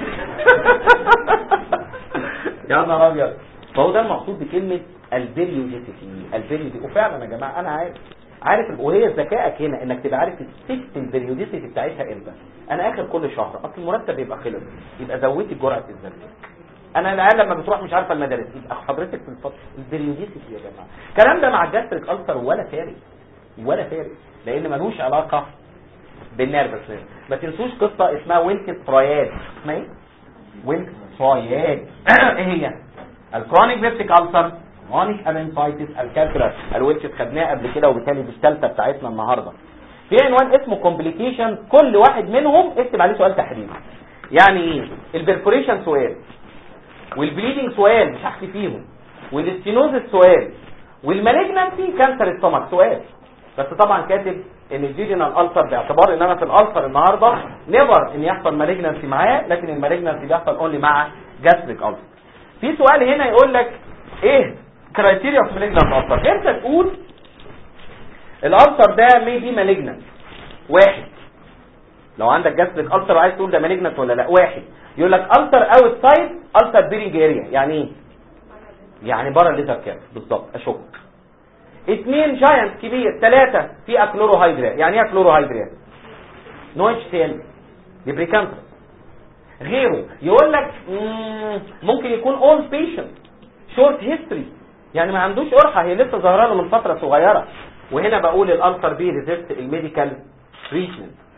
يا نهار ابيض فهو ده المقصود بكلمه البريوديسيتي البريودي وفعلا يا جماعه انا عارف عارف وهي ذكائك هنا انك تبقى عارف الست البريوديسيتي بتاعتها امتى انا اخر كل شهر اصل المرتب يبقى خلص يبقى زودت جرعه الزنك انا العيال لما بتروح مش عارفه المدارس يبقى حضرتك في الفتره البريوديسيتي يا جماعه الكلام ده مع الجاستريك ألسر ولا فارق ولا فارق لان ملوش علاقه بالنيرفس ما تنسوش قصه اسمها وينكس تراياد اسمها ايه وينكس تراياد ايه هي الكرونيك بيبتيك ألسر كرونيك امنسايتس الكالكولاس الويتشز خدناه قبل كده وبالتالي دي الثالثه بتاعتنا النهارده في عنوان اسمه كومبليكيشن كل واحد منهم اكتب عليه سؤال تحريري يعني ايه البرفوريشن سؤال والبليدنج سؤال مش هحكي فيهم والاستينوزس سؤال والمالجنانسي كانسر السtomach سؤال بس طبعا كاتب ان الجيجينال الالسر باعتبار ان انا في الالسر النهارده نيفر ان يحصل مالجنانسي معاه لكن المالجنانسي بيحصل اونلي مع جاستريك السر في سؤال هنا يقول لك ايه كرايتيريا اوف مالجنانت السر انت تقول الالسر ده ميبي مالجنانت واحد لو عندك جاستريك السر وعايز تقول ده مالجنانت ولا لا واحد يقول لك السر اوت سايد السر بيرنج اريا يعني ايه يعني بره الليتر كام بالظبط اشك اثنين جاينت كبير ثلاثة في اكلوروهيدرات يعني ايه اكلوروهيدرات نوع تاني ديبريكانتر غيره يقول لك مم، ممكن يكون اول بيشنت شورت هيستوري يعني ما عندوش قرحه هي لسه ظاهره له من فتره صغيره وهنا بقول الالسر بي ريزيست الميديكال تريتمنت